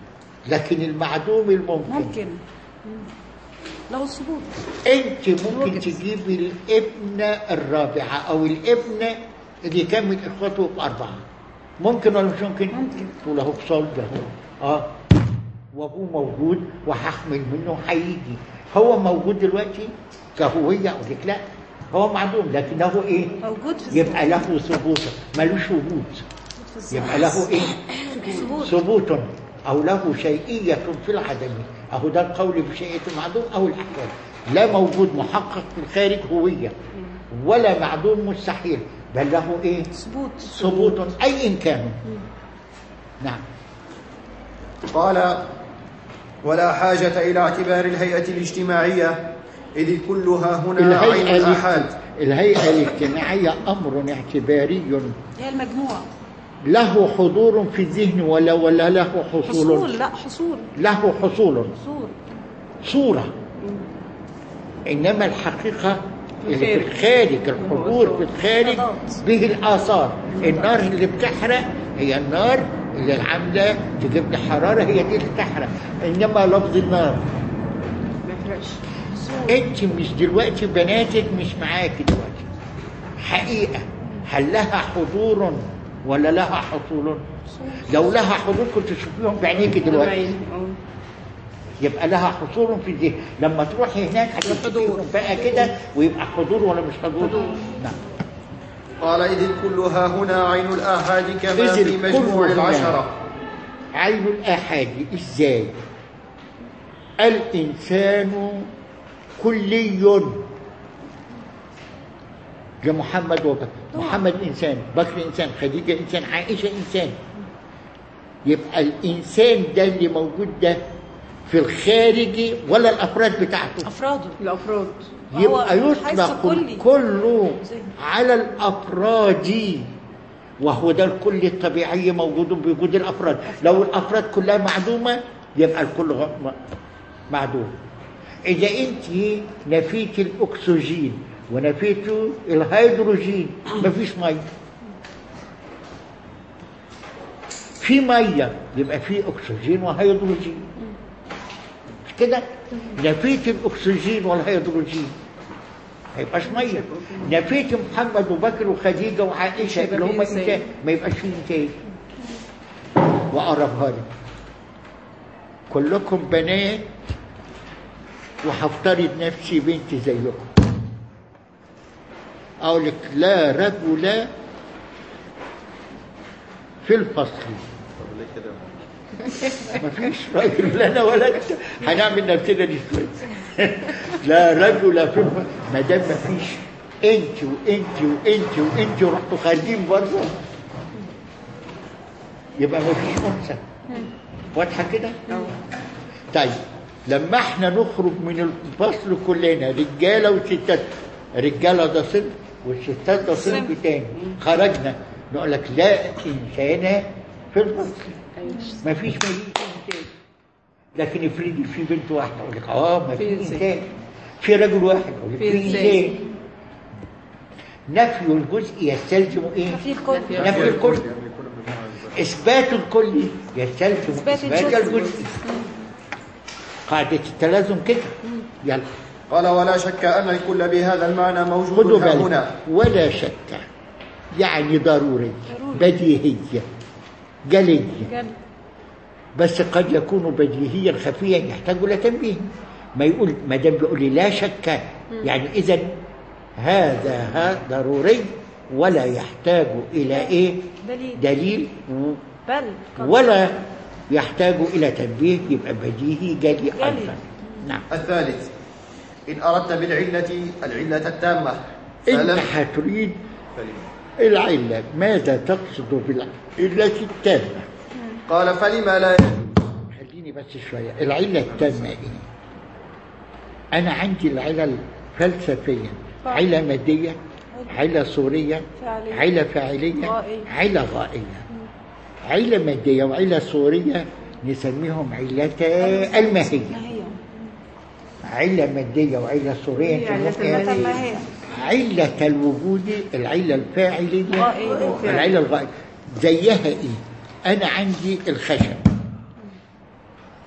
لكن المعدوم الممكن ممكن له الثبوت انت ممكن الوجد. تجيبي الابنة الرابعة او الابنة اللي كان من اخواته اربعة ممكن ولا مش ممكن؟ ممكن. تقول اهو في صلب اهو اه وابوه موجود وهحمل منه هيجي هو موجود دلوقتي كهوية اقول لك لا هو معدوم لكنه ايه؟ موجود في يبقى له ثبوت ملوش وجود يبقى له ايه؟ ثبوت ثبوت او له شيئيه في العدم اهو ده القول بشيئيه المعدوم او الاحكام لا موجود محقق في الخارج هويه ولا معدوم مستحيل بل له ايه ثبوت ثبوت اي إن كان نعم قال ولا حاجة إلى اعتبار الهيئة الاجتماعية إذ كلها هنا عين الهيئه الآحاد الاجت- الهيئه الاجتماعيه امر اعتباري هي المجموعة له حضور في الذهن ولا ولا له حصول حصول لا حصول له حصول حصول صورة إنما الحقيقة اللي في الخارج الحضور في الخارج به الآثار النار اللي بتحرق هي النار اللي عاملة تجيب لي حرارة هي دي اللي تحرق إنما لفظ النار ما يفرقش أنت مش دلوقتي بناتك مش معاكي دلوقتي حقيقة هل لها حضور ولا لها حصول؟ لو لها حضور كنت تشوفيهم بعينيكي دلوقتي عين. اه يبقى لها حضور في الذهن لما تروحي هناك هتحضور بقى كده ويبقى حضور ولا مش حضور نعم قال إذ كلها هنا عين الآحاد كما إذ في الكل مجموع هنا. العشرة عين الآحاد ازاي الإنسان كلي لمحمد وبكر محمد إنسان بكر إنسان خديجة إنسان عائشة إنسان يبقى الإنسان ده اللي موجود ده في الخارج ولا الأفراد بتاعته أفراده الأفراد يبقى هو حيث يطلق كلي. الكل على الافراد وهو ده الكل الطبيعي موجود بوجود الافراد لو الافراد كلها معدومه يبقى الكل غ- م- معدوم اذا انت نفيت الاكسجين ونفيت الهيدروجين مفيش ميه في ميه يبقى في اكسجين وهيدروجين مش كده نفيت الاكسجين والهيدروجين ما يبقاش ميه نفيت محمد وبكر وخديجه وعائشه يبقى اللي في هم إنسان. انسان ما يبقاش فيه انتاج واقربها لك كلكم بنات وهفترض نفسي بنت زيكم اقول لك لا رجل في الفصل مفيش راجل لا انا ولا انت هنعمل نفسنا دي شويه لا رجل في الف- ما دام مفيش انت وانت وانت وانت ورحتوا خارجين برضه يبقى مفيش انثى واضحه كده؟ طيب لما احنا نخرج من الفصل كلنا رجاله وستات رجاله ده صنف والستات ده صنف صنف. تاني خرجنا نقول لك لا انسانه في الفصل ما فيش مفيش انتاج لكن افرضي في بنت واحده اقول لك اه ما في في إنسان. انتاج في رجل واحد اقول لك في في إنسان. انسان نفي الجزء يستلزم ايه؟ في الكل نفي الكل اثبات الكل يستلزم إثبات اثبات الجزء. الجزء قاعده التلازم كده يلا قال ولا شك أن الكل بهذا المعنى خدوا موجود ها بالك هنا ولا شك يعني ضروري ضروري. بديهيه جليه قال بس قد يكون بديهيا خفيا يحتاج الى تنبيه ما يقول ما دام بيقول لي لا شك يعني اذا هذا ها ضروري ولا يحتاج الى ايه دليل دليل و- بل قد- ولا يحتاج الى تنبيه يبقى بديهي جلي ايضا نعم الثالث إن أردت بالعلة العلة التامة انت فلم هتريد العله ماذا تقصد بالعله التامه قال فلما لا خليني بس شوية العلة التامة إيه؟ أنا عندي العلل فلسفيا علة مادية علة صورية فعلية. علة فاعلية غائية. علة غائية علة مادية وعلة صورية نسميهم علتا الماهية ما هي علة مادية وعلة صورية هي علة نسميهم إيه؟ ما هي علة الوجود العلة الفاعلية غائية. العلة الغائية زيها ايه؟ أنا عندي الخشب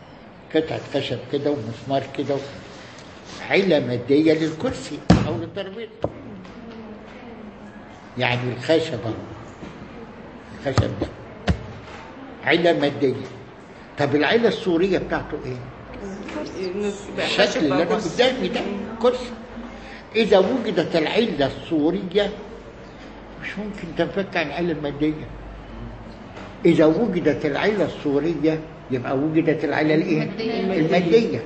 قطعة خشب كده ومسمار كده علة مادية للكرسي أو للترابيزة يعني الخشب أهو الخشب ده علة مادية طب العلة السورية بتاعته إيه؟ الشكل اللي أنا قدامي ده كرسي إذا وجدت العلة السورية مش ممكن تنفك عن العلة المادية إذا وجدت العلة السورية يبقى وجدت العلة الإيه؟ المادية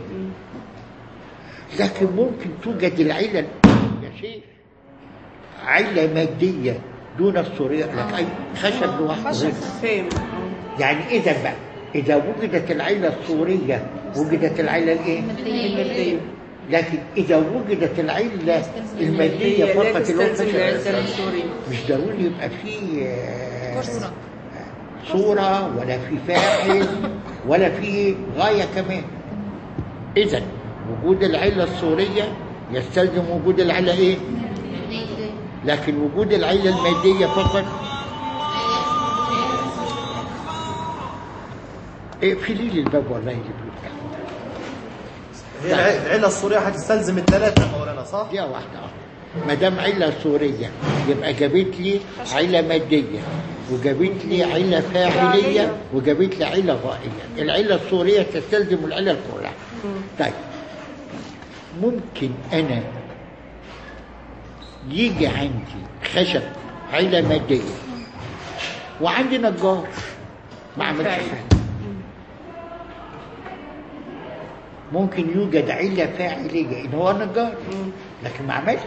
لكن ممكن توجد العلة يا شيخ علة مادية دون السورية لك أي خشب لوحده غير. فاهم يعني إذا بقى إذا وجدت العلة السورية وجدت العلة الإيه؟ المادية لكن إذا وجدت العلة المادية لا فقط اللي هو تستلزم الخشب العزة السورية مش ضروري يبقى فيه آه، صورة ولا في فاعل ولا في غاية كمان إذا وجود العلة الصورية يستلزم وجود العلة إيه؟ لكن وجود العلة المادية فقط اقفلي لي الباب والله اللي بيفتح هي الع- العلة الصورية هتستلزم الثلاثة يا مولانا صح؟ دقيقة واحدة اه ما دام علة سورية يبقى جابت لي علة مادية وجابت لي علة فاعلية وجابت لي علة غائية العلة السورية تستلزم العلة الكلها طيب ممكن أنا يجي عندي خشب علة مادية وعندي نجار ما عملش فاعل. حاجة ممكن يوجد علة فاعلية إن هو نجار لكن ما عملش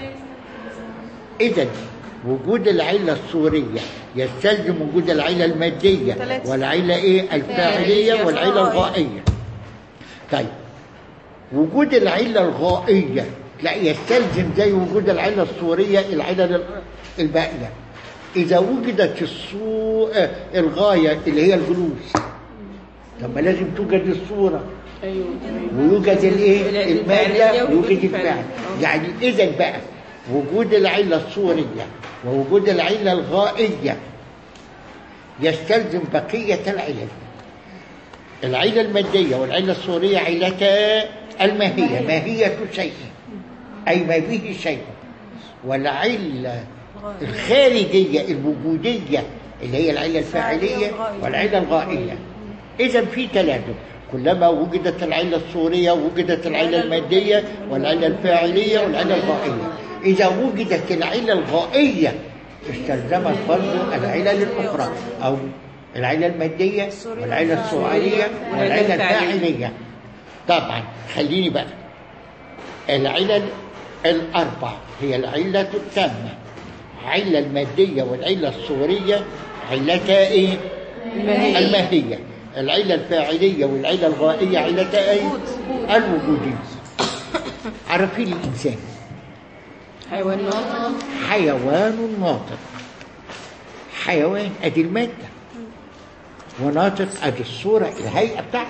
إذا وجود العلة الصورية يستلزم وجود العلة المادية ثلاثة. والعلة إيه الفاعلية والعلة الغائية طيب وجود العلة الغائية لا يستلزم زي وجود العلة الصورية العلة الباقية إذا وجدت الصو... آه، الغاية اللي هي الجلوس طب ما لازم توجد الصورة ايوه ويوجد الايه الفاعلية المادة ويوجد ويوجد الفاعل. الفعل آه. يعني اذا بقى وجود العلة الصورية ووجود العلة الغائية يستلزم بقية العلل العلة المادية والعلة الصورية علتا الماهية ماهية شيء أي ما به شيء والعلة الخارجية الوجودية اللي هي العلة الفاعلية والعلة الغائية إذا في تلازم كلما وجدت العلة الصورية وجدت العلة المادية والعلة الفاعلية والعلة الغائية إذا وجدت العلة الغائية استلزمت برضه العلل الأخرى أو العلة المادية والعلة الصورية والعلة الفاعلية طبعا خليني بقى العلل الأربع هي العلة التامة العلة المادية والعلة الصورية علتا إيه؟ الماهية. الماهية العلة الفاعلية والعلة الغائية علتا إيه؟ الوجودية عرفي لي الإنسان حيوان ناطق حيوان ناطق حيوان ادي الماده وناطق ادي الصوره الهيئه بتاعته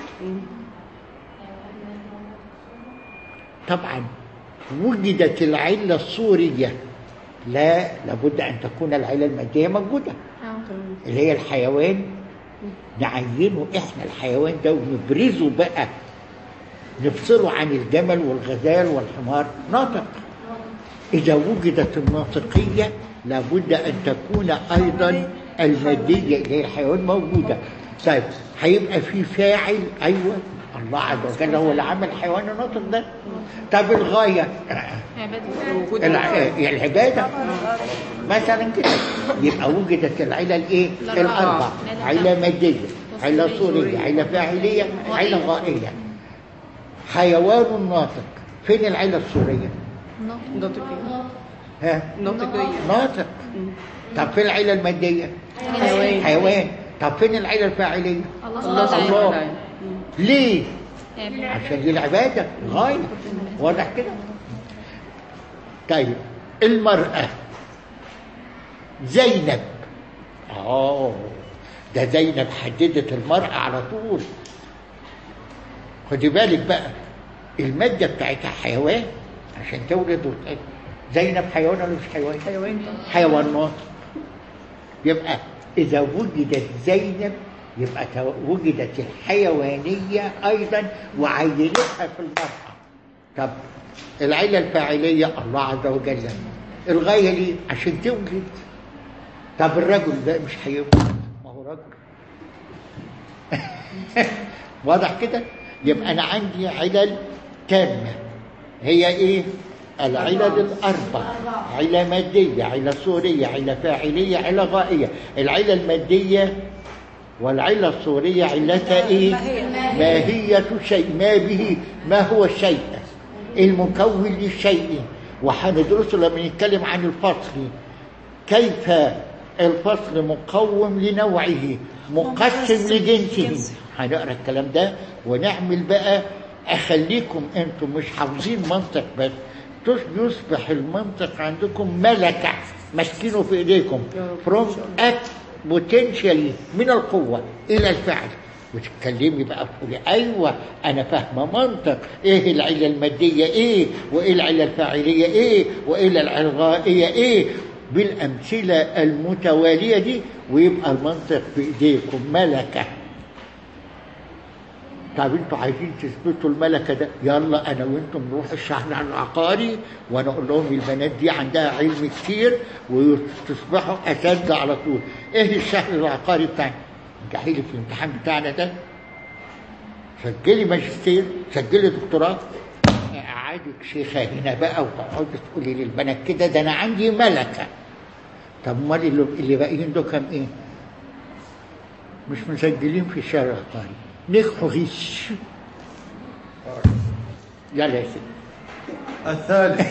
طبعا وجدت العله الصوريه لا لابد ان تكون العله الماديه موجوده اللي هي الحيوان نعينه احنا الحيوان ده ونبرزه بقى نفصله عن الجمل والغزال والحمار ناطق إذا وجدت الناطقية لابد أن تكون أيضا المادية اللي هي الحيوان موجودة طيب هيبقى في فاعل أيوة الله عز وجل هو اللي عمل الحيوان الناطق ده طب الغاية وجود الع- الفاعل. العبادة مثلا كده يبقى وجدت العلة الايه الاربع علة مادية علة صورية علة فاعلية علة غائية حيوان ناطق فين العلة الصورية ناطقية ها ناطقية ناطق طب فين العلة المادية حيوان حيوان طب فين العلة الفاعلية الله سبحانه الله. وتعالى ليه عشان دي العبادة غاية واضح كده طيب المرأة زينب اه ده زينب حددت المرأة على طول خدي بالك بقى المادة بتاعتها حيوان عشان تولد وت- زينب حيوان ولا مش حيوان؟ حيوان طبعا حيوان ناطق يبقى إذا وجدت زينب يبقى تو- وجدت الحيوانية أيضا وعينتها في المرأة طب العلة الفاعلية الله عز وجل الغاية ليه عشان تولد طب الرجل ده مش هيولد ما هو رجل واضح كده يبقى أنا عندي علل تامة هي إيه العلل الأربع علة مادية علة صورية علة فاعلية علة غائية العلة المادية والعلة الصورية علتها إيه ماهية شيء ما به ما هو الشيء المكون للشيء وهندرسه لما نتكلم عن الفصل كيف الفصل مقوم لنوعه مقسم لجنسه هنقرا الكلام ده ونعمل بقى اخليكم انتم مش حافظين منطق بس تص- يصبح المنطق عندكم ملكه ماسكينه في ايديكم from act potentially من القوه الى الفعل وتتكلمي بقى تقولي ايوه انا فاهمه منطق ايه العله الماديه ايه وايه العله الفاعليه ايه وايه العله الغائيه ايه بالامثله المتواليه دي ويبقى المنطق في ايديكم ملكه طب انتوا عايزين تثبتوا الملكه ده يلا انا وانتم نروح الشهر العقاري وانا اقول لهم البنات دي عندها علم كتير وتصبحوا اساتذه على طول ايه الشهر العقاري بتاعنا انجحي لي في الامتحان بتاعنا ده سجلي ماجستير سجلي دكتوراه اقعدك شيخه هنا بقى وتقعدي تقولي للبنات كده ده انا عندي ملكه طب امال اللي اللي باقيين دول كام ايه؟ مش مسجلين في الشارع العقاري نجحوا غش يلا يا سيدي الثالث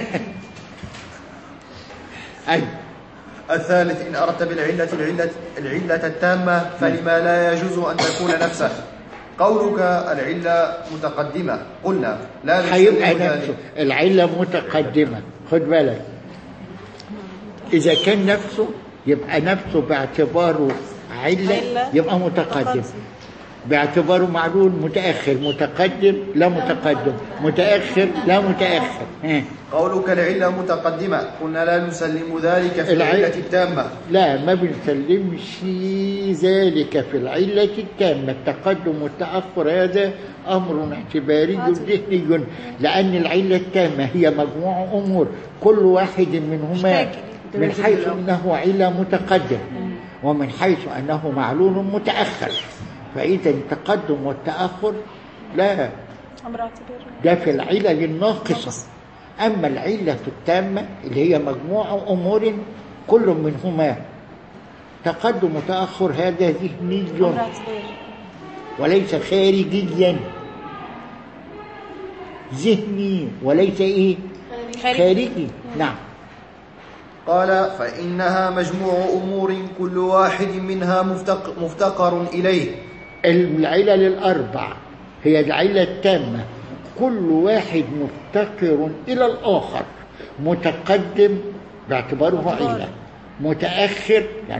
ايوه الثالث إن أردت بالعلة العلة العلة التامة فلما لا يجوز أن تكون نفسه قولك العلة متقدمة قلنا لا نسلم هيبقى ذلك. نفسه العلة متقدمة خد بالك إذا كان نفسه يبقى نفسه باعتباره علة علة يبقى متقدم متقدم. باعتباره معلول متأخر متقدم لا متقدم متأخر لا متأخر ها. قولك العلة متقدمة قلنا لا نسلم ذلك في الع- العلة التامة لا ما بنسلمش ذلك في العلة التامة التقدم والتأخر هذا أمر اعتباري ذهني لأن العلة التامة هي مجموعة أمور كل واحد منهما محتاج. من حيث أنه علة متقدم ومن حيث أنه معلول متأخر فإذا التقدم والتأخر لا أمر اعتباري ده في العلل الناقصة أما العلة التامة اللي هي مجموعة أمور كل منهما تقدم وتأخر هذا ذهني أمر اعتباري وليس خارجيا ذهني وليس إيه خارجي. خارجي نعم قال فإنها مجموع أمور كل واحد منها مفتق مفتقر إليه العلل الأربع هي العلة التامة كل واحد مفتقر إلى الآخر متقدم باعتباره علة متأخر يعني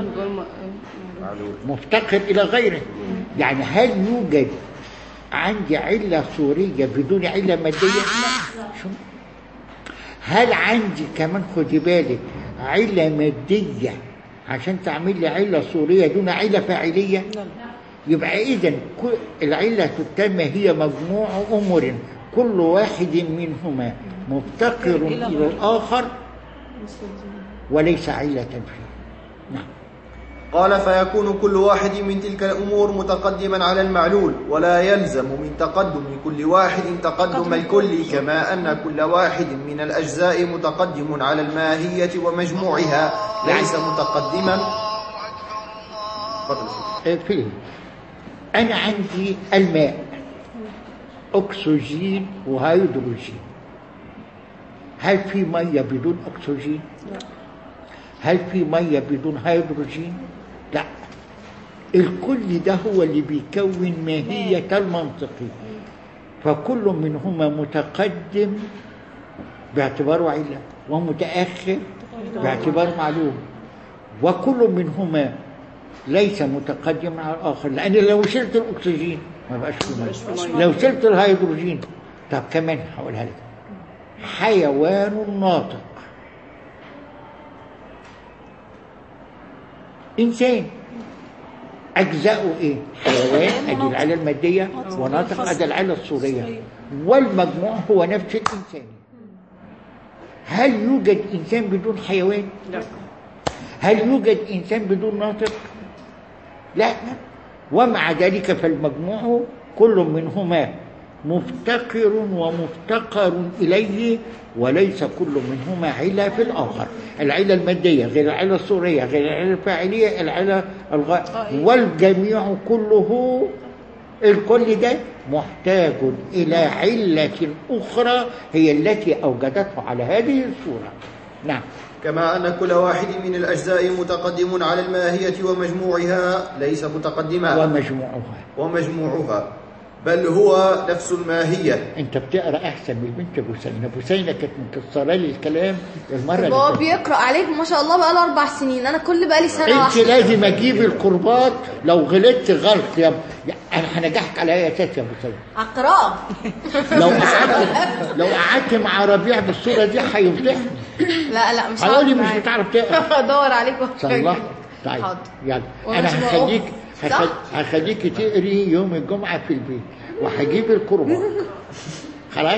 مفتقر إلى غيره يعني هل يوجد عندي علة صورية بدون علة مادية؟ لا شو؟ هل عندي كمان خدي بالك علة مادية عشان تعمل لي علة صورية دون علة فاعلية؟ يبقى إذا العلة التامة هي مجموع أمور كل واحد منهما مفتقر إلى الآخر وليس علة فيه نعم قال فيكون كل واحد من تلك الأمور متقدما على المعلول ولا يلزم من تقدم كل واحد تقدم الكل كما أن كل واحد من الأجزاء متقدم على الماهية ومجموعها ليس متقدما تفضل يا شيخ. فيه أنا عندي الماء أكسجين وهيدروجين هل في مية بدون أكسجين؟ هل في مية بدون هيدروجين؟ لا الكل ده هو اللي بيكون ماهية المنطقي فكل منهما متقدم باعتباره علة ومتأخر باعتباره معلوم وكل منهما ليس متقدم على الآخر لأن لو شلت الأكسجين ما بقاش في مية لو شلت الهيدروجين طب كمان هقولها لك حيوان ناطق إنسان أجزاؤه إيه؟ حيوان أدي العلة المادية وناطق أدي العلة الصورية والمجموع هو نفس الإنسان هل يوجد إنسان بدون حيوان؟ لا هل يوجد إنسان بدون ناطق؟ لا ومع ذلك فالمجموع كل منهما مفتقر ومفتقر إليه وليس كل منهما علة في الآخر العلة المادية غير العلة الصورية غير العلة الفاعلية العلة الغ... والجميع كله الكل ده محتاج إلى علة أخرى هي التي أوجدته على هذه الصورة نعم كما أن كل واحد من الأجزاء متقدم على الماهية ومجموعها ليس متقدما ومجموعها ومجموعها بل هو نفس الماهية انت بتقرا احسن من البنت بوسينه بوسينه كانت مكسره لي الكلام المره اللي هو فاتت. بيقرأ عليك ما شاء الله بقاله أربع سنين أنا كل بقالي سنة انت واحدة لازم اجيب القربات لو غلطت غلط يا يا- انا هنجحك على اي اساس يا بوسينه على القراءة لو قعدت لو قعدت مع ربيع بالصوره دي هيفضحني لا لا مش هيقول لي هقعد مش معاك. بتعرف تقرا ادور عليك صلح طيب حاضر. يلا ومش انا بقف. هخليك صح؟ هخل- هخليك تقري يوم الجمعه في البيت وهجيب القربات خلاص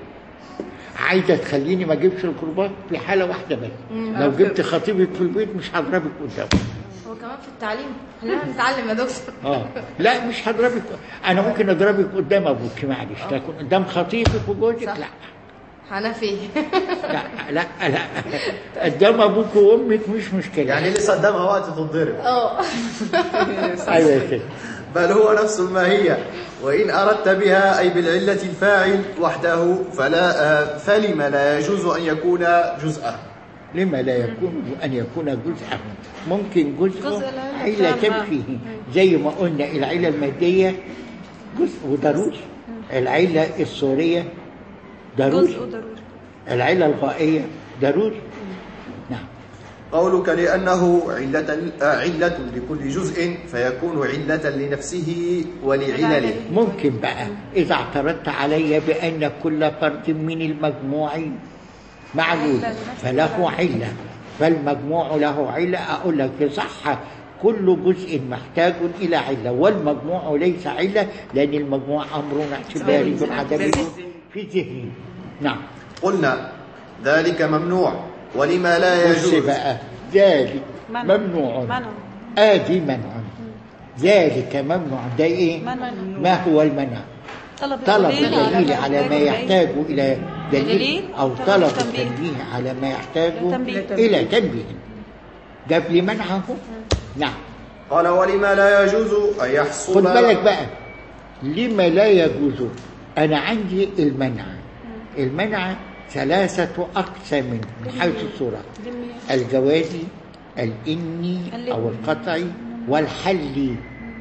عايزه تخليني ما اجيبش القربات في حاله واحده بس لو جبت خطيبك في البيت مش هضربك قدامه هو كمان في التعليم خلينا نتعلم يا دكتور اه لا مش هضربك انا ممكن اضربك قدام ابوك معلش لكن قدام خطيبك وجوزك صح. لا حنفي لا لا لا قدام ابوك وامك مش مشكله يعني لسه قدامها وقت تتضرب اه ايوه يا سيدي بل هو نفس الماهية وإن أردت بها أي بالعلة الفاعل وحده فلا آه، فلم لا يجوز أن يكون جزءا لما لا يكون أن يكون جزءا ممكن جزء جزء لا علة يفهم. فيه زي ما قلنا العلة المادية جزء وضروري العلة السورية ضروري جزء ضروري العلة الغائية ضروري نعم قولك لأنه علة, آه، علة لكل جزء فيكون علة لنفسه ولعلله ممكن بقى إذا اعترضت علي بأن كل فرد من المجموع معلول فله علة فالمجموع له علة أقول لك صح كل جزء محتاج إلى علة والمجموع ليس علة لأن المجموع أمر اعتباري بعدم في ذهني نعم قلنا ذلك ممنوع ولما لا بص يجوز بقى ذلك منع. ممنوع منع. آدي منع ذلك ممنوع ده إيه؟ منع. ما هو المنع؟ طلب طلب الدليل الدليل على ما الدليل. يحتاج إلى دليل دليل أو طلب طلب التنبيه. التنبيه على ما يحتاج تنبيه. إلى تنبيه جاب لي منعه نعم قال ولما لا يجوز أن يحصل خد بالك بقى لما لا يجوز أنا عندي المنع المنع ثلاثة أقسام من حيث الصورة الجوازي الإني أو القطعي والحلي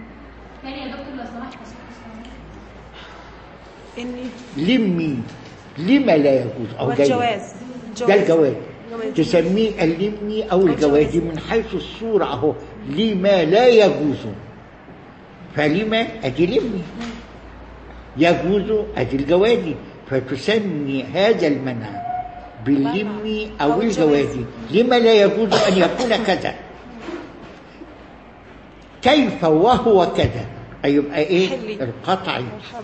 إني لمي لما لا يجوز أو جاي. والجواز ده الجواز تسميه اللمي أو الجواز من حيث الصورة أهو لما لا يجوز فلما أدي لمي يجوز أدي الجواز فتسمي هذا المنع باللمي أو أو الجواز. الجواز لما لا يجوز أن يكون كذا كيف وهو كذا أي يبقى إيه حلي. القطعي الحمد.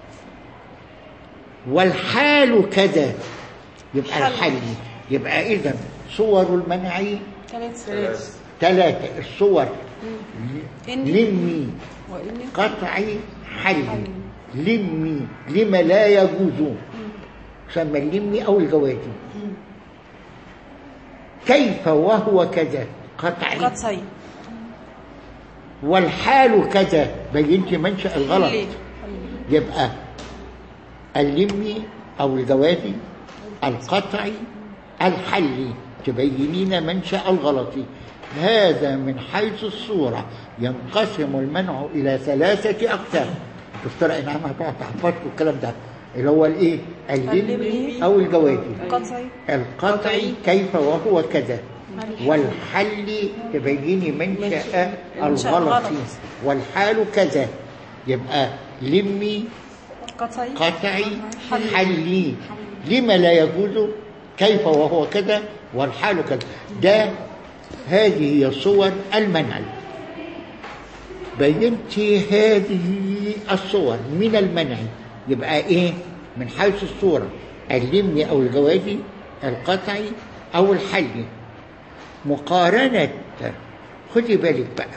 والحال كذا يبقى حل. الحل يبقى إذا صور المنع ثلاث ثلاثة الصور إني لمي وإني قطعي حل لمي لما لا يجوز سمى اللمي أو الجوازي كيف وهو كذا قطعي قطعي والحال كذا بينت منشأ الغلط حلي. يبقى اللمي أو الجوازي القطعي الحلي تبينين منشأ الغلط هذا من حيث الصورة ينقسم المنع إلى ثلاثة أقسام دكتور إنعام هتقعد تحفظكم الكلام ده اللي هو الإيه؟ اللمي اللمي. أو الجوازي قطعي القطعي كيف وهو كذا والحل تبيني منشأ منشأ الغلط الغلط. والحال كذا يبقى لمي قطعي قطعي حلي لما لا يجوز كيف وهو كذا والحال كذا ده هذه هي صور المنع بينت هذه الصور من المنع يبقى ايه من حيث الصورة اللمني او الجوازي القطعي او الحلي مقارنة خدي بالك بقى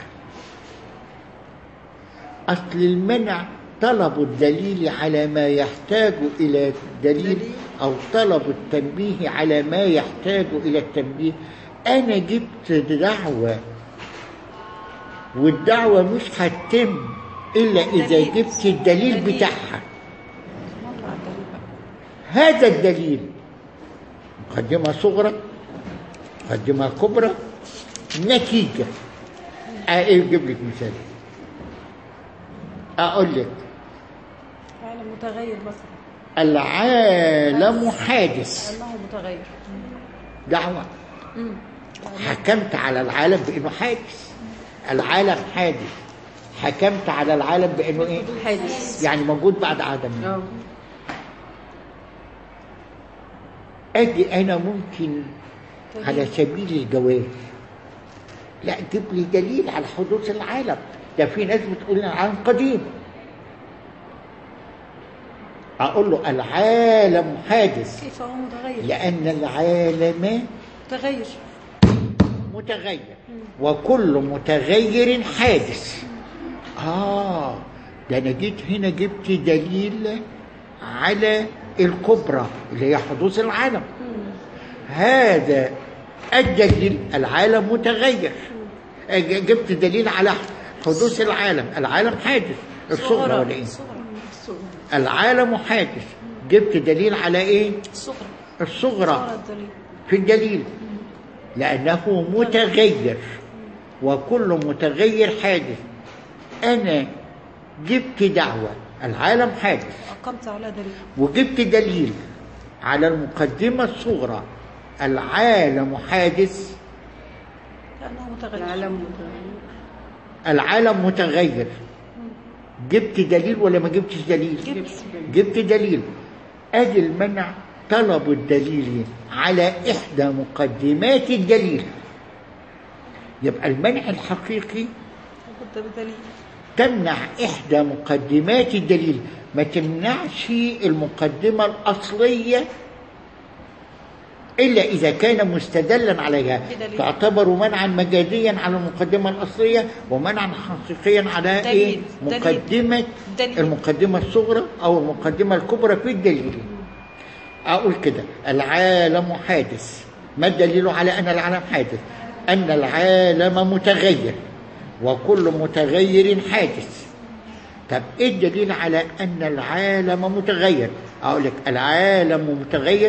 أصل المنع طلب الدليل على ما يحتاج إلى دليل أو طلب التنبيه على ما يحتاج إلى التنبيه أنا جبت دعوة والدعوة مش هتتم إلا إذا دليل. جبت الدليل دليل. بتاعها مرة على الدليل بقى. هذا الدليل مقدمة صغرى مقدمة كبرى نتيجة أجيب لك مثال أقول لك عالم متغير مثلا العالم حادث انه متغير دعوة حكمت على العالم بأنه حادث العالم حادث حكمت على العالم بأنه إيه؟ حادث يعني موجود بعد عدم اه أجي أنا ممكن على سبيل الجواز لا جيب لي دليل على حدوث العالم ده في ناس بتقول لي العالم قديم أقول له العالم حادث كيف هو متغير لأن العالم متغير متغير وكل متغير حادث آه ده أنا جيت هنا جبت دليل على الكبرى اللي هي حدوث العالم هذا الدليل العالم متغير ج- جبت دليل على حدوث العالم العالم حادث الصغرى ولا ايه العالم حادث جبت دليل على ايه الصغرى الصغرى صغرى الدليل في الدليل لأنه متغير وكل متغير حادث أنا جبت دعوة العالم حادث أقمت على دليل وجبت دليل على المقدمة الصغرى العالم حادث لأنه متغير العالم متغير العالم متغير جبت دليل ولا ما جبتش دليل جبت جبت دليل ادي المنع طلب الدليل على احدى مقدمات الدليل يبقى المنع الحقيقي لابد بدليل تمنع احدى مقدمات الدليل ما تمنعش المقدمه الاصليه الا اذا كان مستدلا عليها بدليل. تعتبر منعا مجازيا على المقدمه الاصليه ومنعا حقيقيا على دليل. ايه دليل. مقدمه دليل. المقدمه الصغرى او المقدمه الكبرى في الدليل اقول كده العالم حادث ما الدليل على ان العالم حادث ان العالم متغير وكل متغير حادث طب ايه الدليل على ان العالم متغير اقول لك العالم متغير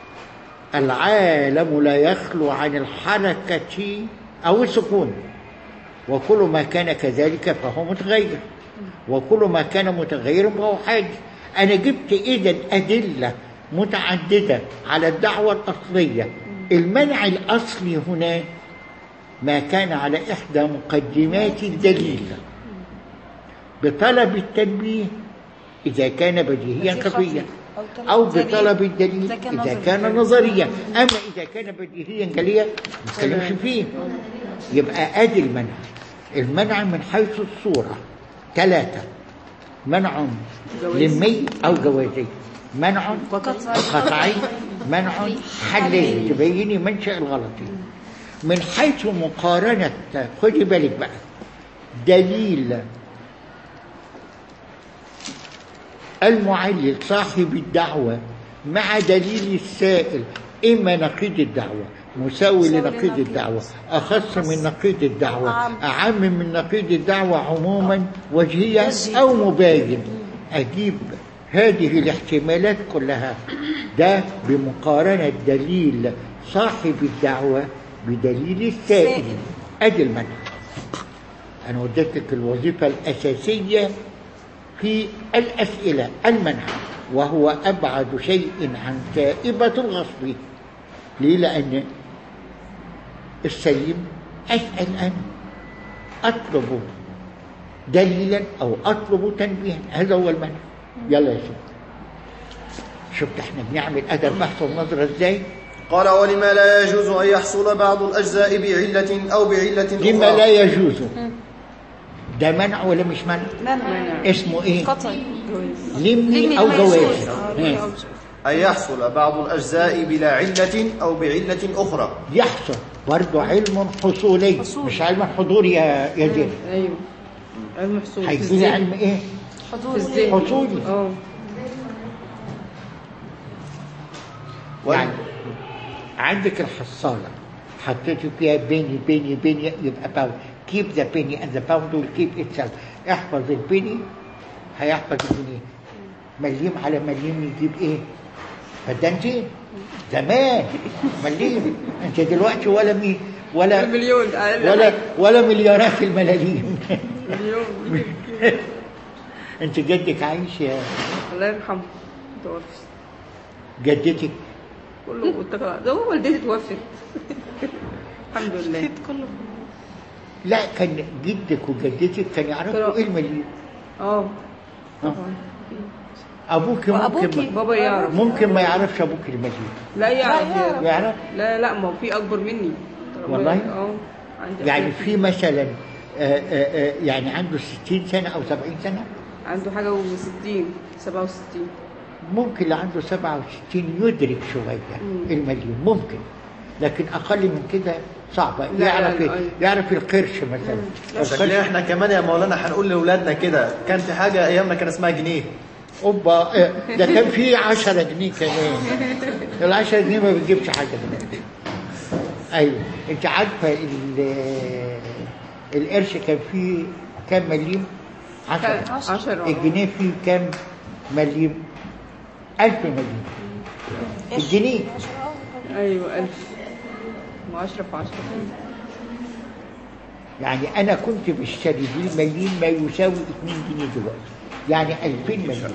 العالم لا يخلو عن الحركه او السكون وكل ما كان كذلك فهو متغير وكل ما كان متغيرا فهو حادث انا جبت اذا ادله متعدده على الدعوه الاصليه المنع الاصلي هنا ما كان على احدى مقدمات الدليل بطلب التنبيه اذا كان بديهيا بديهي خفيا أو طلب او دليل بطلب الدليل إذا كان اذا نظري. كان نظريا اما اذا كان بديهيا جليا ما نتكلمش فيه يبقى ادي المنع المنع من حيث الصوره ثلاثه منع لمي او جوازي منع قطعي منع حلي تبيني منشا الغلط من حيث مقارنه خدي بالك بقى دليل المعلل صاحب الدعوة مع دليل السائل إما نقيض الدعوة مساوي لنقيض الدعوة أخص من نقيض الدعوة أعم من نقيض الدعوة عموما وجهيا أو مباين أجيب هذه الاحتمالات كلها ده بمقارنة دليل صاحب الدعوة بدليل السائل أدي المنع أنا وديت لك الوظيفة الأساسية في الأسئلة المنع وهو أبعد شيء عن تائبة الغصب ليه لأن السليم أسأل أنا أطلب دليلا أو أطلب تنبيها هذا هو المنع يلا يا شيخ شفت احنا بنعمل أدب بحث النظرة ازاي قال ولما لا يجوز أن يحصل بعض الأجزاء بعلة أو بعلة لما لا أخرى يجوز ده منع ولا مش منع منع اسمه ايه قطعي لمي او جواز ها. أن يحصل بعض الأجزاء بلا علة أو بعلة أخرى يحصل برضه علم حصولي مش علم حضوري يا يا دين ايوه علم حصول في هيجي لي الذهن. علم ايه في الذهن حصولي اه يعني عندك الحصالة حطيت فيها بيني بيني بيني يبقى باوند keep the penny and the pound will keep itself احفظ البني هيحفظ الجنيه مليم على مليم يجيب ايه فده انت زمان مليم انت دلوقتي ولا مي ولا المليون أقل ولا حاجة. ولا مليارات الملاليم مليون انت جدك عايش يا الله يرحمه توفى جدتك كله واتكل ده هو والدتي توفت الحمد لله كله لا كان جدك وجدتك كان يعرفوا كانوا- ايه المليم اه آه. ابوك ممكن وأبوكي؟ ما- بابا يعرف ممكن ما يعرفش ابوك المليم لا يعرف يعرف. يعرف لا لا ما هو في اكبر مني والله؟ اه عندي يعني أخويا في مثلا آه، آه، آه، يعني عنده 60 سنه او 70 سنه عنده حاجه و60 67 ممكن اللي عنده 67 يدرك شويه مم. المليون ممكن لكن اقل من كده صعبه لا، يعرف لا، لا. يعرف القرش مثلا شكلنا القرش احنا كمان يا مولانا هنقول لاولادنا كده كان في حاجه ايامنا كان اسمها جنيه اوبا آه، ده كان في 10 جنيه كمان ال 10 جنيه ما بتجيبش حاجه دلوقتي ايوه انت عارفه ال- القرش كان فيه كام مليم؟ 10 10 الجنيه فيه كام مليم؟ 1000 مليم الجنيه ايوه 1000 و10 في 10 يعني انا كنت بشتري بالمليم ما يساوي 2 جنيه دلوقتي يعني 2000 مليم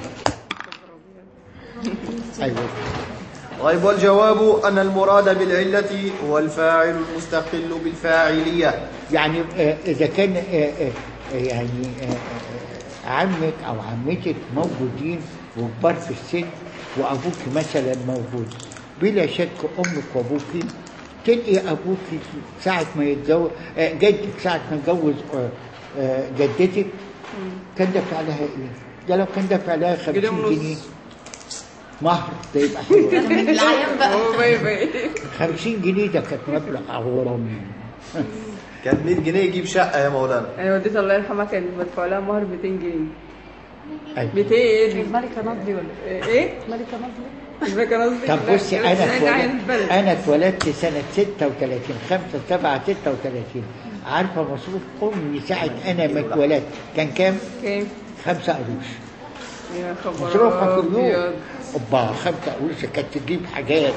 ايوه طيب والجواب أن المراد بالعلة هو الفاعل المستقل بالفاعلية يعني آه، اذا كان آه، آه، آه، يعني آه، آه، عمك او عمتك موجودين وكبار في السن وابوك مثلا موجود بلا شك امك وابوك تلقي ابوك ساعه ما يتجوز آه، جدك ساعه ما يتجوز آه، آه، جدتك كان دافع لها ايه؟ ده لو كان دافع لها 50 جنيه ونص. جنيه مهر ده يبقى حلو العيان بقى هو باي باي 50 جنيه ده كانت مبلغ عظيم كان 100 جنيه يجيب شقة يا مولانا انا والدتي الله يرحمها كانت بدفع لها مهر 200 جنيه أيوة. 200 ايه ملكة نضلي ولا ايه ملكة نضلي مش فاكر قصدي طب لا، بصي كانت انا زمان عين اتولدت البلد. انا اتولدت سنه 36 5 7 36 عارفه مصروف امي ساعه انا ما اتولدت كان كام؟ كام خمسة قروش يا خبر مصروفها في اليوم أبيض. اوبا خمسة قروش كانت تجيب حاجات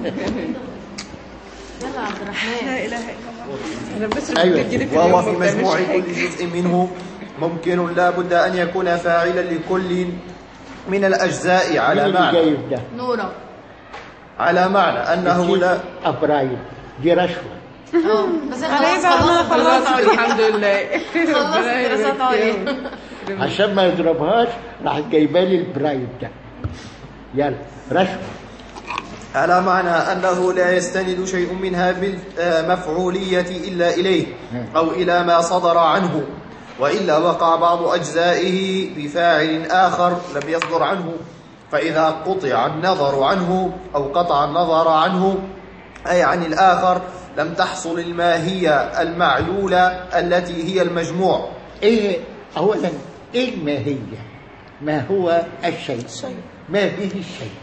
يلا عبد الرحمن لا إله إلا الله انا بس أيوة. بتجيلي في وهو اليوم في ما بتعملش مجموع حاجة. كل جزء منه ممكن لا بد أن يكون فاعلا لكل من الأجزاء مين على اللي معنى جايب ده؟ نورة على معنى أنه لا ابرايل دي رشوه اه بس عليه خلاص بقى، أنا خلاص خلاص الحمد لله خلصت ربنا يبارك دراسات عليا. فيهم. عشان ما يضربهاش راح جايبه لي البرايل ده يلا رشوه على معنى أنه لا يستند شيء منها بالمفعولية إلا إليه أو إلى ما صدر عنه وإلا وقع بعض أجزائه بفاعل آخر لم يصدر عنه فإذا قطع النظر عنه أو قطع النظر عنه أي عن الآخر لم تحصل الماهية المعلولة التي هي المجموع ايه اولا ايه الماهيه ما هو الشيء ما به الشيء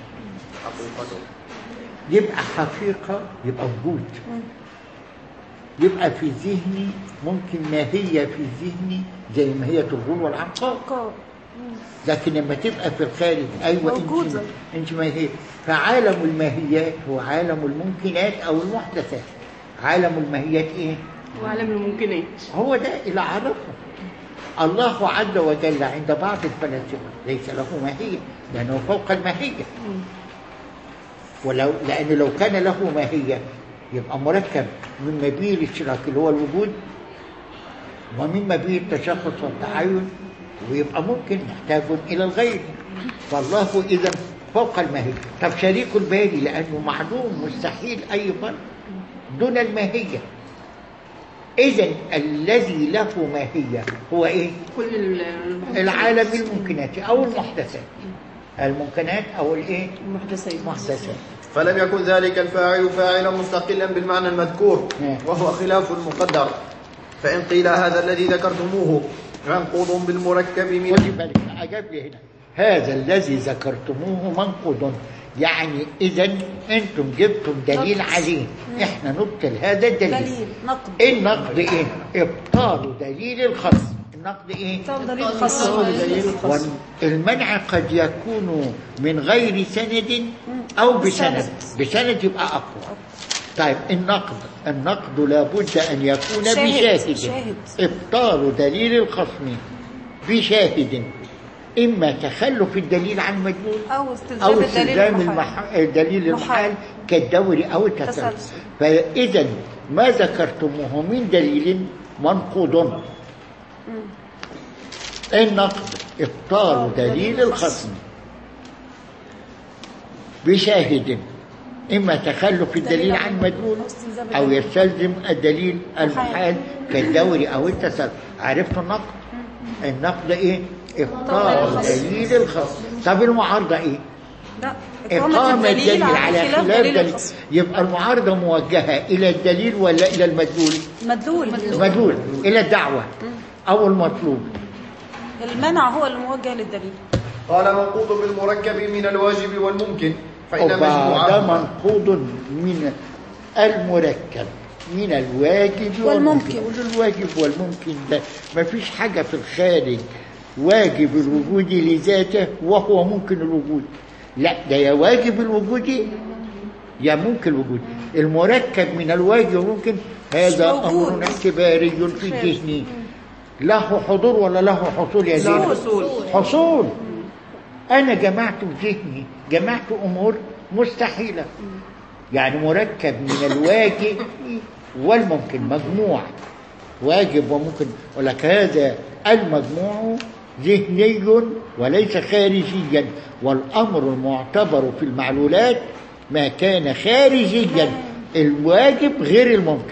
يبقى حقيقه يبقى وجود يبقى في ذهني ممكن ماهيه في ذهني زي ماهيه الغول والعنقاء قار لكن لما تبقى في الخارج ايوه انت موجودة. انت ماهيه فعالم الماهيات هو عالم الممكنات او المحدثات عالم الماهيات ايه وعالم الممكنات هو ده اللي عرفه الله عز وجل عند بعض الفلاسفه ليس له ماهيه لانه فوق الماهيه ولو لان لو كان له ماهيه يبقى مركب من مبيل الاشتراك اللي هو الوجود ومن مبيل التشخص والتعين ويبقى ممكن محتاج الى الغير فالله اذا فوق الماهيه طب شريك الباري لانه معلوم مستحيل اي فرق دون الماهيه إذا الذي له ماهية هو إيه؟ كل ال- العالم الممكنات أو المحدثات الممكنات أو الإيه؟ المحدثات المحدثات فلم يكن ذلك الفاعل فاعلا مستقلا بالمعنى المذكور نعم. وهو خلاف المقدر فإن قيل هذا الذي ذكرتموه منقوض بالمركب من خدي بالك أجاب لي هنا هذا الذي ذكرتموه منقض يعني إذا أنتم جبتم دليل عليه إحنا نبطل هذا الدليل دليل نقد النقد إيه؟ إبطال دليل الخصم النقد إيه؟ طب دليل خاص والمنع قد يكون من غير سند أو بسند بسند يبقى أقوى طيب النقد النقد لابد أن يكون شاهد. بشاهد شاهد. إبطال دليل الخصم بشاهد إما تخلف الدليل عن مدلول او استلزام أو الدليل استلزام المحال. المح... الدليل المحال محال. كالدور أو التسلسل تسلسل. فإذا ما ذكرتموه من دليل منقوض النقد إبطال دليل الخصم بشاهد إما تخلف الدليل عن مدلول أو يستلزم الدليل المحال كالدور أو التسلسل عرفت النقد؟ النقد إيه؟ إبطال دليل الخصم طب المعارضة إيه؟ لا إقامة الدليل على خلاف دليل الخصم. يبقى المعارضة موجهة إلى الدليل ولا إلى المدلول؟ مدلول مدلول إلى الدعوة أو المطلوب المنع هو اللي موجه للدليل قال منقوض بالمركب من الواجب والممكن فإن وبعد مجموعة منقوض من المركب من الواجب والممكن. قولوا الواجب والممكن ده ما فيش حاجة في الخارج واجب الوجود لذاته وهو ممكن الوجود لا ده يا واجب الوجود يا ممكن الوجود المركب من الواجب والممكن هذا موجود. أمر اعتباري في الذهن له حضور ولا له حصول يا زين حصول. حصول أنا جمعت في ذهني جمعت أمور مستحيلة يعني مركب من الواجب والممكن مجموع واجب وممكن ولك هذا المجموع ذهني وليس خارجيا والأمر المعتبر في المعلولات ما كان خارجيا الواجب غير الممكن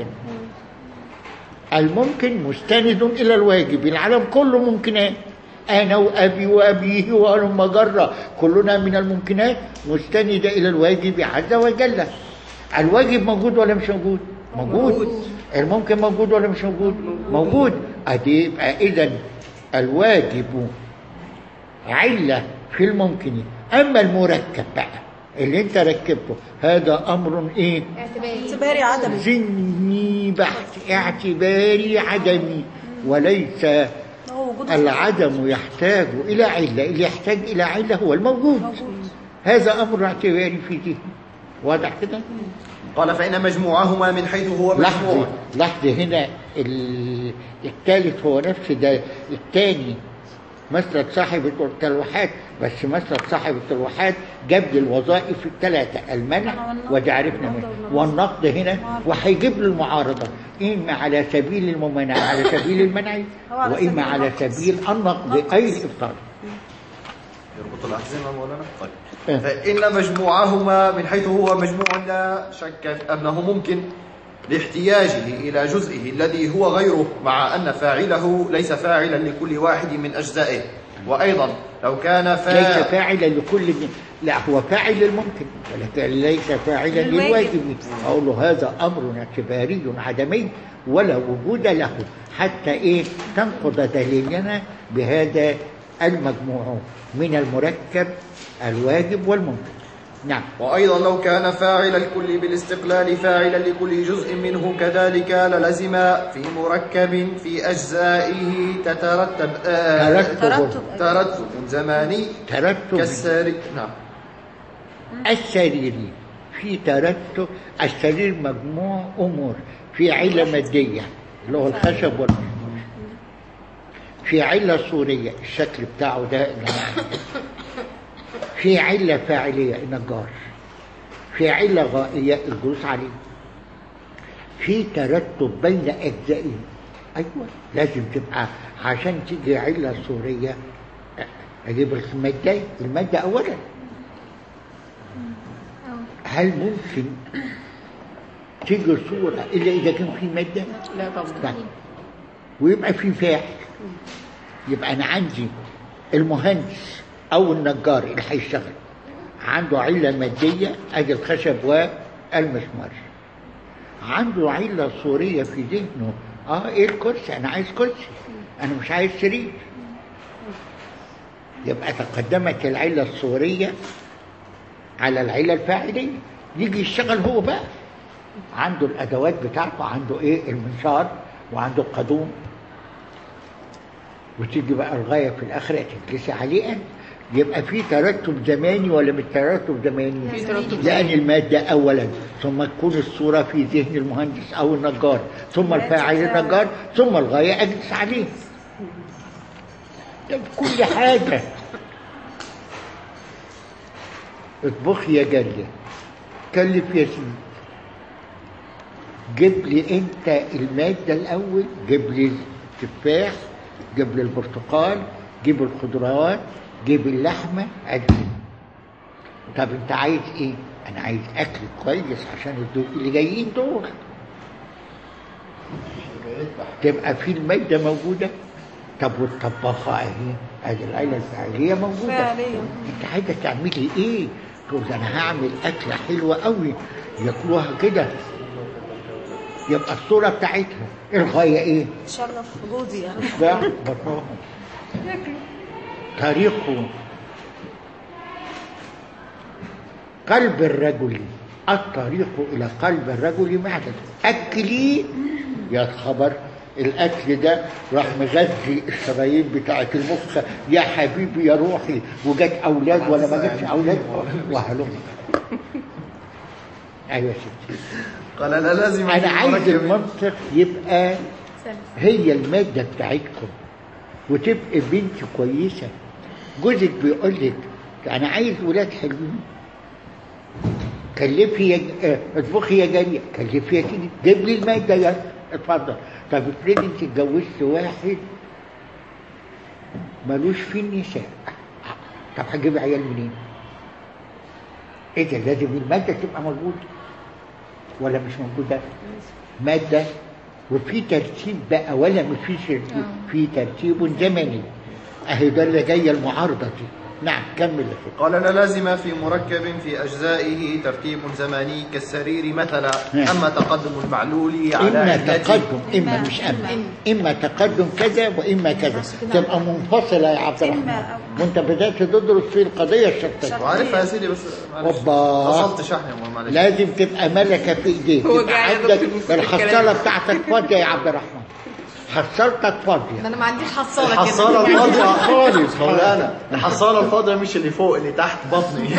الممكن مستند إلى الواجب العالم كله ممكنات أنا وأبي وأبيه وأم جرة كلنا من الممكنات مستندة إلى الواجب عز وجل الواجب موجود ولا مش موجود؟ موجود الممكن موجود ولا مش موجود؟ موجود أدي يبقى إذا الواجب علة في الممكن أما المركب بقى اللي أنت ركبته هذا أمر إيه؟ اعتباري عدمي ذهني بحت اعتباري عدمي وليس هو وجود العدم يحتاج إلى علة اللي يحتاج إلى علة هو الموجود هذا أمر اعتباري في ذهني واضح كده؟ قال فإن مجموعهما من حيث هو لحظة مجموع لحظة هنا ال- الثالث هو نفس ده الثاني مسلك صاحب التلوحات بس مسلك صاحب التلوحات جاب لي الوظائف الثلاثة المنع وده عرفنا منه والنقد هنا وهيجيب لي المعارضة إما على سبيل الممانعة على سبيل المنع على وإما سبيل على النقد. سبيل النقد أي الإبطال يربط الأحزمة مولانا طيب إيه. فإن مجموعهما من حيث هو مجموع لا شك أنه ممكن لاحتياجه إلى جزئه الذي هو غيره مع أن فاعله ليس فاعلا لكل واحد من أجزائه وأيضا لو كان ليس فاعل فاعلا لكل من لا هو فاعل للممكن ولكن ليس فاعلا للواجب. للواجب أقول له هذا أمر اعتباري عدمي ولا وجود له حتى إيه تنقض دليلنا بهذا المجموع من المركب الواجب والممكن نعم وأيضا لو كان فاعل الكل بالاستقلال فاعلا لكل جزء منه كذلك للزم في مركب في أجزائه تترتب آه ترتب ترتب ترتب زماني ترتب كالساري نعم السرير في ترتب السرير مجموع أمور في علة مادية اللي هو الخشب والمسمار في علة صورية الشكل بتاعه ده جماعة في علة فاعلية النجار في علة غائية الجلوس عليه في ترتب بين أجزائه أيوة لازم تبقى عشان تيجي علة صورية أجيب المادة المادة أولا هل ممكن تيجي صورة إلا إذا كان في مادة لا طبعا لا ويبقى في فاعل يبقى أنا عندي المهندس أو النجار اللي هيشتغل عنده علة مادية أدي الخشب والمسمار عنده علة صورية في ذهنه اه ايه الكرسي انا عايز كرسي انا مش عايز سرير يبقى تقدمت العلة الصورية على العلة الفاعلية يجي يشتغل هو بقى عنده الادوات بتاعته عنده ايه المنشار وعنده القدوم وتيجي بقى الغايه في الاخر تجلسي عليه انت يبقى في ترتب زماني ولا مش ترتب زماني؟ في ترتب لأن زماني. المادة أولا ثم تكون الصورة في ذهن المهندس أو النجار ثم الفاعل النجار ثم الغاية أجلس عليه ده في كل حاجة اطبخ يا جارية كلف يا سيدي جيب لي انت المادة الأول جيب لي التفاح جيب لي البرتقال جيب الخضروات جيب اللحمة قدم طب انت عايز ايه؟ انا عايز اكل كويس عشان الضيوف اللي جايين دول تبقى في المادة موجودة طب والطباخة اهي ادي العيلة الفعلية موجودة فعليا انت عايزة تعملي ايه؟ تقول ده انا هعمل اكلة حلوة قوي ياكلوها كده يبقى الصورة بتاعتها الغاية ايه؟ شرف جوزي يعني ده بطنهم تاريخه قلب الرجل الطريق إلى قلب الرجل معدن أكلي يا خبر الأكل ده راح مغذي الشرايين بتاعة المخ يا حبيبي يا روحي وجت أولاد ولا ما جاتش أولاد وهلم أيوة يا ستي قال لا لازم أنا في عايز مركب. المنطق يبقى هي المادة بتاعتكم وتبقى بنت كويسة جوزك بيقول لك أنا عايز ولاد حلوين كلفي يا ج- آه، اطبخي يا جارية كلفي يا سيدي جيب لي المادة يا اتفضل طب افرضي انت اتجوزت واحد ملوش في النساء طب هتجيبي عيال منين؟ ايه ده لازم المادة تبقى موجودة ولا مش موجودة؟ مادة وفي ترتيب بقى ولا مفيش ترتيب في ترتيب زمني اهي ده اللي جايه المعارضه دي نعم كمل يا شيخ. قال لا لازم في مركب في أجزائه ترتيب زماني كالسرير مثلا نعم. أما تقدم المعلول على اما علته تقدم اما مش اما اما تقدم كذا واما كذا تبقى منفصله يا عبد الرحمن إما وانت بدات تدرس في القضيه الشرطيه وعارفها يا سيدي بس معلش أوبا. فصلت شحن يا أمال، معلش لازم تبقى ملكه في ايديك هو يبقى جاي يا عندك دكتور في الحصاله الكلام. بتاعتك فاضيه يا عبد الرحمن حصالتك فاضيه ده انا ما عنديش حصاله كده الحصالة الفاضية خالص مولانا الحصالة الفاضية مش اللي فوق اللي تحت بطني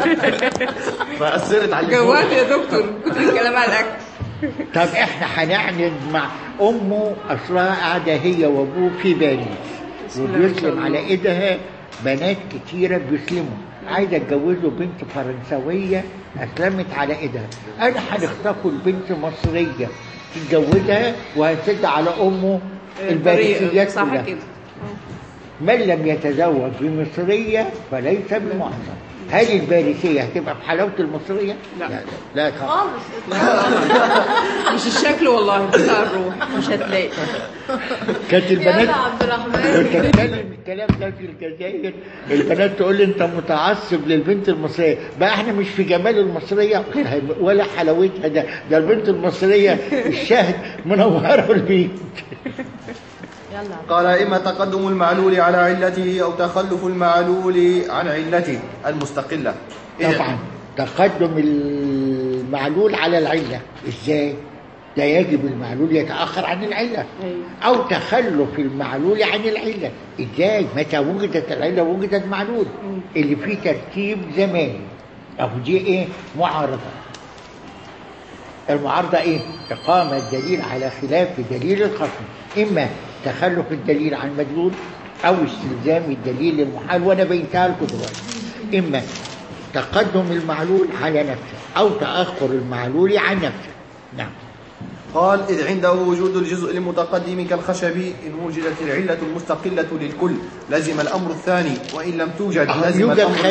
فأثرت على اللي جوعت فوق يا دكتور كتر الكلام على الاكل طب احنا هنعند مع امه اصلها قاعده هي وابوه في باريس الله ما شاء وبيسلم الله. على ايدها بنات كتيره بيسلموا عايزه اتجوزه بنت فرنسويه اسلمت على ايدها انا هنخطفوا البنت مصريه تتجوزها وهنسد على امه الباريسيات صح كلها كده من لم يتزوج بمصريه فليس بمحصن هل الباريسيه هتبقى بحلاوه المصريه؟ لا. لا, لا طبعا مش الشكل والله بتاع الروح مش هتلاقي كانت البنات يلا عبد الرحمن كنت اتكلم الكلام ده في الجزائر البنات تقول لي انت متعصب للبنت المصريه بقى احنا مش في جمال المصريه ولا حلاوتها ده ده البنت المصريه الشهد منوره البيت يلا قال إما تقدم المعلول على علته أو تخلف المعلول عن علته المستقلة إذن طبعا تقدم المعلول على العله ازاي لا يجب المعلول يتاخر عن العله أيوة. او تخلف المعلول عن العله ازاي متى وجدت العله وجدت معلول اللي فيه ترتيب زماني او دي ايه معارضه المعارضه ايه اقامه الدليل على خلاف دليل الخصم اما تخلف الدليل عن مدلول او استلزام الدليل للمحال وانا بينتهى لكم دلوقتي اما تقدم المعلول على نفسه او تاخر المعلول عن نفسه نعم قال إذ عنده وجود الجزء المتقدم كالخشب إن وجدت العلة المستقلة للكل لزم الأمر الثاني وإن لم توجد أهو لزم يوجد الأمر خشب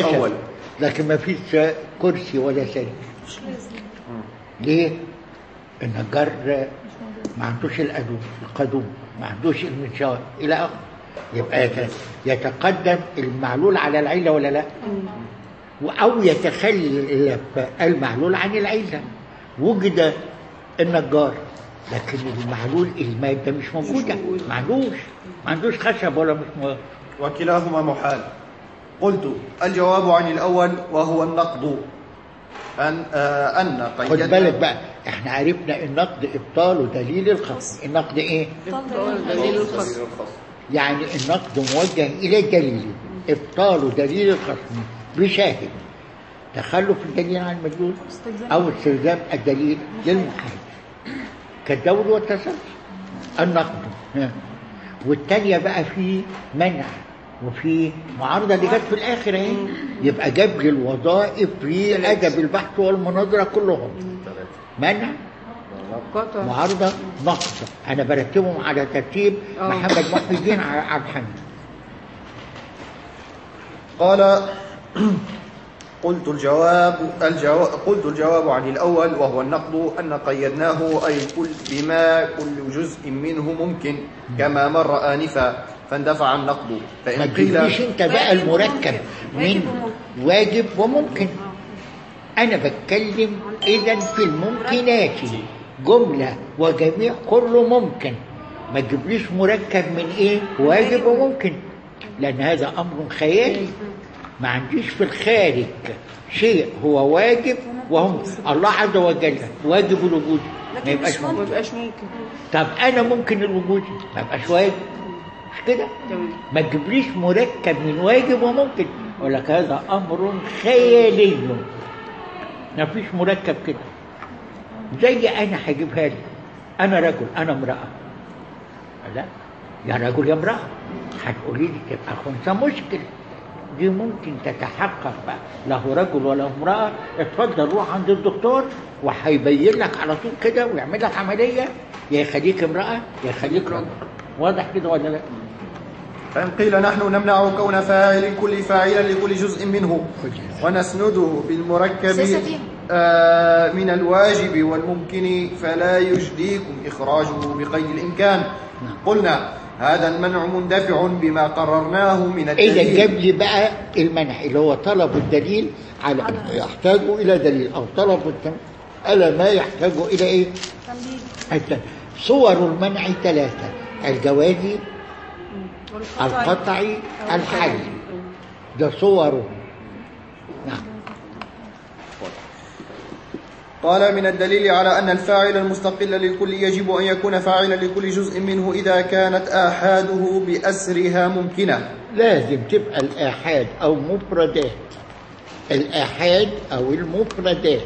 النجار ما عندوش القدوم القدوم ما عندوش المنشار الى اخره يبقى يت- يتقدم المعلول على العله ولا لا؟ او يتخلف المعلول عن العله وجد النجار لكن المعلول الماده مش موجوده ما عندوش ما عندوش خشب ولا مش م... وكلاهما محال قلت الجواب عن الأول وهو النقض أن, آه أن خد قيدنا بالك بقى احنا عرفنا النقد ابطال دليل الخصم النقد ايه؟ دليل الخصم يعني النقد موجه إلى الدليل إبطال دليل الخصم بشاهد تخلف الدليل عن المدلول أو استلزام الدليل للمحال كالدور والتسلسل النقد ها. والتانية بقى في منع وفي معارضة اللي جت في الآخر اهي يبقى جاب لي الوظائف في أدب البحث والمناظرة كلهم منع قطع معارضة نقص أنا برتبهم على ترتيب آه. محمد محي الدين ع- عبد الحميد قال قلت الجواب الجواب قلت الجواب عن الأول وهو النقد أن قيدناه أي كل بما كل جزء منه ممكن كما مر آنفا فاندفع النقد ما فإن قيل تجيبليش أنت بقى واجب المركب وممكن. من واجب وممكن. واجب وممكن أنا بتكلم إذا في الممكنات جملة وجميع كله ممكن ما تجيبليش مركب من إيه واجب وممكن لأن هذا أمر خيالي ما عنديش في الخارج شيء هو واجب وهم الله عز وجل واجب الوجود ما لكن يبقاش مش ممكن ما يبقاش ممكن طب انا ممكن الوجود ما يبقاش واجب مش كده تمام ما تجيبليش مركب من واجب وممكن اقول لك هذا امر خيالي ما فيش مركب كده زي انا هجيبها لي انا رجل انا امراه لا يا رجل يا امراه هتقولي لي تبقى خنثى مشكل دي ممكن تتحقق بقى له رجل ولا امراه اتفضل روح عند الدكتور وهيبين لك على طول كده ويعمل لك عمليه يا يخليك امراه يا يخليك رجل واضح كده ولا لا؟ فإن قيل نحن نمنع كون فاعل كل فاعلا لكل جزء منه ونسنده بالمركب سياسة فيها. آه، من الواجب والممكن فلا يجديكم إخراجه بقيد الإمكان قلنا هذا المنع مندفع بما قررناه من إذا الدليل جاب لي بقى المنع اللي هو طلب الدليل على يحتاج إلى دليل أو طلب التم... على ما يحتاج إلى إيه؟ التم... صور المنع ثلاثة الجوازي القطعي الحل ده صوره نعم قال من الدليل على أن الفاعل المستقل للكل يجب أن يكون فاعلا لكل جزء منه إذا كانت آحاده بأسرها ممكنة لازم تبقى الآحاد أو مفردات الآحاد أو المفردات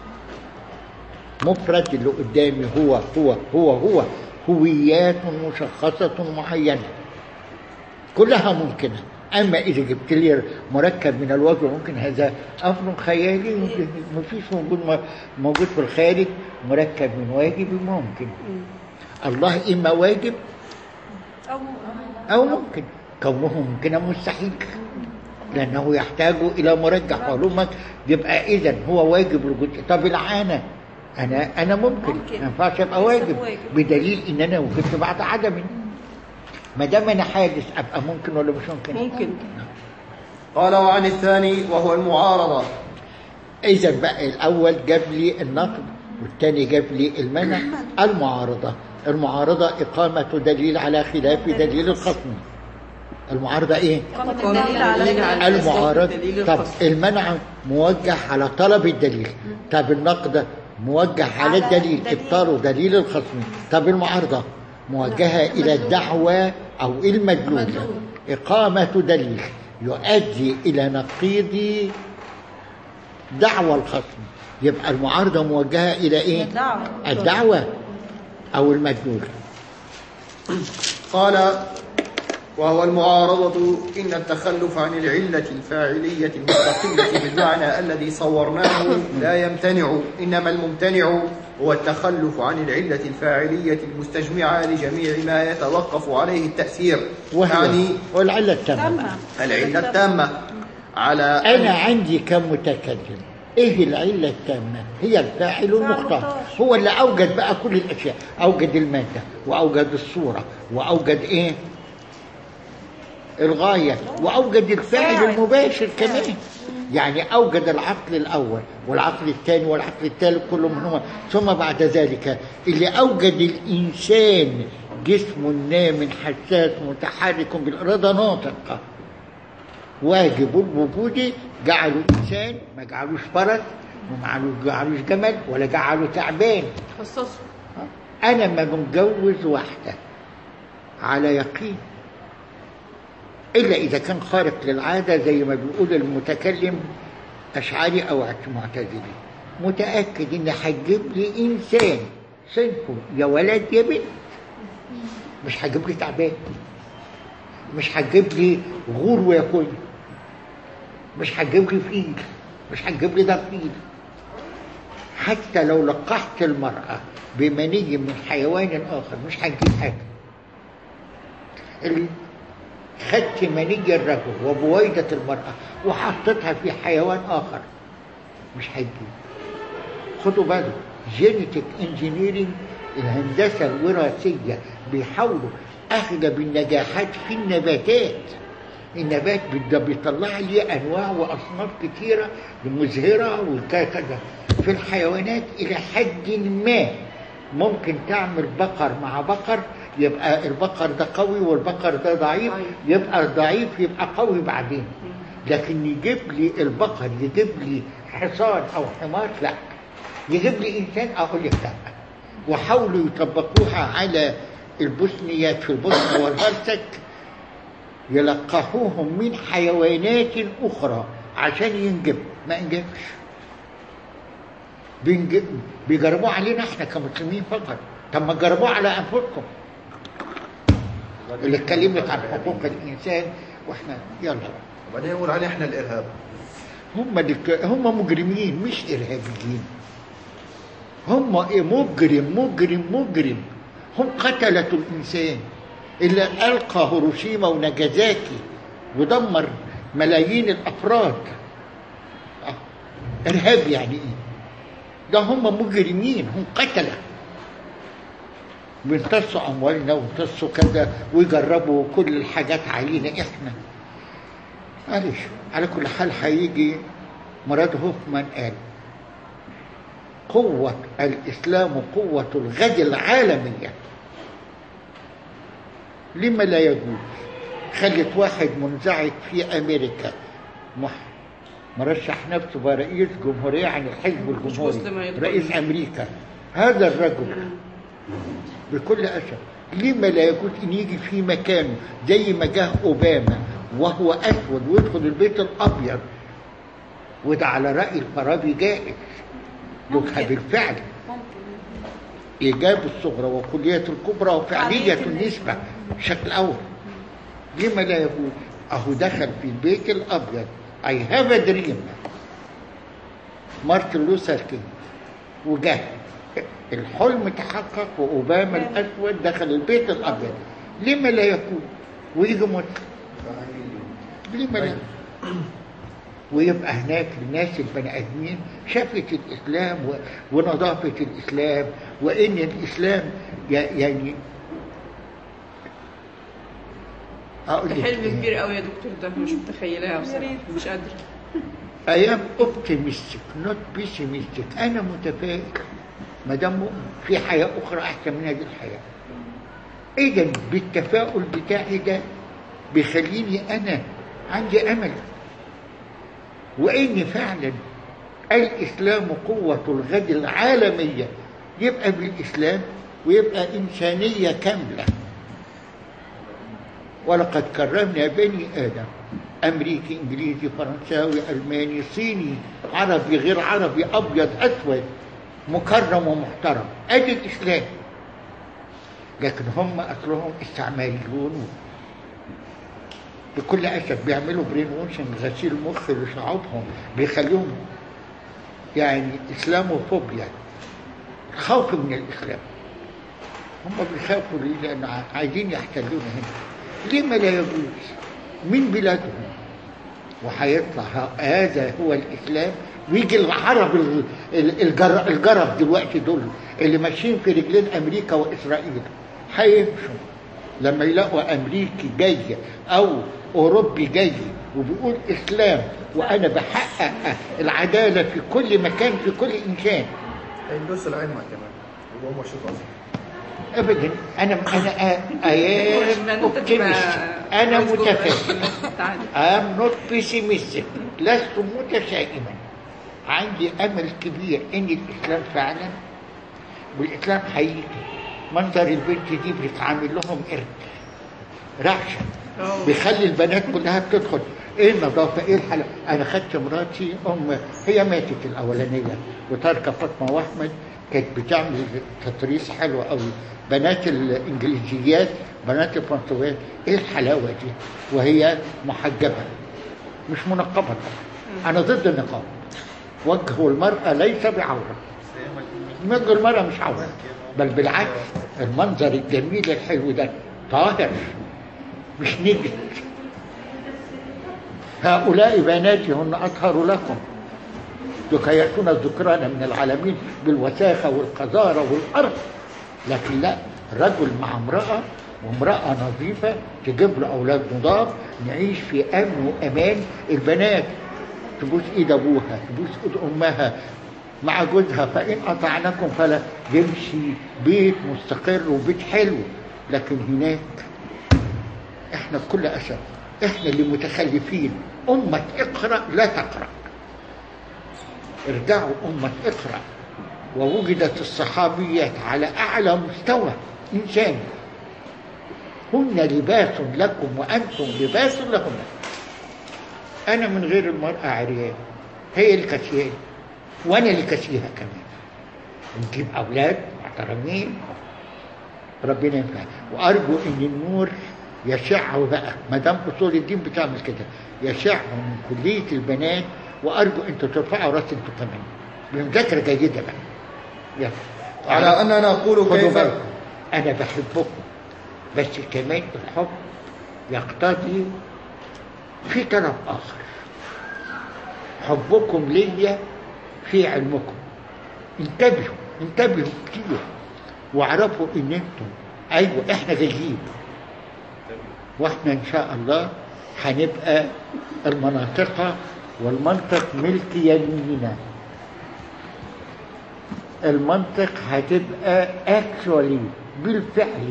مفرد اللي قدامي هو هو هو هو هويات مشخصة معينة كلها ممكنة أما إذا جبت لي مركب من الوجه ممكن هذا أمر خيالي ما فيش موجود موجود في الخارج مركب من واجب ممكن الله إما واجب أو أو ممكن كونه ممكنا مستحيل لأنه يحتاج إلى مرجح معلومة يبقى إذا هو واجب الوجود طب العانة أنا أنا ممكن ممكن. ما ينفعش أبقى ليس واجب بواجب. بدليل إن أنا وجدت بعد عدمي ما دام أنا حادث أبقى ممكن ولا مش ممكن؟ ممكن قال وعن الثاني وهو المعارضة إذا بقى الأول جاب لي النقد والثاني جاب لي المنع المعارضة المعارضة إقامة دليل على خلاف دليل الخصم المعارضة إيه؟ قامت الدليل على المعارض دليل طب الخصم. المنع موجه على طلب الدليل طب النقد موجه على على الدليل الدليل. ابطال دليل الخصم طب المعارضة موجهة إلى الدعوة أو المدلول إقامة دليل يؤدي إلى نقيض دعوى الخصم يبقى المعارضة موجهة إلى إيه؟ الدعوة. الدعوة أو المدلول قال وهو المعارضة إن التخلف عن العلة الفاعلية المستقلة بالمعنى الذي صورناه لا يمتنع إنما الممتنع هو التخلف عن العلة الفاعلية المستجمعة لجميع ما يتوقف عليه التأثير وهي يعني والعلة التامة تامة العلة التامة على أنا عندي كم متكلم ايه العلة التامة هي الفاعل المختار المختار. هو اللي اوجد بقى كل الاشياء اوجد المادة واوجد الصورة واوجد ايه الغاية واوجد الفاعل الفاعل. المباشر كمان يعني اوجد العقل الاول والعقل الثاني والعقل الثالث كل منهما ثم بعد ذلك اللي اوجد الانسان جسم نام حساس متحرك بالاراده ناطق واجب الوجود جعلوا انسان ما جعلوش فرس وما جعلوش جمل ولا جعلوا تعبان خصصوا انا ما متجوز واحده على يقين الا اذا كان خارق للعاده زي ما بيقول المتكلم اشعري او معتزلي متاكد ان هتجيب لي انسان صنفه يا ولد يا بنت مش هتجيب لي تعبان مش هتجيب لي غور ويكون مش هتجيب لي فيل مش هتجيب لي دفيل حتى لو لقحت المرأة بمني من حيوان آخر مش هتجيب حاجة اللي خدت مني الرجل وبويضة المرأة وحطيتها في حيوان آخر مش هتجيب خدوا بالكم جينيتك انجينيرنج الهندسة الوراثية بيحاولوا أغلب النجاحات في النباتات النبات بيبدأ بيطلع لي أنواع وأصناف كتيرة مزهرة وكذا في الحيوانات إلى حد ما ممكن تعمل بقر مع بقر يبقى البقر ده قوي والبقر ده ضعيف يبقى الضعيف يبقى قوي بعدين لكن يجيب لي البقر يجيب لي حصان أو حمار لا يجيب لي إنسان أقول لك لا وحاولوا يطبقوها على البوسنيات في البوسنة والهرسك يلقحوهم من حيوانات أخرى عشان ينجب ما ينجبش بينجب بيجربوه علينا احنا كمسلمين فقط طب ما جربوه على انفسكم اللي اتكلمت عن حقوق الانسان واحنا يلا وبعدين يقول عليه احنا الارهاب هم اللي ك- هم مجرمين مش ارهابيين هم إيه مجرم مجرم مجرم هم قتلة الإنسان اللي ألقى هيروشيما وناجازاكي ودمر ملايين الأفراد آه، إرهاب يعني إيه ده هم مجرمين هم قتلة بيمتصوا أموالنا ويمتصوا كذا ويجربوا كل الحاجات علينا إحنا معلش على كل حال هيجي مراد هوفمان قال قوة الإسلام قوة الغد العالمية لما لا يجوز خلت واحد منزعج في أمريكا مح مرشح نفسه بقى رئيس جمهورية عن الحزب مسلم الجمهوري هيدخل. رئيس أمريكا هذا الرجل بكل أسف لما لا يجوز أن يجي في مكانه زي ما جه أوباما وهو أسود ويدخل البيت الأبيض وده على رأي الفارابي جائز يبقى بالفعل إيجاب الصغرى وكلية الكبرى وفعلية النسبة بشكل أول لما لا يقول أهو دخل في البيت الأبيض I have a dream مارتن لوثر كينج وجه الحلم تحقق وأوباما الأسود دخل البيت الأبيض لما لا يكون ويجي مسلم لما لا ويبقى هناك الناس البني ادمين شافت الاسلام و- ونظافه الاسلام وان الاسلام ي- يعني اقول لك حلم إيه؟ كبير قوي يا دكتور ده مش متخيلاه بصراحه مش قادره I am optimistic not pessimistic أنا متفائل ما دام مؤمن في حياة أخرى أحسن من هذه الحياة إذا بالتفاؤل بتاعي ده بيخليني أنا عندي أمل وإن فعلا الإسلام قوة الغد العالمية يبقى بالإسلام ويبقى إنسانية كاملة ولقد كرمنا بني آدم أمريكي إنجليزي فرنساوي ألماني صيني عربي غير عربي أبيض أسود مكرم ومحترم أدي الإسلام لكن هم أصلهم استعماريون بكل أسف بيعملوا برين ووشنج غسيل مخ لشعوبهم بيخليهم يعني إسلاموفوبيا خوف من الإسلام هم بيخافوا ليه لأن عايزين يحتلونا هنا ليه ما لا يجوز من بلادهم وهيطلع ه- هذا هو الاسلام ويجي العرب ال- ال- الجر- الجرب دلوقتي دول اللي ماشيين في رجلين امريكا واسرائيل هيمشوا لما يلاقوا امريكي جاي او اوروبي جاي وبيقول اسلام وانا بحقق العداله في كل مكان في كل انسان هيلبس العمة كمان وهو مرشد أصلا ابدا انا انا ايام اوبتيمست انا متفائل تعالى ام نوت بيسيمستيك لست متشائما عندي امل كبير ان الاسلام فعلا والاسلام هيجي منظر البنت دي بيتعامل لهم قرد رعشه بيخلي البنات كلها بتدخل ايه النظافه ايه الحلاوه انا خدت مراتي ام هي ماتت الاولانيه وتاركه فاطمه واحمد كانت بتعمل تطريز حلو قوي بنات الانجليزيات بنات الفرنسويات ايه الحلاوه دي وهي محجبه مش منقبه طبعا انا ضد النقاب وجه المراه ليس بعوره وجه المراه مش عوره بل بالعكس المنظر الجميل الحلو ده طاهر مش نجد هؤلاء بناتي هن أطهر لكم لكي يأتون الذكران من العالمين بالوساخة والقذارة والأرض لكن لا رجل مع امرأة وامرأة نظيفة تجيب له أولاد نضاف نعيش في أمن وأمان البنات تبوس إيد أبوها تبوس إيد أمها مع جوزها فإن أطعنكم فلا يمشي بيت مستقر وبيت حلو لكن هناك احنا بكل اسف احنا اللي متخلفين امه اقرا لا تقرا ارجعوا امه اقرا ووجدت الصحابيات على اعلى مستوى انساني هن لباس لكم وانتم لباس لهن انا من غير المراه عريان هي اللي كسياني وانا اللي كسيها كمان نجيب اولاد محترمين ربنا ينفع وارجو ان النور يشع بقى ما دام اصول الدين بتعمل كده يشع من كليه البنات وارجو انتوا ترفعوا راس انتوا كمان بمذاكره جيده بقى يلا على أننا نقول خدوا كيف بالكم انا بحبكم بس كمان الحب يقتضي في طرف اخر حبكم ليا في علمكم انتبهوا انتبهوا كتير واعرفوا ان انتم ايوه احنا جايين واحنا ان شاء الله هنبقى المناطق والمنطق ملك يميننا المنطق هتبقى اكشوالي بالفعل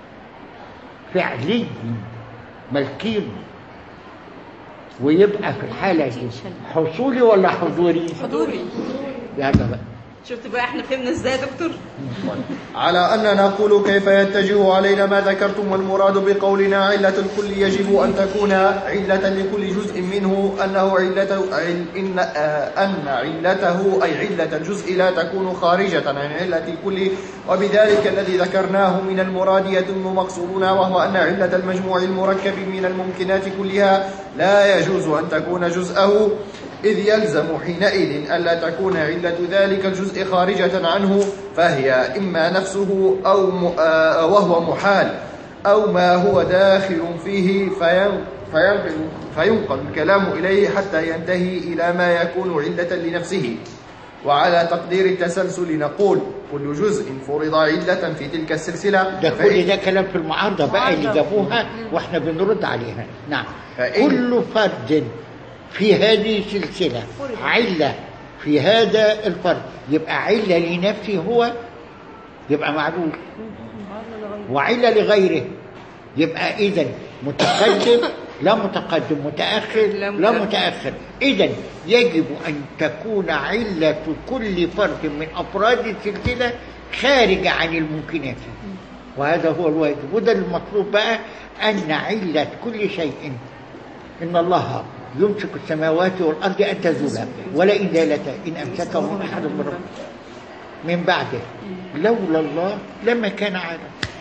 فعلي ملكين ويبقى في الحالة دي حصولي ولا حضوري؟ حضوري يلا بقى شفت بقى احنا فهمنا ازاي يا دكتور على أننا نقول كيف يتجه علينا ما ذكرتم والمراد بقولنا علة الكل يجب أن تكون علة لكل جزء منه أنه علة عل إن آه، أن علته أي علة الجزء لا تكون خارجة عن علة الكل وبذلك الذي ذكرناه من المراد يتم مقصودنا وهو أن علة المجموع المركب من الممكنات كلها لا يجوز أن تكون جزءه إذ يلزم حينئذ ألا تكون علة ذلك الجزء خارجة عنه فهي إما نفسه أو م... آه، وهو محال أو ما هو داخل فيه فين... فينقل... فينقل الكلام إليه حتى ينتهي إلى ما يكون علة لنفسه وعلى تقدير التسلسل نقول كل جزء فرض علة في تلك السلسلة ده فإن- كل ده كلام في المعارضة بقى اللي جابوها واحنا بنرد عليها نعم فإن- كل فرد في هذه السلسلة علة في هذا الفرد يبقى علة لنفسه هو يبقى معلول وعلة لغيره يبقى إذا متقدم لا متقدم متأخر لا لا متأخر. متأخر إذا يجب أن تكون علة كل فرد من أفراد السلسلة خارجة عن الممكنات وهذا هو الواجب وده المطلوب بقى أن علة كل شيء إن الله يمسك السماوات والأرض أن تزولا ولئن زالتا إن أمسكهم أحد من ربه من بعده لولا الله لما كان عالم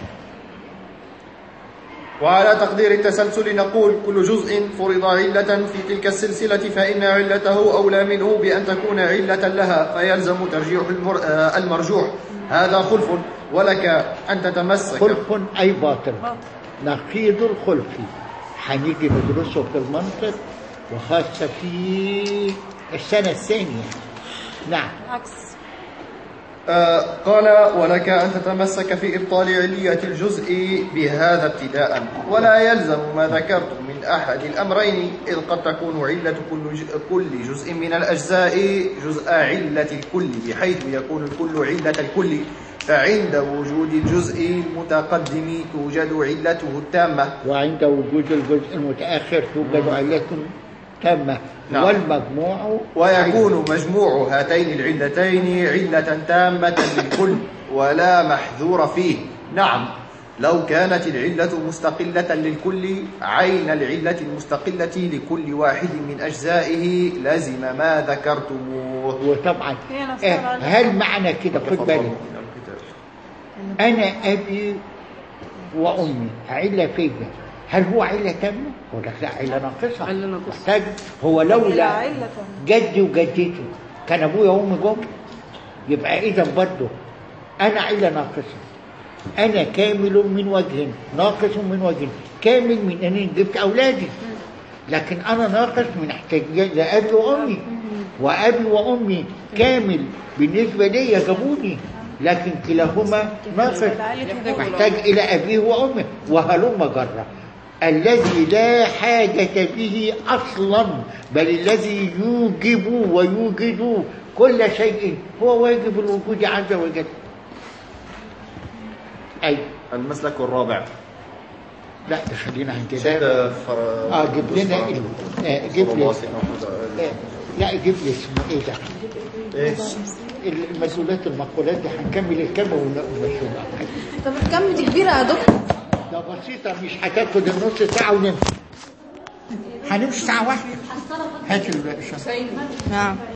وعلى تقدير التسلسل نقول كل جزء فرض علة في تلك السلسلة فإن علته أولى منه بأن تكون علة لها فيلزم ترجيح المر... آه، المرجوح هذا خلف ولك أن تتمسك خلف أي باطل نقيض الخلف هنيجي ندرسه في المنطق وخاصة في السنة الثانية نعم عكس آه، قال ولك أن تتمسك في إبطال علية الجزء بهذا ابتداء ولا يلزم ما ذكرت من أحد الأمرين إذ قد تكون علة كل ج- كل جزء من الأجزاء جزء علة الكل بحيث يكون الكل علة الكل فعند وجود الجزء المتقدم توجد علته التامة وعند وجود الجزء المتأخر توجد علة تامة نعم. والمجموع ويكون مجموع هاتين العلتين علة تامة للكل ولا محذور فيه نعم لو كانت العلة مستقلة للكل عين العلة المستقلة لكل واحد من أجزائه لزم ما ذكرتموه وطبعا هي نفس آه، العلة. هل معنى كده خد بالك أنا أبي وأمي علة فيا هل هو علة تامة؟ ولا لا علة ناقصة؟ علة ناقصة. محتاج هو لا لولا علة جدي وجدتي كان أبويا وأمي جم يبقى إذا برضه أنا علة ناقصة أنا كامل من وجه ناقص من وجه كامل من أني جبت أولادي لكن أنا ناقص من احتياج لأبي وأمي وأبي وأمي كامل بالنسبة لي جابوني لكن كلاهما ناقص محتاج إلى أبيه وأمه وهلم جرة الذي لا حاجة به أصلا بل الذي يوجب ويوجد كل شيء هو واجب الوجود عز وجل أي المسلك الرابع لا ده خلينا عن كده ستة فر... اه جيب لنا ال- آه، جيب لي آه، لا جيب لي اسمه ايه ده إيه؟ المسؤولات المقولات دي هنكمل الكلمة ونمشي بقى طب الكم دي كبيرة يا دكتور ده بسيطة مش هتاخد النص ساعة ونمشي هنمشي ساعة واحدة هات الشنطة نعم